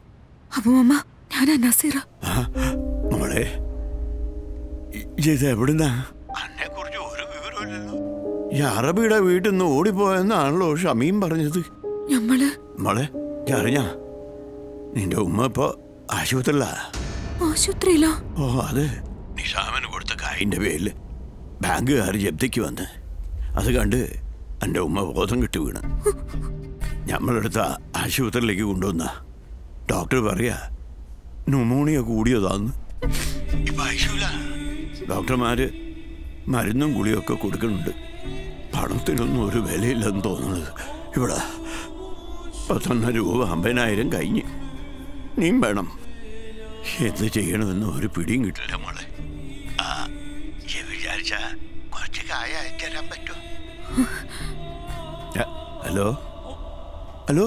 അപ്പൊ അമ്മ ഞാനാ നസീറ മോളെ ഇ- ഇത് എവിടുന്നാ ഈ അറബിയുടെ വീട്ടിൽ നിന്ന് ഓടിപ്പോയെന്നാണല്ലോ ഷമീം പറഞ്ഞത് ഞമ്മള് മോളെ ഇജ്ജ് അറിഞ്ഞാ നിന്റെ ഉമ്മ ഇപ്പൊ ആശുപത്രിയിലാ ആശുപത്രിയിലോ ഓ അത് നിഷാമന് കൊടുത്ത കായിന്റെ പേരില് ബാങ്കുകാർ ജപ്തിക്ക് വന്ന് അത് കണ്ട് എൻ്റെ ഉമ്മ ബോധം കിട്ടി വീണ് ഞമ്മളെടുത്ത ആശുപത്രിയിലേക്ക് കൊണ്ടുവന്ന ഡോക്ടർ പറയാ ന്യൂമോണിയ കൂടിയതാന്ന് ഡോക്ടർമാര് മരുന്നും ഗുളിയൊക്കെ കൊടുക്കുന്നുണ്ട് പണത്തിനൊന്നും ഒരു വിലയില്ലെന്ന് തോന്നുന്നത് ഇവിടെ പത്തൊന്നര രൂപ അമ്പതിനായിരം കഴിഞ്ഞ് നീയും വേണം എന്ത് ചെയ്യണമെന്ന് ഒരു പിടിയും കിട്ടില്ല മോളെ ആ ഈ വിചാരിച്ച കുറച്ച് കായ അയച്ചുതരാൻ പറ്റുമോ ആ, ഹലോ ഹലോ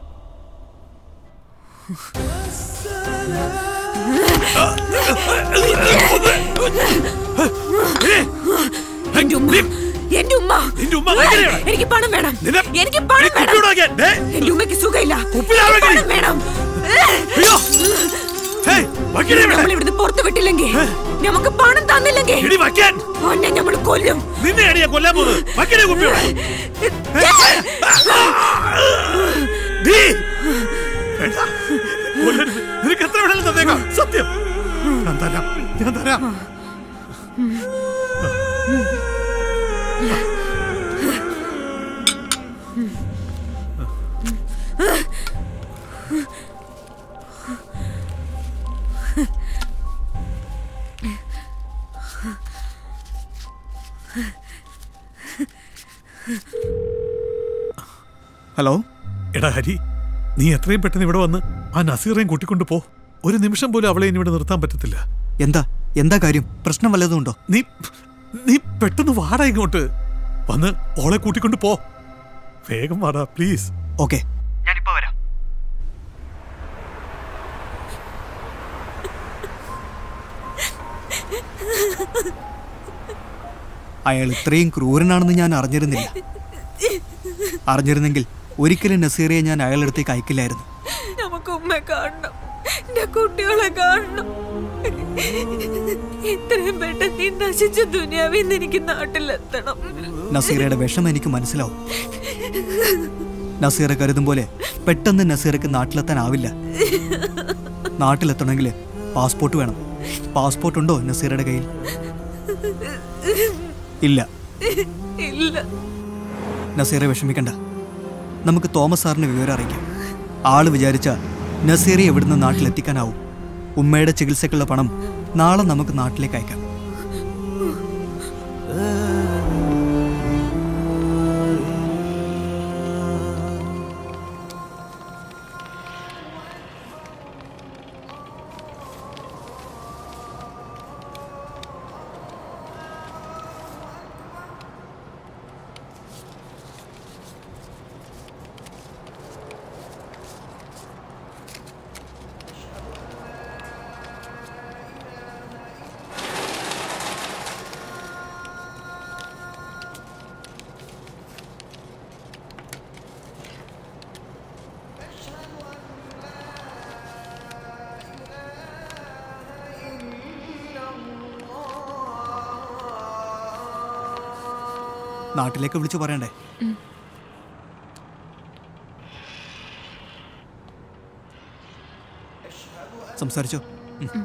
എന്റെ ഉമ്മ എന്റെ ഉമ്മ എനിക്ക് പണം വേണം എനിക്ക് പണം വേണം എന്റെ ഉമ്മയ്ക്ക് സുഖമില്ല പണം വേണം നമ്മൾ ഇവിടുന്ന് പുറത്തു വിട്ടില്ലെങ്കിൽ നമുക്ക് പണം തന്നില്ലെങ്കിൽ ഓനെ നമ്മൾ കൊല്ലും നിന്നെയാണ് കൊല്ലാൻ പോകുന്നത് വക്കീലെ കുപ്പിയോടെ നീ! വേണ്ട. കൊല്ലരുത്. നിനക്ക് എത്ര വേണമെങ്കിലും തന്നേക്കാം സത്യം ഞാൻ തരാം ഞാൻ തരാം ഹലോ എടാ ഹരി നീ എത്രയും പെട്ടെന്ന് ഇവിടെ വന്ന് ആ നസീറേയും കൂട്ടിക്കൊണ്ട് പോ ഒരു നിമിഷം പോലും അവളെ ഇനി ഇവിടെ നിർത്താൻ പറ്റത്തില്ല എന്താ എന്താ കാര്യം പ്രശ്നം വല്ലതും ഉണ്ടോ നീ നീ പെട്ടെന്ന് വാടാ ഇങ്ങോട്ട് വന്ന് ഓളെ കൂട്ടിക്കൊണ്ട് പോ വേഗം വാടാ പ്ലീസ് ഓക്കെ ഞാനിപ്പോ വരാം അയാൾ ഇത്രയും ക്രൂരനാണെന്ന് ഞാൻ അറിഞ്ഞിരുന്നില്ല അറിഞ്ഞിരുന്നെങ്കിൽ ഒരിക്കലും നസീറയെ ഞാൻ അയാളുടെ അടുത്തേക്ക് അയക്കില്ലായിരുന്നു നമുക്ക് ഉമ്മയെ കാണണം എന്റെ കുട്ടികളെ കാണണം എത്രയും പെട്ടെന്ന് ഈ നശിച്ച ദുനിയാവിൽ നിന്ന് എനിക്ക് നാട്ടിലെത്തണം നസീറയുടെ വിഷമം എനിക്ക് മനസ്സിലാവും നസീറ കരുതും പോലെ പെട്ടെന്ന് നസീറയ്ക്ക് നാട്ടിലെത്താനാവില്ല നാട്ടിലെത്തണമെങ്കിൽ പാസ്പോർട്ട് വേണം പാസ്പോർട്ട് ഉണ്ടോ നസീറയുടെ കയ്യിൽ ഇല്ല ഇല്ല നസീറെ വിഷമിക്കണ്ട നമുക്ക് തോമസ് സാറിന് വിവരം അറിയിക്കാം ആള് വിചാരിച്ച നസീറെ എവിടുന്ന് നാട്ടിലെത്തിക്കാനാവും ഉമ്മയുടെ ചികിത്സക്കുള്ള പണം നാളെ നമുക്ക് നാട്ടിലേക്ക് അയക്കാം നാട്ടിലേക്ക് വിളിച്ചു പറയണ്ടേ സംസാരിച്ചോ ഉം.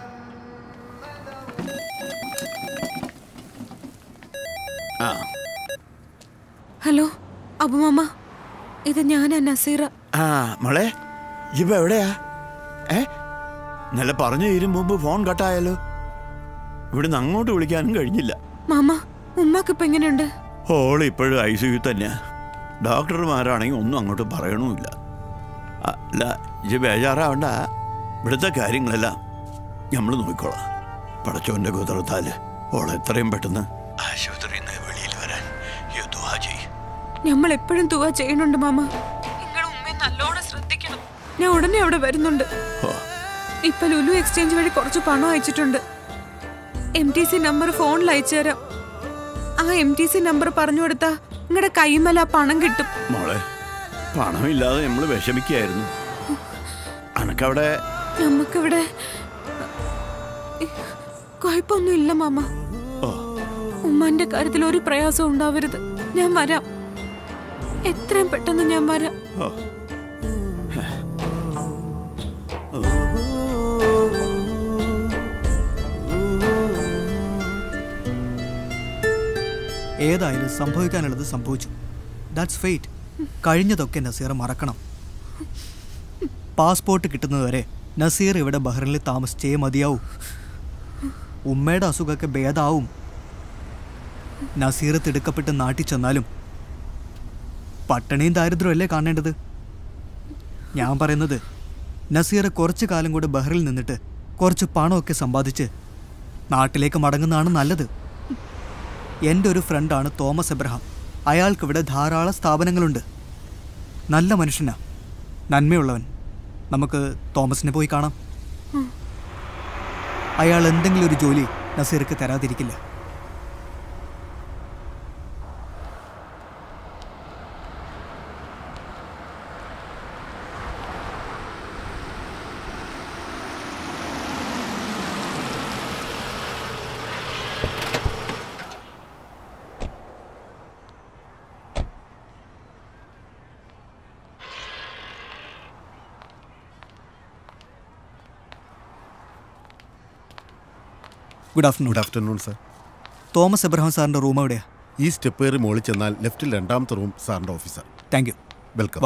ആ ഹലോ അബുമാമ ഇത് ഞാനാ നസീറ ആ മോളെ ഇപ്പൊ എവിടെയാ ഏ നല്ല പറഞ്ഞു തീരും മുമ്പ് ഫോൺ കട്ടായാലോ ഇവിടുന്ന് അങ്ങോട്ട് വിളിക്കാനും കഴിഞ്ഞില്ല മാമ ഉമ്മാക്ക് ഇപ്പൊ എങ്ങനെയുണ്ട് ഓൾ ഇപ്പോഴും ഐ സി യു തന്നെയാ ഡോക്ടർമാരാണെങ്കിൽ ഒന്നും അങ്ങോട്ട് പറയണമില്ല അല്ല ഇത് ബേജാറാവണ്ട ഇവിടുത്തെ കാര്യങ്ങളെല്ലാം നമ്മൾ നോക്കിക്കോളാം പടച്ചോന്റെ കുതിർത്താല് ഓൾ എത്രയും പെട്ടെന്ന് ആശുപത്രിയിൽ നിന്ന് വെളിയിൽ വരാൻ ഈ ദുആ ചെയ്യും നമ്മൾ എപ്പോഴും തുവ ചെയ്യുന്നുണ്ട് മാമ നിങ്ങൾ ഉമ്മയെ നല്ലോണം ശ്രദ്ധിക്കണം ഞാൻ ഉടനെ അവിടെ വരുന്നുണ്ട് ഇപ്പൊ ലുലു എക്സ്ചേഞ്ച് വഴി കുറച്ച് പണം അയച്ചിട്ടുണ്ട് എം ടി സി നമ്പർ ഫോണിൽ അയച്ചു തരാം ആ എം ടി സി നമ്പർ പറഞ്ഞു കൊടുത്താ നിങ്ങളുടെ കൈമല ആ പണം കിട്ടും മോളെ പണമില്ലാതെ നമ്മൾ വിഷമിക്കായിരുന്നു അനക്കവിടെ നമുക്കിവിടെ കുഴപ്പമൊന്നും ഇല്ല മാമ ഓ ഉമ്മാന്റെ കാര്യത്തിൽ ഒരു പ്രയാസം ഉണ്ടാവരുത് ഞാൻ വരാം എത്രയും പെട്ടെന്ന് ഞാൻ വരാം ഓ ഏതായാലും സംഭവിക്കാനുള്ളത് സംഭവിച്ചു ദാറ്റ്സ് ഫെയ്റ്റ് കഴിഞ്ഞതൊക്കെ നസീറ മറക്കണം പാസ്പോർട്ട് കിട്ടുന്നതുവരെ നസീർ ഇവിടെ ബഹ്റിനിൽ താമസിച്ചേ മതിയാവും ഉമ്മയുടെ അസുഖമൊക്കെ ഭേദാവും നസീർ തിടുക്കപ്പെട്ട് നാട്ടിൽ ചെന്നാലും പട്ടിണിയും ദാരിദ്ര്യമല്ലേ കാണേണ്ടത് ഞാൻ പറയുന്നത് നസീർ കുറച്ചു കാലം കൂടെ ബഹ്റിൽ നിന്നിട്ട് കുറച്ച് പണമൊക്കെ സമ്പാദിച്ച് നാട്ടിലേക്ക് മടങ്ങുന്നതാണ് നല്ലത് എൻ്റെ ഒരു ഫ്രണ്ടാണ് തോമസ് എബ്രഹാം അയാൾക്കിവിടെ ധാരാളം സ്ഥാപനങ്ങളുണ്ട് നല്ല മനുഷ്യനാ നന്മയുള്ളവൻ നമുക്ക് തോമസിനെ പോയി കാണാം അയാൾ എന്തെങ്കിലും ഒരു ജോലി നസീർക്ക് തരാതിരിക്കില്ല good afternoon good afternoon sir Thomas Abraham സാറിൻ്റെ റൂം എവിടെയാ ഈ സ്റ്റെപ്പ് കയറി മുകളിൽ ചെന്നാൽ ലെഫ്റ്റിൽ രണ്ടാമത്തെ റൂം സാറിൻ്റെ ഓഫീസർ താങ്ക് യു വെൽക്കം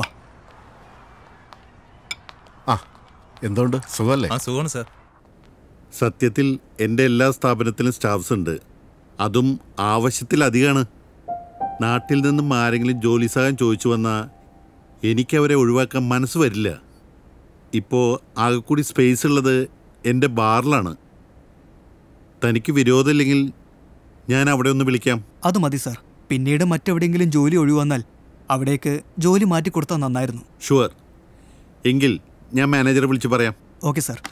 ആ എന്തുകൊണ്ട് സുഖമല്ലേ ആ സുഖമാണ് സർ സത്യത്തിൽ എൻ്റെ എല്ലാ സ്ഥാപനത്തിലും സ്റ്റാഫ്സ് ഉണ്ട് അതും ആവശ്യത്തിലധികമാണ് നാട്ടിൽ നിന്നും ആരെങ്കിലും ജോലി സഹായം ചോദിച്ചു വന്നാൽ എനിക്കവരെ ഒഴിവാക്കാൻ മനസ്സ് വരില്ല ഇപ്പോൾ ആകെക്കൂടി സ്പേസ് ഉള്ളത് എൻ്റെ ബാറിലാണ് തനിക്ക് വിരോധമില്ലെങ്കിൽ ഞാൻ അവിടെ ഒന്ന് വിളിക്കാം അത് മതി സാർ പിന്നീട് മറ്റെവിടെയെങ്കിലും ജോലി ഒഴിവന്നാൽ അവിടേക്ക് ജോലി മാറ്റിക്കൊടുത്താൽ നന്നായിരുന്നു ഷുവർ എങ്കിൽ ഞാൻ മാനേജറെ വിളിച്ച് പറയാം ഓക്കെ സാർ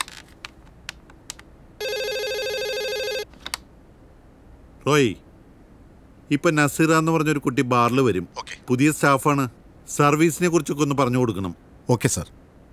റോയ് ഇപ്പൊ നസീറ എന്ന് പറഞ്ഞൊരു കുട്ടി ബാറിൽ വരും പുതിയ സ്റ്റാഫാണ് സർവീസിനെ കുറിച്ചൊക്കെ ഒന്ന് പറഞ്ഞു കൊടുക്കണം ഓക്കെ സാർ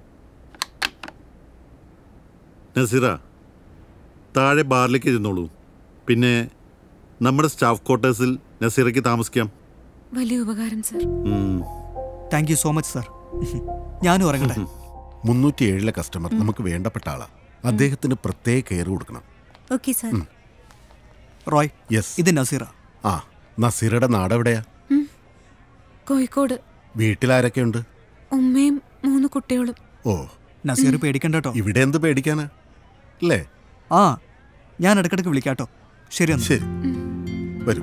നസീറ താഴെ ബാറിലേക്ക് ഇരുന്നോളൂ പിന്നെ നമ്മുടെ സ്റ്റാഫ് ക്വാർട്ടേഴ്സിൽ നസീറയ്ക്ക് താമസിക്കാം വലിയ ഉപകാരം സർ ഉം. Thank you so much sir ഞാനും ഇറങ്ങട്ടെ മുന്നൂറ്റി ഏഴിലെ കസ്റ്റമർ നമുക്ക് വേണ്ടപ്പെട്ട ആളാ അദ്ദേഹത്തിന് പ്രത്യേക കെയർ കൊടുക്കണം ഓക്കെ സർ റോയ് യെസ് ഇത് നസീറ ആ നസീറയുടെ നാടെവിടെയാ കോഴിക്കോട് വീട്ടിലാരൊക്കെയുണ്ട് ഉമ്മയും മൂന്ന് കുട്ടികളും ഓ നസീർ പേടിക്കണ്ട കേട്ടോ ഇവിടെ എന്ത് പേടിക്കാനാ അല്ലേ ആ ഞാൻ ഇടയ്ക്കിടയ്ക്ക് വിളിക്കാട്ടോ ശരി എന്നാ. ശരി വരൂ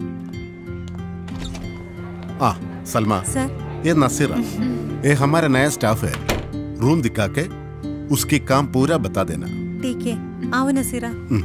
ആ सलमा सर ये नसीरा ये हमारा नया स्टाफ है रूम दिखा के उसकी काम पूरा बता देना ठीक है आओ नसीरा हम्म।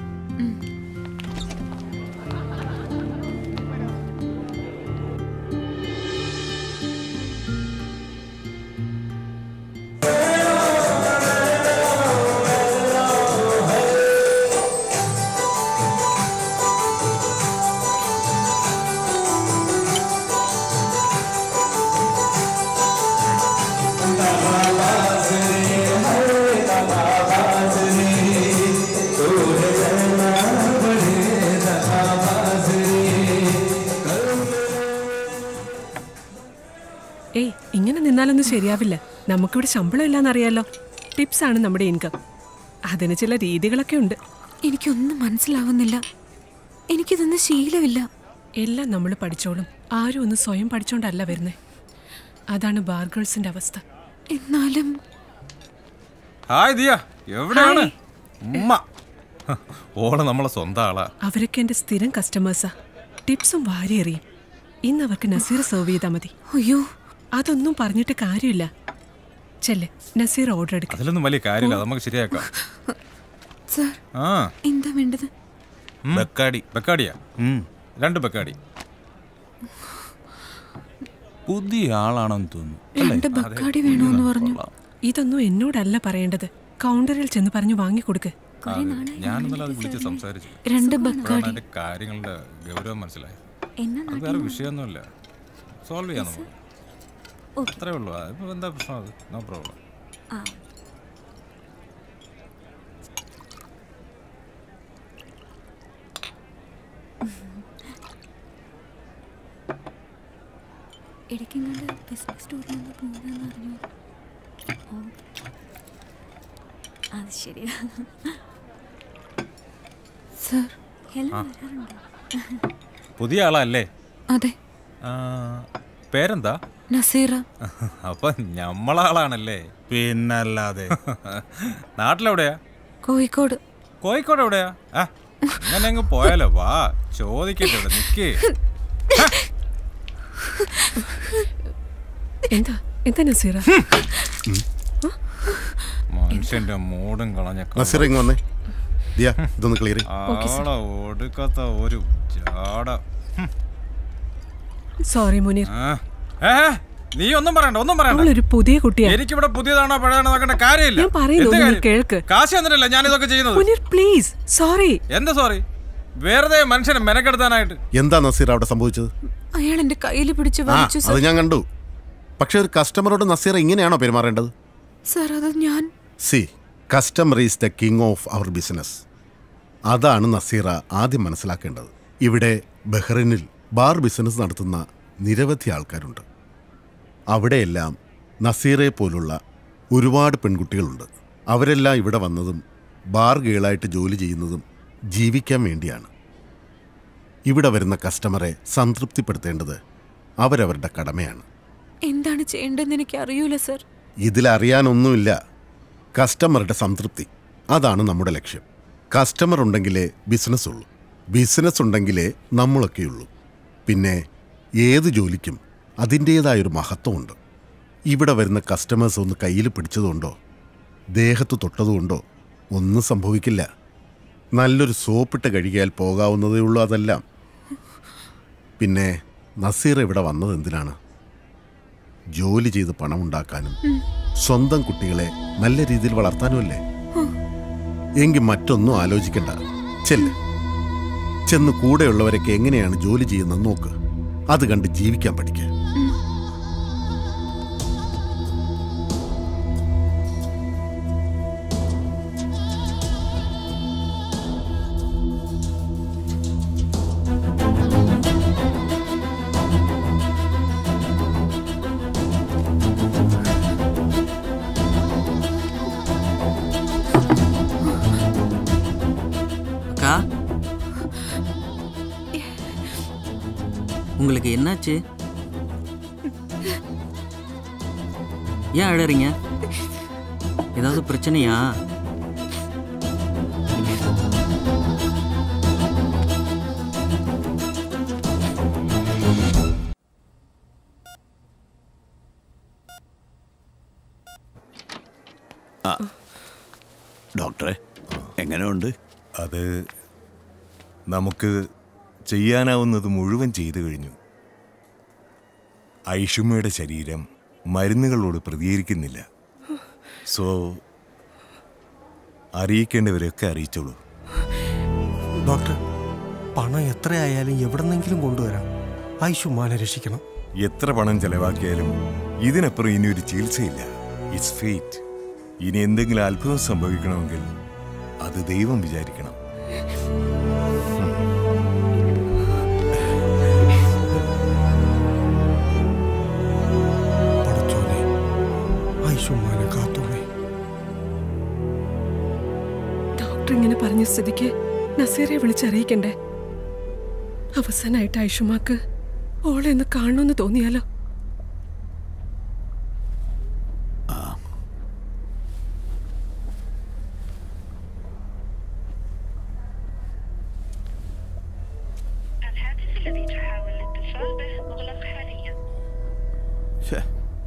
ഏയ് ഇങ്ങനെ നിന്നാലൊന്നും ശരിയാവില്ല നമുക്കിവിടെ ശമ്പളം ഇല്ലാന്നറിയാലോ ടിപ്സ് ആണ് നമ്മുടെ ഇൻകം അതിന് ചില രീതികളൊക്കെ ഉണ്ട് എനിക്കൊന്നും മനസ്സിലാവുന്നില്ല എനിക്കിതൊന്നും ശീലമില്ല എല്ലാം നമ്മൾ പഠിച്ചോളും ആരും ഒന്ന് സ്വയം പഠിച്ചോണ്ടല്ല വരുന്നേ അതാണ് ബാർ ഗേൾസിന്റെ അവസ്ഥ എന്നാലും ഹായ് ദിയ എവിടെയാണ് ഉമ്മ ഹ, ഓള് നമ്മളെ സ്വന്തം ആളാ അവരൊക്കെ എന്റെ സ്ഥിരം കസ്റ്റമേഴ്സാ ടിപ്സും വാരി എറിയും ഇന്ന് അവർക്ക് നസീർ സെർവ് ചെയ്താൽ മതി അയ്യോ അതൊന്നും പറഞ്ഞിട്ട് കാര്യമില്ല ചെല്ലെ നസീർ ഓർഡർ എടുക്ക അതിലൊന്നും വലിയ കാര്യമില്ല അത് നമുക്ക് ശരിയാക്കാം സർ ആ എന്താ വേണ്ടത് ബക്കാടി ബക്കാടിയാ രണ്ട് ബക്കാടി പുതിയ ആളാണെന്ന് തോന്നുന്നു രണ്ട് ബക്കാടി വേണോന്ന് പറഞ്ഞു ഇതൊന്നും എന്നോടല്ല പറയേണ്ടത് കൗണ്ടറിൽ ചെന്ന് പറഞ്ഞു വാങ്ങിക്കൊടുക്ക് ഞാൻ ഇന്നലെ അത് വിളിച്ച് സംസാരിച്ചു രണ്ട് അപ്പോഴാണ് ബക്കാടി. അതിന്റെ കാര്യങ്ങളുടെ ഗൗരവം മനസ്സിലായത് എന്നാ അത് വേറെ വിഷയമൊന്നുമില്ല സോൾവ് ചെയ്യാം നമുക്ക് അത്രേ ഉള്ളൂ അതിപ്പോ എന്താ പ്രശ്നം അത് നോ പ്രോബ്ലം ആ ഇടയ്ക്കെങ്ങാണ്ട് ബിസിനസ് ടൂറിനൊന്ന് പോകുന്നതെന്ന് അറിഞ്ഞു ഓക്കെ അത് ശരിയാ സർ ഹെൽപ്പ് ആ. വരാറുണ്ടോ പുതിയ ആളല്ലേ അതെ ആ, പേരെന്താ നസീറ അപ്പൊ ഞമ്മളാളാണല്ലേ പിന്നല്ലാതെ നാട്ടിലെവിടെയാ കോഴിക്കോട് കോഴിക്കോട് എവിടെയാ ആ അങ്ങനെ അങ്ങ് പോയാലോ വാ ചോദിക്കട്ടെ ഇവിടെ നിക്ക് എന്താ എന്താ നസീറ മനുഷ്യന്റെ മൂടും കളഞ്ഞ നസീർ ഇങ്ങ് വന്നേ ദിയ ഇതൊന്ന് ക്ലിയർ ആളെ ഒടുക്കത്ത ഒരു ജാട ഹും. സോറി മുനീർ ആ. ഏ, നീ ഒന്നും പറയണ്ട ഒന്നും പറയണ്ട അവളൊരു പുതിയ കുട്ടിയാ എനിക്കിവിടെ പുതിയതാണോ പഴയതാണോ നോക്കേണ്ട കാര്യമില്ല ഞാൻ പറയുന്നു എന്ത് ഒന്ന് കാര്യം? കേൾക്ക് കാശ് തന്നിട്ടല്ല ഞാൻ ഇതൊക്കെ ചെയ്യുന്നത് മുനീർ പ്ലീസ് സോറി എന്താ സോറി വെറുതെ മനുഷ്യനെ മെനക്കെടുത്താനായിട്ട് എന്താ നസീർ അവിടെ സംഭവിച്ചത് അയാൾ എന്റെ കയ്യിൽ പിടിച്ച് ആ വലിച്ചു അത് സർ ഞാൻ കണ്ടു പക്ഷെ ഒരു കസ്റ്റമറോട് നസീർ ഇങ്ങനെയാണോ പെരുമാറേണ്ടത് സർ അത് ഞാൻ see customer is the king of our business അതാണ് നസീറ ആദ്യം മനസ്സിലാക്കേണ്ടത് ഇവിടെ ബഹ്റിനിൽ ബാർ ബിസിനസ് നടത്തുന്ന നിരവധി ആൾക്കാരുണ്ട് അവിടെയെല്ലാം നസീറെ പോലുള്ള ഒരുപാട് പെൺകുട്ടികളുണ്ട് അവരെല്ലാം ഇവിടെ വന്നതും ബാർ ഗേളായിട്ട് ജോലി ചെയ്യുന്നതും ജീവിക്കാൻ വേണ്ടിയാണ് ഇവിടെ വരുന്ന കസ്റ്റമറെ സംതൃപ്തിപ്പെടുത്തേണ്ടത് അവരവരുടെ കടമയാണ് എന്താണ് ചെയ്യേണ്ടതെന്ന് എനിക്ക് അറിയൂല സർ ഇതിലറിയാനൊന്നുമില്ല കസ്റ്റമറുടെ സംതൃപ്തി അതാണ് നമ്മുടെ ലക്ഷ്യം കസ്റ്റമർ ഉണ്ടെങ്കിലേ ബിസിനസ് ഉള്ളൂ ബിസിനസ് ഉണ്ടെങ്കിലേ നമ്മളൊക്കെയുള്ളൂ പിന്നെ ഏത് ജോലിക്കും അതിൻ്റേതായൊരു മഹത്വമുണ്ട് ഇവിടെ വരുന്ന കസ്റ്റമേഴ്സ് ഒന്ന് കയ്യിൽ പിടിച്ചതുകൊണ്ടോ ദേഹത്ത് തൊട്ടതുകൊണ്ടോ ഒന്നും സംഭവിക്കില്ല നല്ലൊരു സോപ്പിട്ട് കഴുകിയാൽ പോകാവുന്നതേ ഉള്ളൂ അതെല്ലാം പിന്നെ നസീർ ഇവിടെ വന്നത് എന്തിനാണ് ജോലി ചെയ്ത് പണമുണ്ടാക്കാനും സ്വന്തം കുട്ടികളെ നല്ല രീതിയിൽ വളർത്താനുമല്ലേ എങ്കിൽ മറ്റൊന്നും ആലോചിക്കണ്ട ചെല്ല് ചെന്ന് കൂടെയുള്ളവരൊക്കെ എങ്ങനെയാണ് ജോലി ചെയ്യുന്നത് നോക്ക് അത് കണ്ട് ജീവിക്കാൻ പഠിക്കുക அக்கா உங்களுக்கு என்னாச்சு ஏன் அழறீங்க ஏதாவது பிரச்சனையா ആ ഡോക്ടറെ എങ്ങനെയുണ്ട് അത് നമുക്ക് ചെയ്യാനാവുന്നത് മുഴുവൻ ചെയ്തു കഴിഞ്ഞു ഐഷുമ്മയുടെ ശരീരം മരുന്നുകളോട് പ്രതികരിക്കുന്നില്ല സോ അറിയിക്കേണ്ടവരെയൊക്കെ അറിയിച്ചോളൂ ഡോക്ടർ പണം എത്രയായാലും എവിടെന്നെങ്കിലും കൊണ്ടുവരാം ഐഷുമാനെ രക്ഷിക്കണം എത്ര പണം ചെലവാക്കിയാലും ഇതിനപ്പുറം ഇനി ഒരു ചികിത്സയില്ല ഇറ്റ്സ് ഫേറ്റ് ഇനി എന്തെങ്കിലും അത്ഭുതം സംഭവിക്കണമെങ്കിൽ അത് ദൈവം വിചാരിക്കണം പടച്ചോനെ ഐഷുമാനെ കാത്തോളെ ഡോക്ടർ ഇങ്ങനെ പറഞ്ഞ സ്ഥിതിക്ക് നസീറെ വിളിച്ചറിയിക്കണ്ടേ അവസാനായിട്ട് ഐഷുമാക്ക് ഓളെ ഒന്ന് കാണണമെന്ന് തോന്നിയാലോ الهاتف الذي تحاول الاتصال به مغلق حاليا ശ്ശേ.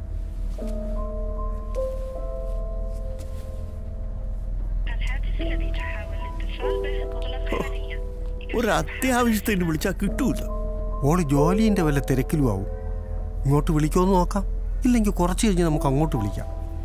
الهاتف الذي تحاول الاتصال به مغلق حاليا ഒരു അത്യാവശ്യത്തിന് വിളിച്ചാൽ കിട്ടൂല ഓള് ജോലിന്റെ വല്ല തിരക്കിലും ആവും ഇങ്ങോട്ട് വിളിക്കുമെന്ന് നോക്കാം ഇല്ലെങ്കിൽ കുറച്ച് കഴിഞ്ഞ് നമുക്ക് അങ്ങോട്ട് വിളിക്കാം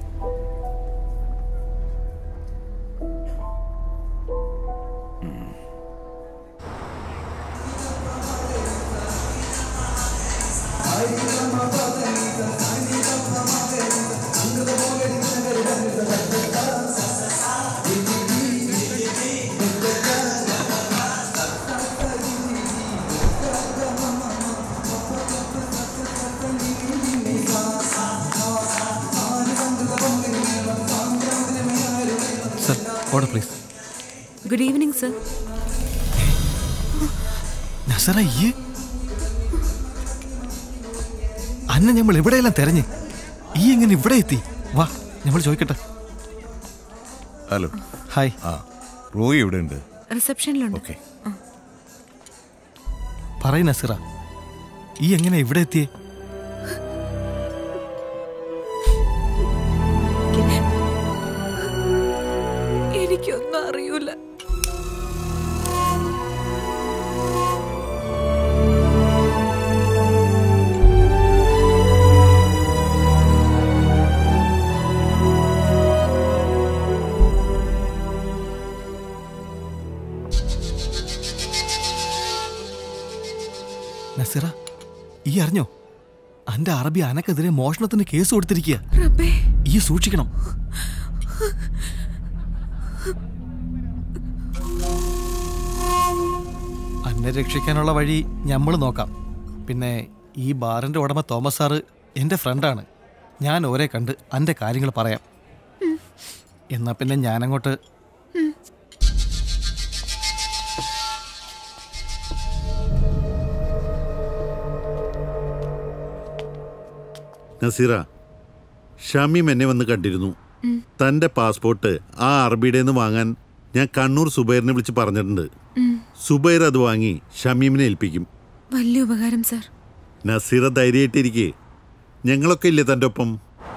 sir order please good evening sir Nasara ഈ അന്നെ നമ്മൾ എവിടെയെല്ലാം തെരഞ്ഞ് ഈ എങ്ങനെ ഇവിടെ എത്തി വാ നമ്മൾ ചോദിക്കട്ടെ ഹലോ ഹായ് ആ റോയി എവിടെ ഉണ്ട് റിസപ്ഷനിലുണ്ട് ഓക്കെ പറയ് നസീറ ഈ എങ്ങനെ ഇവിടെ എത്തിയേ എനിക്കൊന്നും അറിയൂല നസീറ ഈ അറിഞ്ഞോ അന്റെ അറബി അനക്കെതിരെ മോഷണത്തിന് കേസ് കൊടുത്തിരിക്കുക റബ്ബേ ഈ സൂക്ഷിക്കണം അന്നെ രക്ഷിക്കാനുള്ള വഴി നമ്മൾ നോക്കാം പിന്നെ ഈ ബാറിന്റെ ഉടമ തോമസ് സാറ് എൻ്റെ ഫ്രണ്ടാണ് ഞാൻ ഓരെ കണ്ട് അന്റെ കാര്യങ്ങൾ പറയാം എന്നാ പിന്നെ ഞാനങ്ങോട്ട് നസീറ ഷമീം എന്നെ വന്ന് കണ്ടിരുന്നു തൻ്റെ പാസ്പോർട്ട് ആ അറബിയുടെ നിന്ന് വാങ്ങാൻ ഞാൻ കണ്ണൂർ സുബൈറിനെ വിളിച്ച് പറഞ്ഞിട്ടുണ്ട് സുബൈർ അത് വാങ്ങി ഷമീമിനെ ഏൽപ്പിക്കും വലിയ ഉപകാരം സാർ നസീറ ധൈര്യമായിട്ടിരിക്കേ ഞങ്ങളൊക്കെ ഇല്ലേ തൻ്റെ ഒപ്പം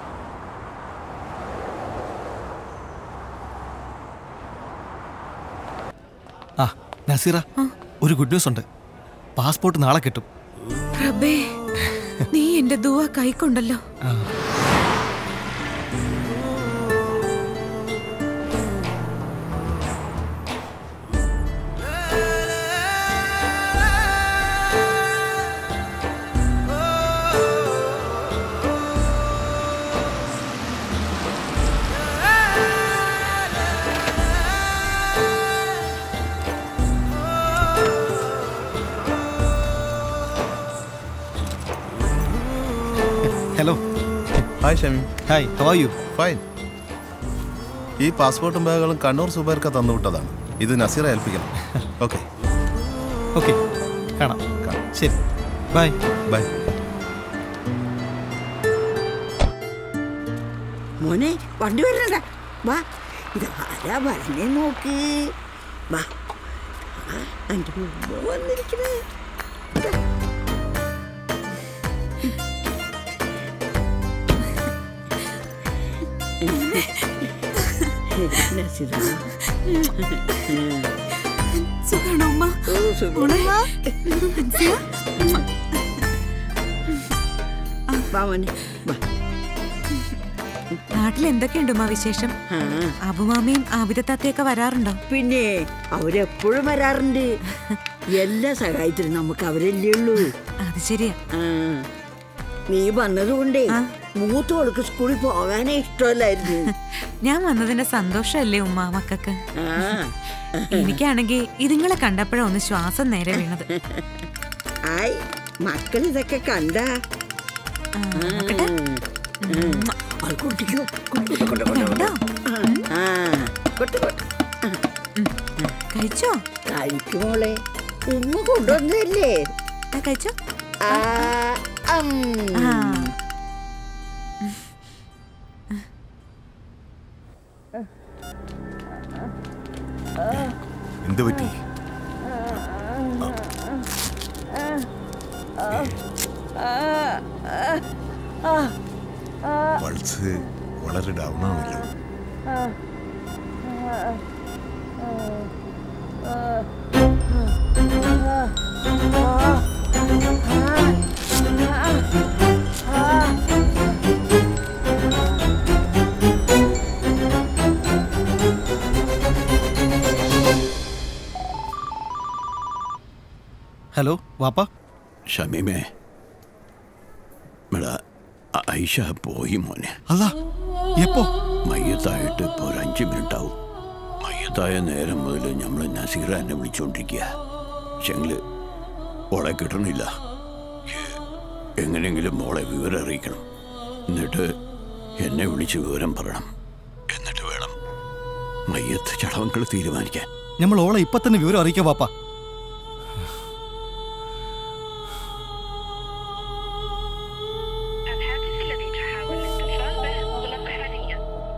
ആ നസീറ ഒരു ഗുഡ് ന്യൂസ് ഉണ്ട് പാസ്പോർട്ട് നാളെ കിട്ടും റബ്ബേ നീ എന്റെ ദുവ കൈക്കൊണ്ടല്ലോ ആ. Hello hi Shami hi how are you fine ഈ പാസ്പോർട്ടും ബാഗുകളും കണ്ണൂർ സുബൈർക്ക് തന്നുവിട്ടതാണ് ഇത് നസീറ ഏൽപ്പിക്കണം ഓക്കെ ഓക്കെ കാണാം ശരി ബൈ ബൈ മോനെ വണ്ടി വരണ വാ ഇത് ആരാ വരണേ നോക്ക് വാ ആ, എൻ്റെ ഉമ്മ വന്നിരിക്കണേ ഇതാ. നസീറ. സുഖാണോ ഉമ്മ ഓ, സുഖം. മോളെ? വാ മോനെ വാ നാട്ടിൽ എന്തൊക്കെയുണ്ട് ഉമ്മ വിശേഷം അബുമാമയും ആബിദത്താത്തയൊക്കെ വരാറുണ്ടോ പിന്നെ അവരെപ്പോഴും വരാറുണ്ട് എല്ലാ സഹായത്തിനും നമുക്ക് അവരല്ലേ ഉള്ളൂ അത് ശരിയാ നീ വന്നതുകൊണ്ടേ മൂത്തോൾക്ക് സ്കൂളിൽ പോകാനേ ഇഷ്ടമല്ലായിരുന്നു ഞാൻ വന്നതിന്റെ സന്തോഷമല്ലേ ഉമ്മ മക്കൾക്ക് എനിക്കാണെങ്കിൽ ഇതുങ്ങളെ കണ്ടപ്പോഴാ ഒന്ന് ശ്വാസം നേരെ വീണത് ആയി മക്കൾ ഇതൊക്കെ കണ്ട അത് കുട്ടിക്കോ കൊണ്ടു, കൊണ്ടു, കൊണ്ടു, കൊണ്ടു. ആ, കൊട്ടു, കൊട്ടു. കഴിച്ചോ കഴിക്കുമോളെ ഉമ്മ കൊണ്ടുവന്നതല്ലേ കഴിച്ചോ ആ, അം. എന്ത് പറ്റി പൾസ് വളരെ ഡൗൺ ആണല്ലോ ഹലോ വാപ്പ ഷമീമേ മേടാ ഐഷ പോയി മോനെ അല്ല എപ്പോ മയ്യത്തായിട്ട് ഇപ്പോൾ ഒരു അഞ്ച് മിനിറ്റ് ആവും മയ്യത്തായ നേരം മുതൽ നമ്മൾ നസീറ എന്നെ വിളിച്ചുകൊണ്ടിരിക്കുക പക്ഷെങ്കിൽ മോളെ കിട്ടണില്ല എ- എങ്ങനെയെങ്കിലും മോളെ വിവരം അറിയിക്കണം എന്നിട്ട് എന്നെ വിളിച്ച് വിവരം പറയണം എന്നിട്ട് വേണം മയ്യത്ത് ചടവങ്ങൾ തീരുമാനിക്കാൻ നമ്മൾ ഓളെ ഇപ്പൊ തന്നെ വിവരം അറിയിക്കാം വാപ്പ الهاتف الذي تحاول الاتصال به مغلق حاليا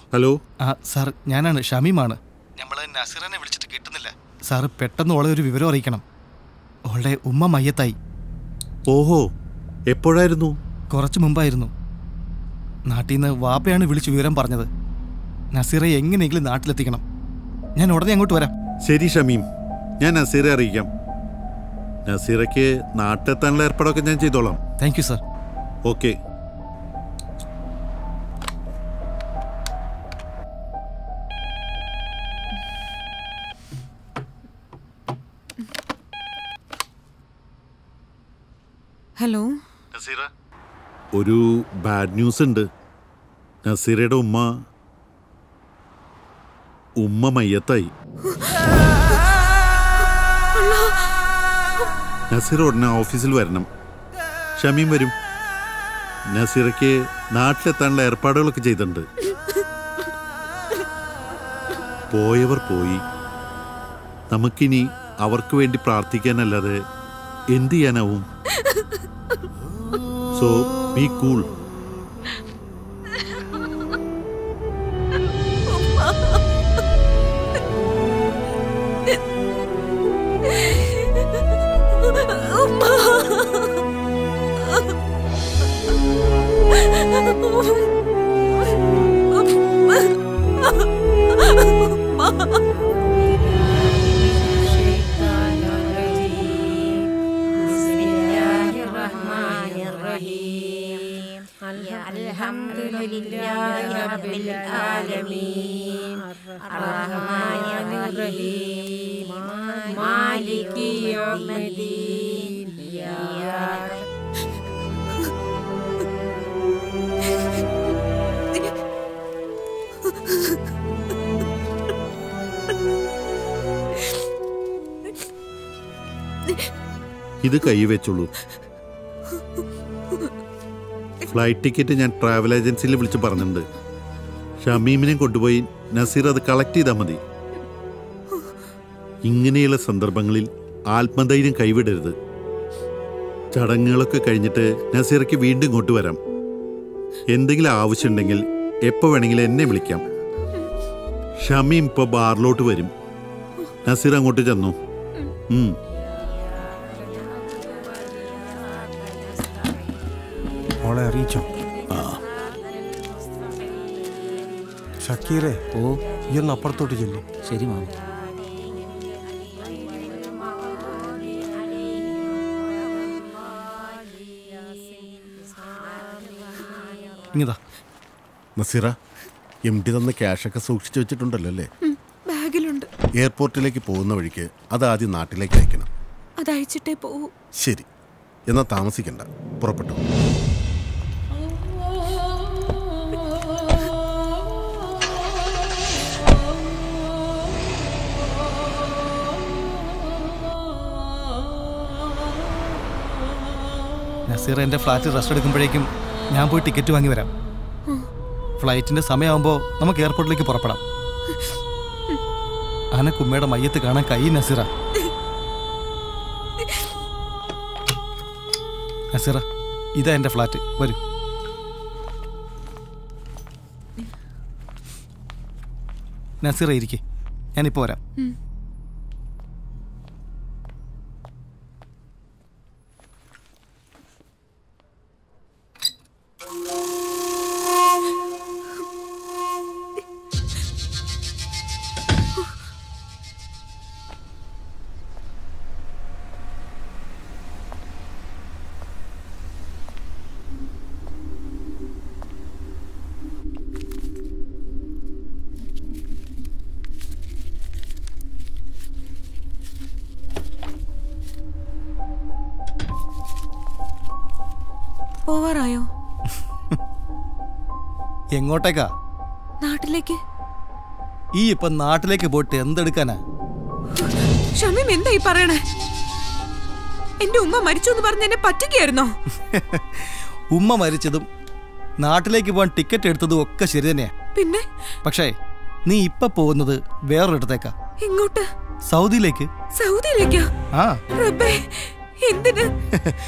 ഹലോ ആ സാർ ഞാനാണ് ഷമീമാണ് നമ്മൾ നസീറിനെ വിളിച്ചിട്ട് കിട്ടുന്നില്ല സാറ് പെട്ടെന്ന് ഓളെ ഒരു വിവരം അറിയിക്കണം ഓളുടെ ഉമ്മ മയ്യത്തായി ഓഹോ എപ്പോഴായിരുന്നു കുറച്ച് മുമ്പായിരുന്നു നാട്ടിൽ നിന്ന് വാപ്പയാണ് വിളിച്ച് വിവരം പറഞ്ഞത് നസീറെ എങ്ങനെയെങ്കിലും നാട്ടിലെത്തിക്കണം ഞാൻ ഉടനെ അങ്ങോട്ട് വരാം ശരി ഷമീം ഞാൻ നസീറെ അറിയിക്കാം നസീറയ്ക്ക് നാട്ടിലെത്താനുള്ള ഏർപ്പാടൊക്കെ ഞാൻ ചെയ്തോളാം thank you sir okay hello ഒരു ബാഡ് ന്യൂസ് ഉണ്ട് നസീറയുടെ ഉമ്മ ഉമ്മ മയ്യത്തായി നസീർ ഉടനെ ഓഫീസിൽ വരണം ഷമീം വരും നസീറയ്ക്ക് നാട്ടിലെത്താനുള്ള ഏർപ്പാടുകളൊക്കെ ചെയ്തിട്ടുണ്ട് പോയവർ പോയി നമുക്കിനി അവർക്ക് വേണ്ടി പ്രാർത്ഥിക്കാനല്ലാതെ എന്ത് ചെയ്യാനാവും സോ ബി കൂൾ الحمد لله رب العالمين الرحمن الرحيم مالك يوم الدين إياك ഇത് കൈവച്ചുള്ളൂ ഫ്ലൈറ്റ് ടിക്കറ്റ് ഞാൻ ട്രാവൽ ഏജൻസിയിൽ വിളിച്ച് പറഞ്ഞിട്ടുണ്ട് ഷമീമിനെ കൊണ്ടുപോയി നസീർ അത് കളക്ട് ചെയ്താൽ മതി ഇങ്ങനെയുള്ള സന്ദർഭങ്ങളിൽ ആത്മധൈര്യം കൈവിടരുത് ചടങ്ങുകളൊക്കെ കഴിഞ്ഞിട്ട് നസീറയ്ക്ക് വീണ്ടും ഇങ്ങോട്ട് വരാം എന്തെങ്കിലും ആവശ്യമുണ്ടെങ്കിൽ എപ്പോൾ വേണമെങ്കിലും എന്നെ വിളിക്കാം ഷമീം ഇപ്പോൾ ബാറിലോട്ട് വരും നസീർ അങ്ങോട്ട് ചെന്നു ഉം മോളെ അറിയിച്ചോ ഷക്കീറെ ഓ ഈ ഒന്ന് അപ്പുറത്തോട്ട് ചെല്ലു ശരി മാമ ഇങ്ങതാ നസീറ എം ഡി തന്ന ക്യാഷൊക്കെ സൂക്ഷിച്ചു വെച്ചിട്ടുണ്ടല്ലോ അല്ലേ ബാഗിലുണ്ട് എയർപോർട്ടിലേക്ക് പോകുന്ന വഴിക്ക് അത് ആദ്യം നാട്ടിലേക്ക് അയക്കണം അത് അയച്ചിട്ടേ പോവൂ ശരി എന്നാൽ താമസിക്കണ്ട പുറപ്പെട്ടു നസീർ എൻ്റെ ഫ്ലാറ്റിൽ റെസ്റ്റ് എടുക്കുമ്പോഴേക്കും ഞാൻ പോയി ടിക്കറ്റ് വാങ്ങി വരാം ഫ്ലൈറ്റിൻ്റെ സമയമാകുമ്പോൾ നമുക്ക് എയർപോർട്ടിലേക്ക് പുറപ്പെടാം അനക്കുമ്മയുടെ മയ്യത്ത് കാണാൻ കൈ നസീറ നസീറ ഇതാ എൻ്റെ ഫ്ലാറ്റ് വരൂ നസീറ ഇരിക്കെ ഞാനിപ്പോൾ വരാം പോവാറായോ എങ്ങോട്ടേക്കാ നാട്ടിലേക്ക് ഈ ഇപ്പം നാട്ടിലേക്ക് പോയിട്ട് എന്തെടുക്കാനാ ഷമീം എന്താ ഈ പറയണേ എന്റെ ഉമ്മ മരിച്ചു എന്ന് പറഞ്ഞ് എന്നെ പറ്റിക്കായിരുന്നോ ഉമ്മ മരിച്ചതും നാട്ടിലേക്ക് പോകാൻ ടിക്കറ്റ് എടുത്തതും ഒക്കെ ശരി തന്നെയാ പിന്നെ പക്ഷേ നീ ഇപ്പൊ പോകുന്നത് വേറൊരിടത്തേക്കാ എങ്ങോട്ട് സൗദിയിലേക്ക് സൗദിയിലേക്കാ ആ റബ്ബേ എന്തിന്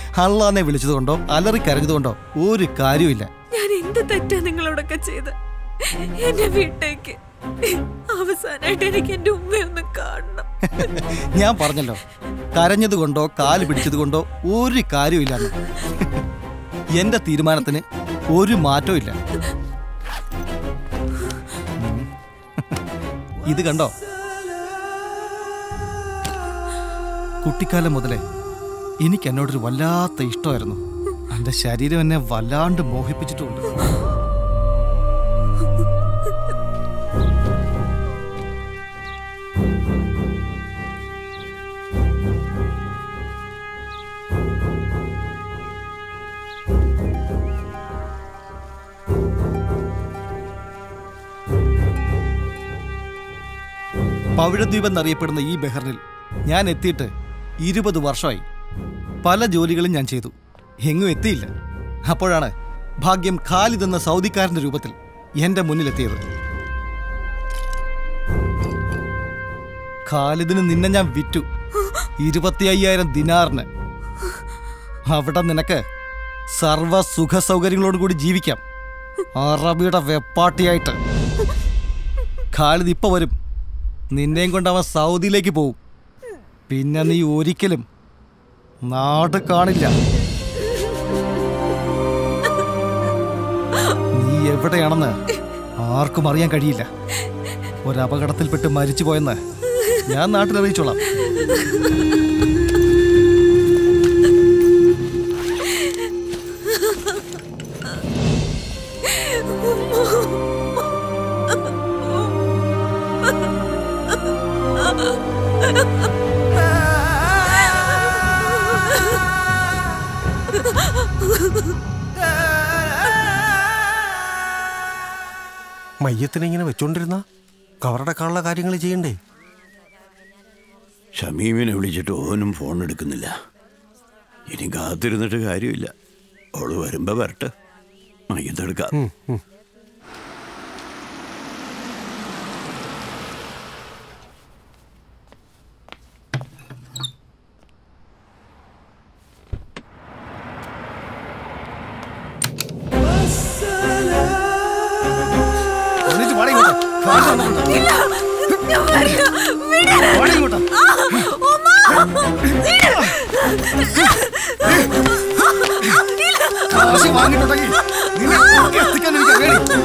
അള്ളാനെ വിളിച്ചതുകൊണ്ടോ അലറി കരഞ്ഞതുകൊണ്ടോ ഒരു കാര്യമില്ല ഞാൻ എന്ത് തെറ്റാ നിങ്ങളോടൊക്കെ ചെയ്ത് എന്നെ വീട്ടേക്ക് അവസാനായിട്ട് എനിക്ക് എന്റെ ഉമ്മയൊന്ന് കാണണം ഞാൻ പറഞ്ഞല്ലോ കരഞ്ഞത് കൊണ്ടോ കാല് പിടിച്ചത് കൊണ്ടോ ഒരു കാര്യമില്ലെന്ന് എന്റെ തീരുമാനത്തിന് ഒരു മാറ്റവും ഇല്ല ഉം. ഇത് കണ്ടോ കുട്ടിക്കാലം മുതലേ എനിക്ക് എന്നോടൊരു വല്ലാത്ത ഇഷ്ടമായിരുന്നു എന്റെ ശരീരം എന്നെ വല്ലാണ്ട് മോഹിപ്പിച്ചിട്ടുമുണ്ട് പവിഴദ്വീപ് എന്നറിയപ്പെടുന്ന ഈ ബെഹറിനിൽ ഞാൻ എത്തിയിട്ട് ഇരുപത് വർഷമായി പല ജോലികളും ഞാൻ ചെയ്തു എങ്ങും എത്തിയില്ല അപ്പോഴാണ് ഭാഗ്യം ഖാലിദ് എന്ന സൗദിക്കാരന്റെ രൂപത്തിൽ എന്റെ മുന്നിലെത്തിയത് ഖാലിദിന് നിന്നെ ഞാൻ വിറ്റു ഇരുപത്തി അയ്യായിരം ദിനാറിന് അവിടെ നിനക്ക് സർവ സുഖ സൗകര്യങ്ങളോട് കൂടി ജീവിക്കാം അറബിയുടെ വെപ്പാട്ടിയായിട്ട് ഖാലിദ് ഇപ്പൊ വരും നിന്നെയും കൊണ്ട് അവൻ സൗദിയിലേക്ക് പോവും പിന്നെ നീ ഒരിക്കലും നാട് കാണില്ല നീ എവിടെയാണെന്ന് ആർക്കും അറിയാൻ കഴിയില്ല ഒരപകടത്തിൽപ്പെട്ട് മരിച്ചു പോയെന്ന് ഞാൻ നാട്ടിൽ അറിയിച്ചോളാം മയ്യത്തിനെ ഇങ്ങനെ വെച്ചോണ്ടിരുന്ന കവറടക്കാനുള്ള കാര്യങ്ങൾ ചെയ്യണ്ടേ ഷമീമിനെ വിളിച്ചിട്ട് ഓനും ഫോൺ എടുക്കുന്നില്ല ഇനി കാത്തിരുന്നിട്ട് കാര്യമില്ല അവള് വരുമ്പോ വരട്ടെ മയ്യത്തെടുക്കാം എണീറ്റ് വാടി ഇങ്ങോട്ട്. കാല് വന്നിട്ടുണ്ട്. വാടി ഇങ്ങോട്ട്. കാശ് വാങ്ങിയിട്ടുണ്ടെങ്കിൽ നിന്നെ പുറകെ എത്തിക്കാൻ എനിക്ക് അറിയണം.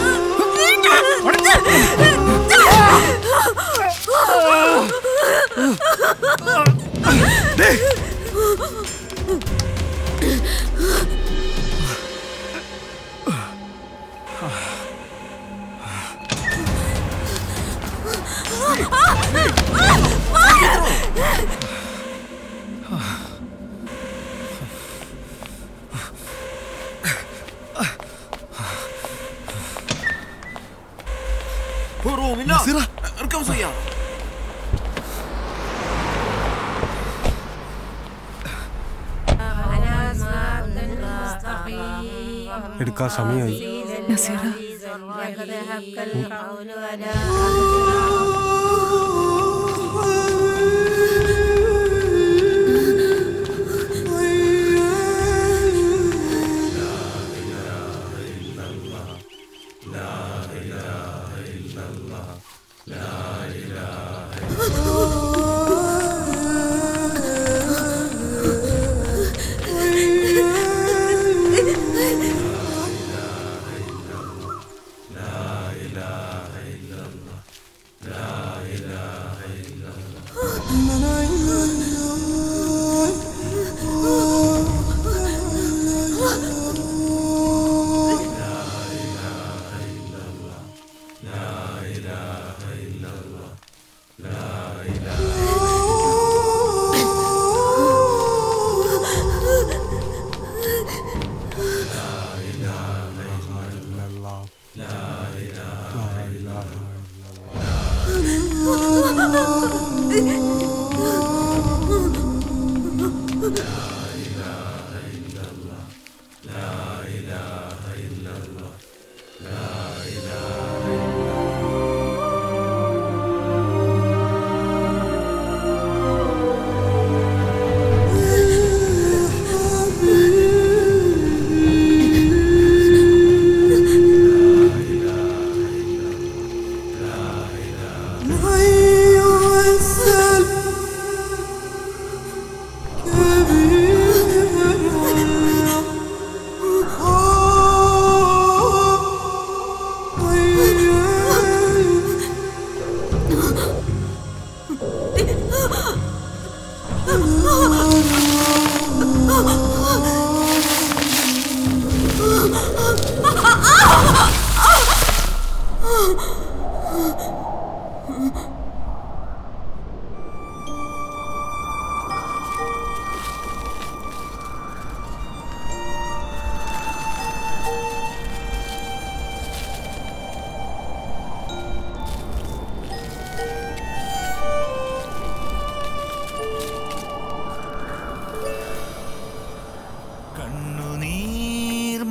نصيرة اركبوا سيارة എടുക്കാൻ സമയമായി നസീറ لا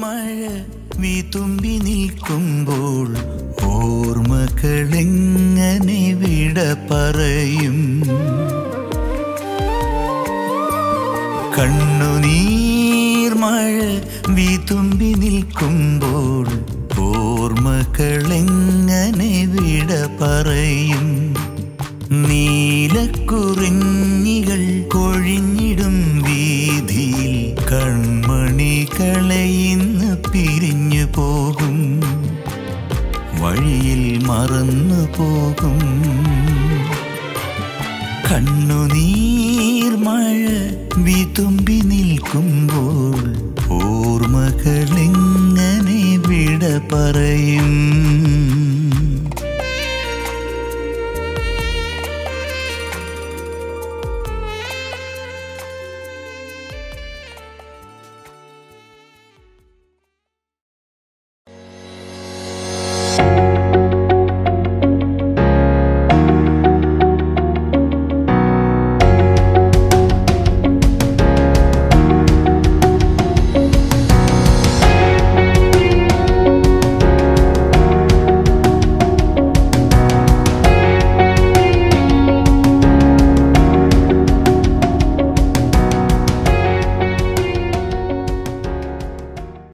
മഴ വിതുമ്പി നിൽക്കുമ്പോൾ ഓർമ്മകളെങ്ങനെ വിട പറയും കണ്ണുനീർ മഴ വിതുമ്പി നിൽക്കുമ്പോൾ ഓർമ്മകളെങ്ങനെ വിട പറയും നീലക്കുറിഞ്ഞികൾ കൊഴിഞ്ഞിടും വീതിയിൽ കൺമണികളെ ഇന്ന് പിരിഞ്ഞു പോകും വഴിയിൽ മറന്നു പോകും കണ്ണുനീർ മഴ വിതുമ്പി നിൽക്കുമ്പോൾ ഓർമ്മകളെങ്ങനെ വിട പറയും